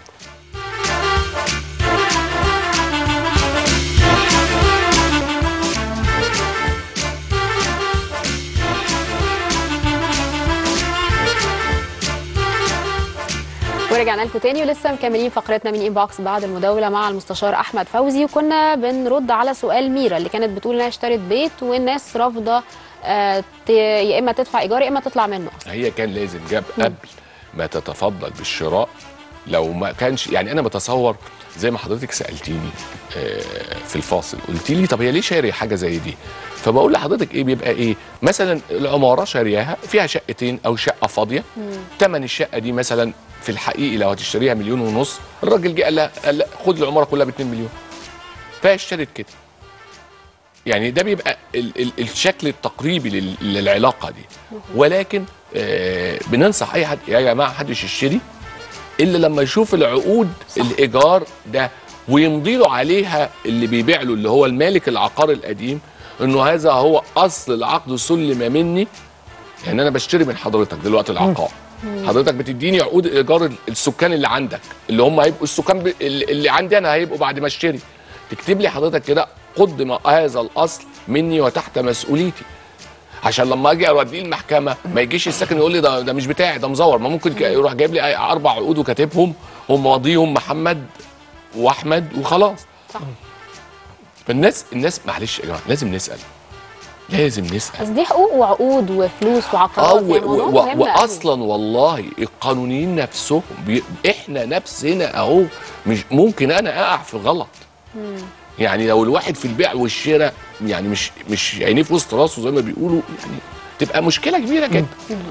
ورجعنا لكم تاني ولسه مكملين فقرتنا من انبوكس بعد المداوله مع المستشار احمد فوزي وكنا بنرد على سؤال ميرا اللي كانت بتقول انها اشترت بيت والناس رافضه آه، ت- يا اما تدفع ايجار يا اما تطلع منه اصلا هي كان لازم جاب قبل ما تتفضل بالشراء لو ما كانش يعني انا بتصور زي ما حضرتك سالتيني آه، في الفاصل قلت لي طب هي ليه شاري حاجه زي دي فبقول لحضرتك ايه بيبقى ايه مثلا العماره شارياها فيها شقتين او شقه فاضيه ثمن الشقه دي مثلا في الحقيقي لو هتشتريها مليون ونص الراجل جه قال لها قال لها خد العماره كلها ب 2 مليون فهي اشترت كده يعني ده بيبقى ال ال الشكل التقريبي لل للعلاقه دي ولكن آه بننصح اي حد يا جماعه محدش يشتري الا لما يشوف العقود الايجار ده ويمضي له عليها اللي بيبيع له اللي هو المالك العقار القديم انه هذا هو اصل العقد سلم مني يعني انا بشتري من حضرتك دلوقتي العقار حضرتك بتديني عقود ايجار السكان اللي عندك اللي هم هيبقوا السكان ب... اللي اللي عندي انا هيبقوا بعد ما اشتري تكتب لي حضرتك كده قدم هذا الاصل مني وتحت مسؤوليتي عشان لما اجي اوديه المحكمه ما يجيش الساكن يقول لي ده ده مش بتاعي ده مزور ما ممكن ك- يروح جايب لي أي- اربع عقود وكاتبهم وماضيهم محمد واحمد وخلاص صح. فالناس الناس معلش يا جماعه لازم نسال لازم نسال بس دي حقوق وعقود وفلوس اه وعقارات و- يعني موضوع و- مهم قوي. واصلا والله القانونيين نفسهم بي احنا نفسنا اهو مش ممكن انا اقع في غلط يعني لو الواحد في البيع والشراء يعني مش مش عينيه في وسط راسه زي ما بيقولوا يعني تبقى مشكله كبيره جدا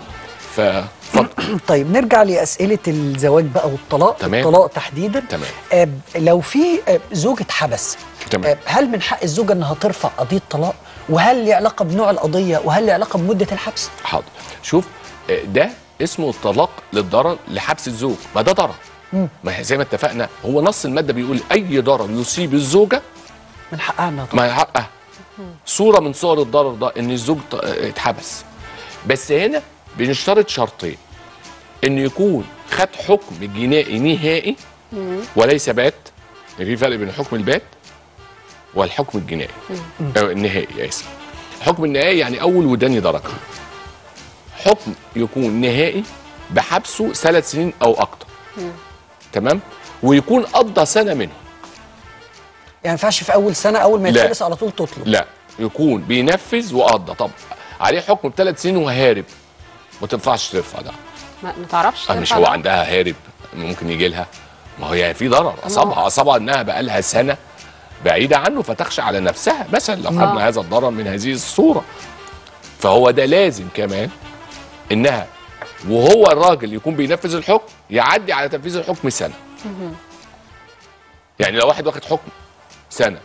فاتفضل طيب نرجع لاسئله الزواج بقى والطلاق تمام. الطلاق تحديدا تمام. آه لو في آه زوج اتحبس تمام. آه هل من حق الزوجه انها ترفع قضيه طلاق وهل ليه علاقه بنوع القضيه وهل ليه علاقه بمده الحبس حاضر شوف آه، ده اسمه الطلاق للضرر لحبس الزوج ما ده ضرر مم. ما هي زي ما اتفقنا هو نص الماده بيقول اي ضرر يصيب الزوجه من حقها انها ما هي حقها صوره من صور الضرر ده ان الزوج ط- آه، اتحبس بس هنا بنشترط شرطين ان يكون خد حكم جنائي نهائي وليس بات في فرق بين الحكم البات والحكم الجنائي أو النهائي اسف الحكم النهائي يعني اول وداني درجه حكم يكون نهائي بحبسه ثلاث سنين او اكتر تمام ويكون قضى سنه منهم يعني ما ينفعش في اول سنه اول ما لا. يتحبس على طول تطلب لا يكون بينفذ وقضى طب عليه حكم بثلاث سنين وهارب ما تنفعش ترفع ده ما ما تعرفش آه، مش ترفع هو ده؟ عندها هارب ممكن يجي لها ما هو يعني في ضرر اصابها اصابها انها بقى لها سنه بعيده عنه فتخشى على نفسها مثلا لو خدنا هذا الضرر من هذه الصوره فهو ده لازم كمان انها وهو الراجل يكون بينفذ الحكم يعدي على تنفيذ الحكم سنه يعني لو واحد واخد حكم سنه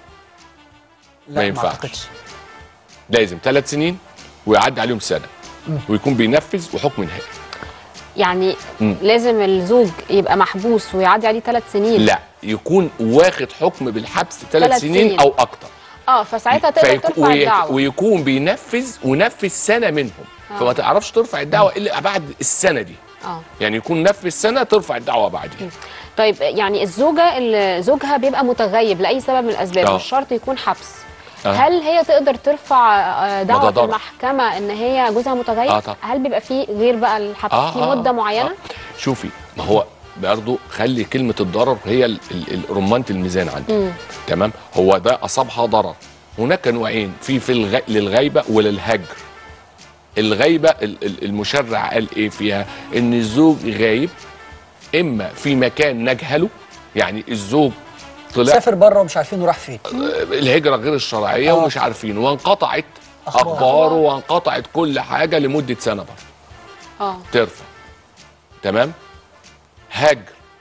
لا ينفعش. اعتقدش لازم ثلاث سنين ويعدي عليهم سنه ويكون بينفذ وحكم نهائي يعني مم. لازم الزوج يبقى محبوس ويعدي عليه ثلاث سنين لا يكون واخد حكم بالحبس ثلاث ثلاث سنين, سنين. او اكتر اه فساعتها تقدر فيك- ترفع وي- الدعوه ويكون بينفذ ونفذ سنه منهم آه. فما تعرفش ترفع الدعوه الا بعد السنه دي اه يعني يكون نفذ سنه ترفع الدعوه بعدين طيب يعني الزوجه اللي زوجها بيبقى متغيب لاي سبب من الاسباب آه. مش شرط يكون حبس آه. هل هي تقدر ترفع آه، دعوه ده في ضرر. المحكمه ان هي جوزها متغيب آه طبعا. هل بيبقى فيه غير بقى الحبس في مده معينه آه. شوفي ما هو برضه خلي كلمه الضرر هي ال- ال- ال- رمانه الميزان عندي مم. تمام هو ده اصابها ضرر هناك نوعين في في الغ... للغيبه وللهجر الغيبه ال- ال- المشرع قال ايه فيها ان الزوج غايب اما في مكان نجهله يعني الزوج طلع سافر بره ومش عارفين راح فين الهجره غير الشرعيه آه. ومش عارفين وانقطعت أخبار. اخباره وانقطعت كل حاجه لمده سنه برضه اه ترفع تمام هجر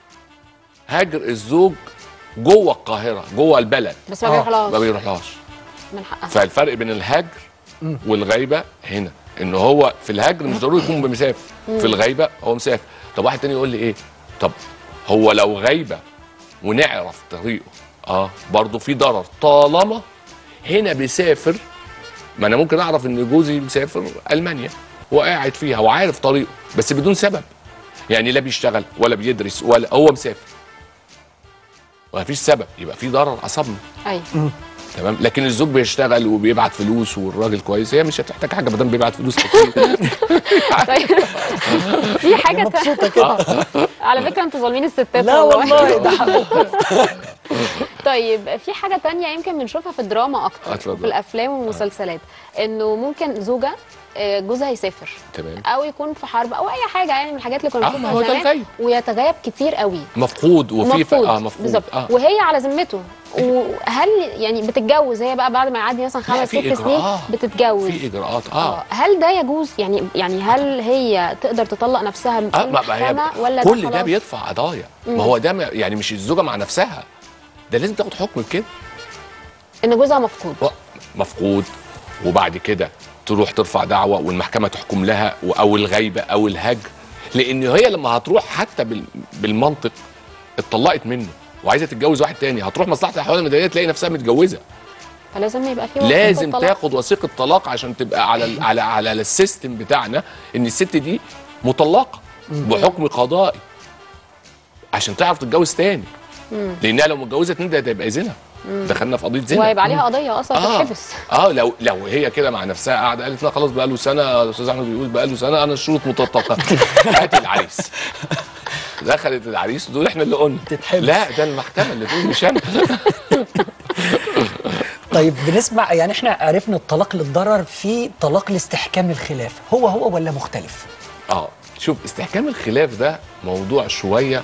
هجر الزوج جوه القاهره جوه البلد بس ما آه. بيروحلهاش ما بيروحلهاش من حقها فالفرق بين الهجر والغيبه هنا ان هو في الهجر مش ضروري يكون بمسافه في الغيبه هو مسافر طب واحد تاني يقول لي ايه طب هو لو غيبه ونعرف طريقه اه برضه في ضرر طالما هنا بيسافر ما انا ممكن اعرف ان جوزي مسافر المانيا وقاعد فيها وعارف طريقه بس بدون سبب يعني لا بيشتغل ولا بيدرس ولا هو مسافر ومفيش سبب يبقى في ضرر اصابنا ايوه تمام لكن الزوج بيشتغل وبيبعت فلوس والراجل كويس هي مش هتحتاج حاجه ما دام بيبعت فلوس كتير طيب في حاجه تا- مبسوطه كده على فكره انتوا ظالمين الستات لا والله ده حقه طيب في حاجه تانية يمكن بنشوفها في الدراما اكتر اتفضل. في الافلام والمسلسلات انه ممكن زوجه آه، جوزها يسافر تمام او يكون في حرب او اي حاجه يعني من الحاجات اللي كنا آه، بنشوفها هو ده زمان الغيب. ويتغيب كتير قوي مفقود وفي ف- مفقود اه مفقود بالظبط اه وهي على ذمته وهل يعني بتتجوز هي بقى بعد ما يعدي مثلا لا، خمس في ست سنين إجراءات. بتتجوز في اجراءات اه اه هل ده يجوز يعني يعني هل هي تقدر تطلق نفسها من اه ما ما هي المحكمه ولا كل ده خلاص؟ بيدفع قضايا ما هو ده ما- يعني مش الزوجه مع نفسها ده لازم تاخد حكم بكده ان جوزها مفقود و- مفقود وبعد كده تروح ترفع دعوه والمحكمه تحكم لها و- او الغيبه او الهجر لان هي لما هتروح حتى بال- بالمنطق اتطلقت منه وعايزه تتجوز واحد تاني هتروح مصلحه الاحوال المدنيه تلاقي نفسها متجوزه فلازم يبقى في وثيقة لازم طلاق. تاخد وثيقه طلاق عشان تبقى على ال على على السيستم بتاعنا ان الست دي مطلقه بحكم قضائي عشان تعرف تتجوز تاني لانها لو متجوزه اتنين ده هتبقى زنا دخلنا في قضيه زنا وهيبقى عليها قضيه اصلا اه تتحبس اه لو لو هي كده مع نفسها قاعده قالت لا خلاص بقى له سنه الاستاذ احمد بيقول بقى له سنه انا الشروط مطبقه هات العريس دخلت العريس دول احنا اللي قلنا تتحبس. لا ده المحكمه اللي تقول مش انا طيب بنسمع يعني احنا عرفنا الطلاق للضرر في طلاق لاستحكام الخلاف هو هو ولا مختلف اه شوف استحكام الخلاف ده موضوع شويه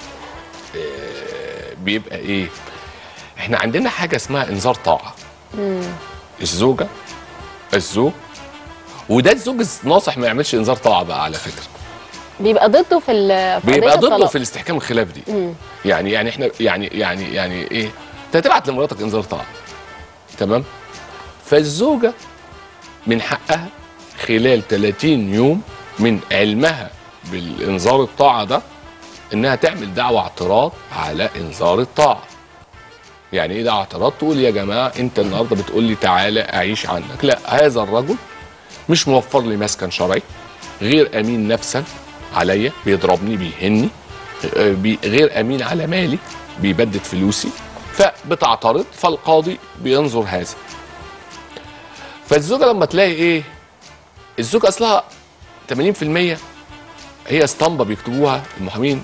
آه بيبقى ايه احنا عندنا حاجه اسمها انذار طاعه الزوجه الزوج وده الزوج الناصح ما يعملش انذار طاعه بقى على فكره بيبقى ضده في ال- في بيبقى قضية ضده الطلاق. في الاستحكام الخلاف دي يعني يعني احنا يعني يعني يعني ايه انت هتبعت لمراتك انذار طاعه تمام فالزوجه من حقها خلال 30 يوم من علمها بالانذار الطاعه ده انها تعمل دعوه اعتراض على انذار الطاعه يعني ايه دعوه اعتراض تقول يا جماعه انت النهارده بتقول لي تعالى اعيش عنك لا هذا الرجل مش موفر لي مسكن شرعي غير امين نفسا عليا بيضربني بيهني آه، بي- غير امين على مالي بيبدد فلوسي فبتعترض فالقاضي بينظر هذا فالزوجه لما تلاقي ايه الزوجه اصلها 80% هي اسطمبه بيكتبوها المحامين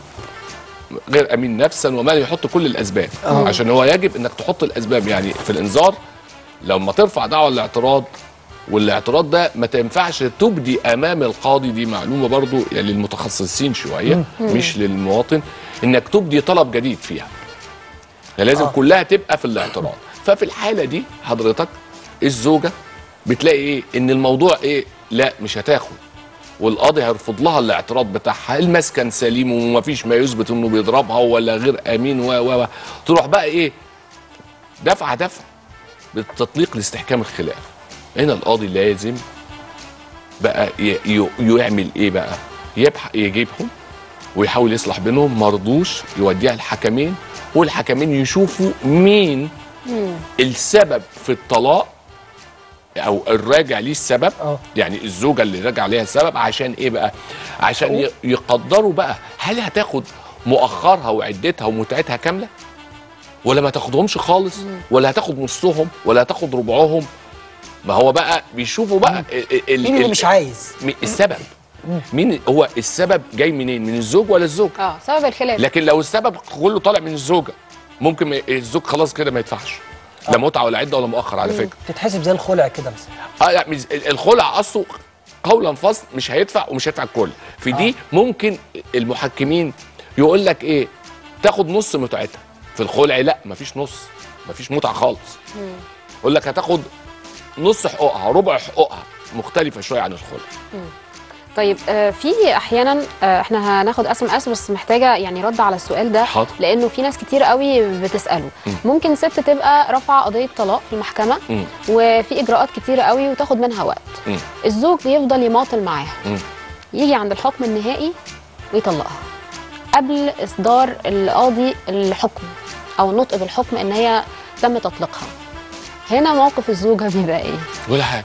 غير امين نفسا وما يحط كل الاسباب آه. عشان هو يجب انك تحط الاسباب يعني في الانذار لما ترفع دعوه للاعتراض والاعتراض ده ما تنفعش تبدي امام القاضي دي معلومه برضو يعني للمتخصصين شويه مش للمواطن انك تبدي طلب جديد فيها لازم آه. آه. كلها تبقى في الاعتراض ففي الحاله دي حضرتك الزوجه بتلاقي ايه ان الموضوع ايه لا مش هتاخد والقاضي هيرفض لها الاعتراض بتاعها المسكن سليم ومفيش ما يثبت انه بيضربها ولا غير امين و و و تروح بقى ايه دفعه دفع بالتطليق لاستحكام الخلاف هنا القاضي لازم بقى ي- ي- يعمل ايه بقى يبحث يجيبهم ويحاول يصلح بينهم مرضوش يوديها الحكمين والحكمين يشوفوا مين السبب في الطلاق او الراجع ليه السبب اه يعني الزوجه اللي راجع ليها السبب عشان ايه بقى عشان ي- يقدروا بقى هل هتاخد مؤخرها وعدتها ومتعتها كامله ولا ما تاخدهمش خالص ولا هتاخد نصهم ولا هتاخد ربعهم ما هو بقى بيشوفوا بقى ال- ال- مين اللي ال- مش عايز مين- السبب مين هو السبب جاي منين من الزوج ولا الزوج اه سبب الخلاف لكن لو السبب كله طالع من الزوجه ممكن ما- الزوج خلاص كده ما يدفعش لا متعه ولا عده ولا مؤخر على فكره تتحسب زي الخلع كده مثلا اه لا مش- الخلع اصله قولا فصل مش هيدفع ومش هيدفع الكل في دي ممكن المحكمين يقول لك ايه تاخد نص متعتها في الخلع لا مفيش نص مفيش متعه خالص يقول لك هتاخد نص حقوقها ربع حقوقها مختلفه شويه عن الخلع طيب آه، في احيانا آه، احنا هناخد اسم اس بس محتاجه يعني رد على السؤال ده حاضر. لانه في ناس كتير قوي بتساله ممكن ست تبقى رافعه قضيه طلاق في المحكمه مم. وفي اجراءات كتيره قوي وتاخد منها وقت مم. الزوج يفضل يماطل معاها مم. يجي عند الحكم النهائي ويطلقها قبل اصدار القاضي الحكم او النطق بالحكم ان هي تم تطليقها هنا موقف الزوجه بيبقى ايه ولا حاجه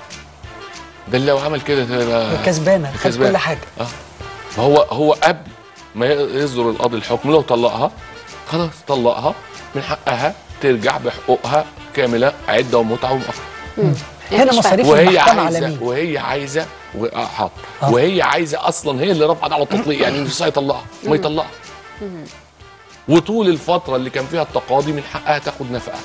ده اللي لو عمل كده تبقى كسبانه خد كسبان. كل حاجه اه ما هو هو قبل ما يصدر القاضي الحكم لو طلقها خلاص طلقها من حقها ترجع بحقوقها كامله عده ومتعه ومؤخر يعني هنا مش مصاريف فاهمة. وهي المحكمه على عايزه مين وهي عايزه و- آه، حاضر آه. وهي عايزه اصلا هي اللي رفعت دعوه التطليق يعني مش هيطلقها ما يطلقها وطول الفتره اللي كان فيها التقاضي من حقها تاخد نفقه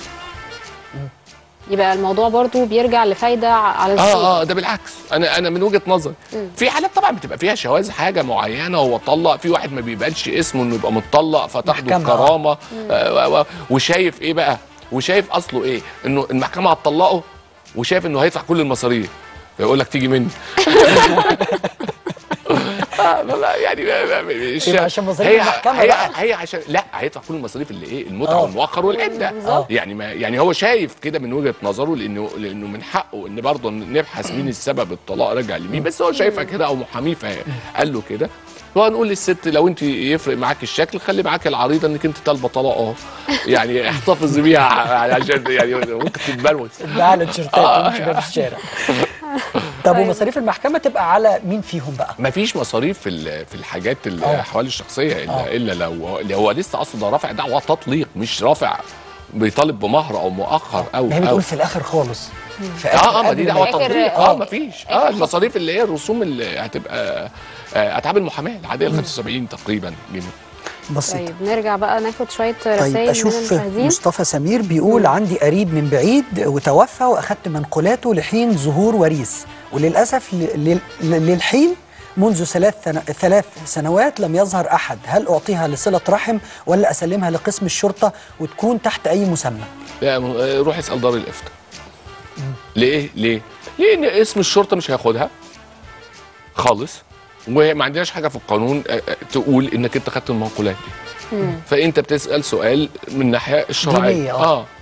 يبقى الموضوع برضو بيرجع لفايده على الزوج اه اه ده بالعكس انا انا من وجهه نظري في حالات طبعا بتبقى فيها شواذ حاجه معينه هو طلق في واحد ما بيبانش اسمه انه يبقى متطلق فتاخده محكمة، آه. الكرامه آه و- و- وشايف ايه بقى وشايف اصله ايه انه المحكمه هتطلقه وشايف انه هيدفع كل المصاريف فيقول لك تيجي مني آه، لا، يعني ما- ما- مش يبقى عشان مصاريف هي المحكمة هي, بقى. هي عشان لا هيدفع كل المصاريف اللي ايه المتعه آه. والمؤخر والعده بالظبط. يعني ما يعني هو شايف كده من وجهه نظره لانه لانه من حقه ان برضه نبحث مين السبب الطلاق رجع لمين بس هو شايفها كده او محاميه فقال له كده وهنقول للست لو انت يفرق معاك الشكل خلي معاك العريضه انك انت طالبه طلاق اهو يعني احتفظ بيها عشان يعني ممكن تتبروز اتباع على تيشيرتات آه. ومشي بيها في الشارع طب ومصاريف المحكمه تبقى على مين فيهم بقى مفيش مصاريف في ال- في الحاجات آه. الاحوال الشخصيه الا آه. الا لو اللي هو لسه اصلا رافع دعوه تطليق مش رافع بيطالب بمهر او مؤخر او ما هي او بتقول في الاخر خالص في اه اه ما قبل دي دعوه آخر- تطليق آه. اه ما فيش اه المصاريف اللي هي الرسوم اللي هتبقى آه اتعاب المحاماه العاديه ال 75 تقريبا جنيه بسيطه طيب نرجع بقى ناخد شويه رسائل طيب من اشوف المشاهدين مصطفى سمير بيقول عندي قريب من بعيد وتوفى واخدت منقولاته لحين ظهور وريث وللاسف ل- لل- للحين منذ ثلاث سنة ثلاث سنوات لم يظهر احد هل اعطيها لصله رحم ولا اسلمها لقسم الشرطه وتكون تحت اي مسمى لا م- آه، روح اسال دار الافتاء ليه ليه لان اسم الشرطه مش هياخدها خالص وما عندناش حاجه في القانون آه، آه، تقول انك انت خدت المنقولات دي فانت بتسال سؤال من الناحيه الشرعيه دينية، آه. اه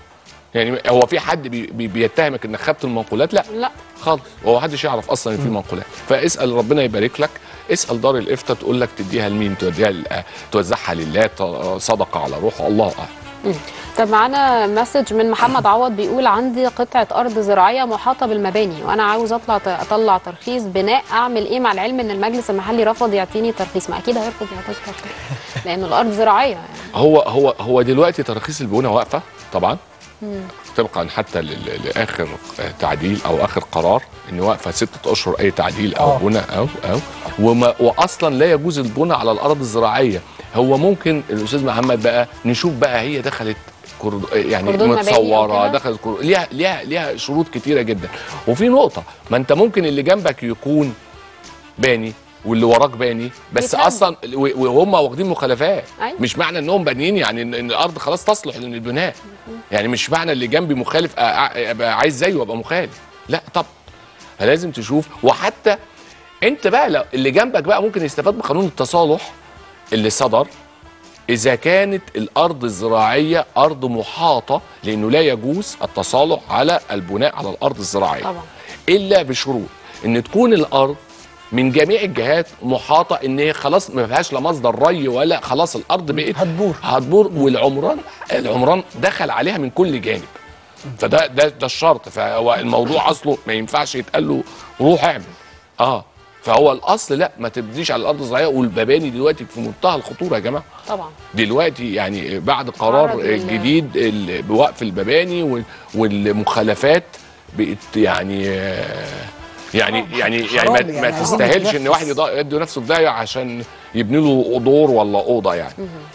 يعني هو في حد بي بي بيتهمك انك خدت المنقولات لا لا خالص هو محدش يعرف اصلا ان في منقولات فاسال ربنا يبارك لك اسال دار الافتاء تقول لك تديها لمين توديها ل- توزعها لله ت- صدقه على روحه الله اعلم مم. طب معانا مسج من محمد عوض بيقول عندي قطعة أرض زراعية محاطة بالمباني وأنا عاوز أطلع أطلع ترخيص بناء أعمل إيه مع العلم إن المجلس المحلي رفض يعطيني ترخيص ما أكيد هيرفض يعطيك ترخيص لأن الأرض زراعية يعني هو هو هو دلوقتي تراخيص البنى واقفه طبعا مم. طبقا حتى لل- لاخر تعديل او اخر قرار ان واقفه ستة اشهر اي تعديل او آه. بنى او او وما واصلا لا يجوز البنى على الارض الزراعيه هو ممكن الاستاذ محمد بقى نشوف بقى هي دخلت كورد- يعني كوردون مباني أو متصوره كده؟ دخلت كور- ليها ليها ليها شروط كتيره جدا وفي نقطه ما انت ممكن اللي جنبك يكون باني واللي وراك باني بس يتهد. اصلا و- وهم واخدين مخالفات أيوة. مش معنى انهم بانيين يعني ان إن الارض خلاص تصلح للبناء يعني مش معنى اللي جنبي مخالف أ- أ- ابقى عايز زيه وابقى مخالف لا طب فلازم تشوف وحتى انت بقى لو اللي جنبك بقى ممكن يستفاد بقانون التصالح اللي صدر اذا كانت الارض الزراعيه ارض محاطه لانه لا يجوز التصالح على البناء على الارض الزراعيه طبعا الا بشروط ان تكون الارض من جميع الجهات محاطه ان هي خلاص ما فيهاش لا مصدر ري ولا خلاص الارض بقت هتبور هتبور والعمران العمران دخل عليها من كل جانب فده ده ده الشرط فهو الموضوع اصله ما ينفعش يتقال له روح اعمل اه فهو الاصل لا ما تبنيش على الارض الزراعيه والمباني دلوقتي في منتهى الخطوره يا جماعه طبعا دلوقتي يعني بعد قرار تعرض لل- جديد ال- بوقف المباني وال- والمخالفات بقت يعني آه، يعني يعني يعني حرام ما, يعني ما عايزين تستاهلش ان نتنفس. واحد يضا- يدي نفسه في داهيه عشان يبني له دور ولا اوضه يعني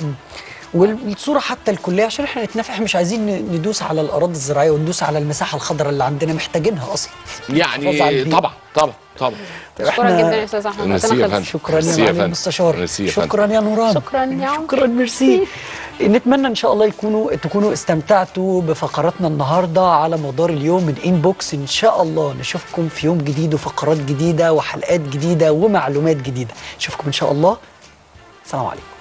والصوره حتى الكليه عشان احنا نتنافع احنا مش عايزين ن- ندوس على الاراضي الزراعيه وندوس على المساحه الخضراء اللي عندنا محتاجينها اصلا حفاظ على يعني البيئة. طبعا طبعا طبعا أشكرك إحنا- جدا يا أستاذ أحمد ميرسي وقتنا يا خلص. فندم. شكرا ميرسي يا يا معالي فندم. المستشار ميرسي يا فندم. شكرا يا نوران شكرا يا عم. شكرا ميرسي نتمنى ان شاء الله يكونوا تكونوا استمتعتوا بفقراتنا النهارده على مدار اليوم من انبوكس ان شاء الله نشوفكم في يوم جديد وفقرات جديده وحلقات جديده ومعلومات جديده نشوفكم ان شاء الله السلام عليكم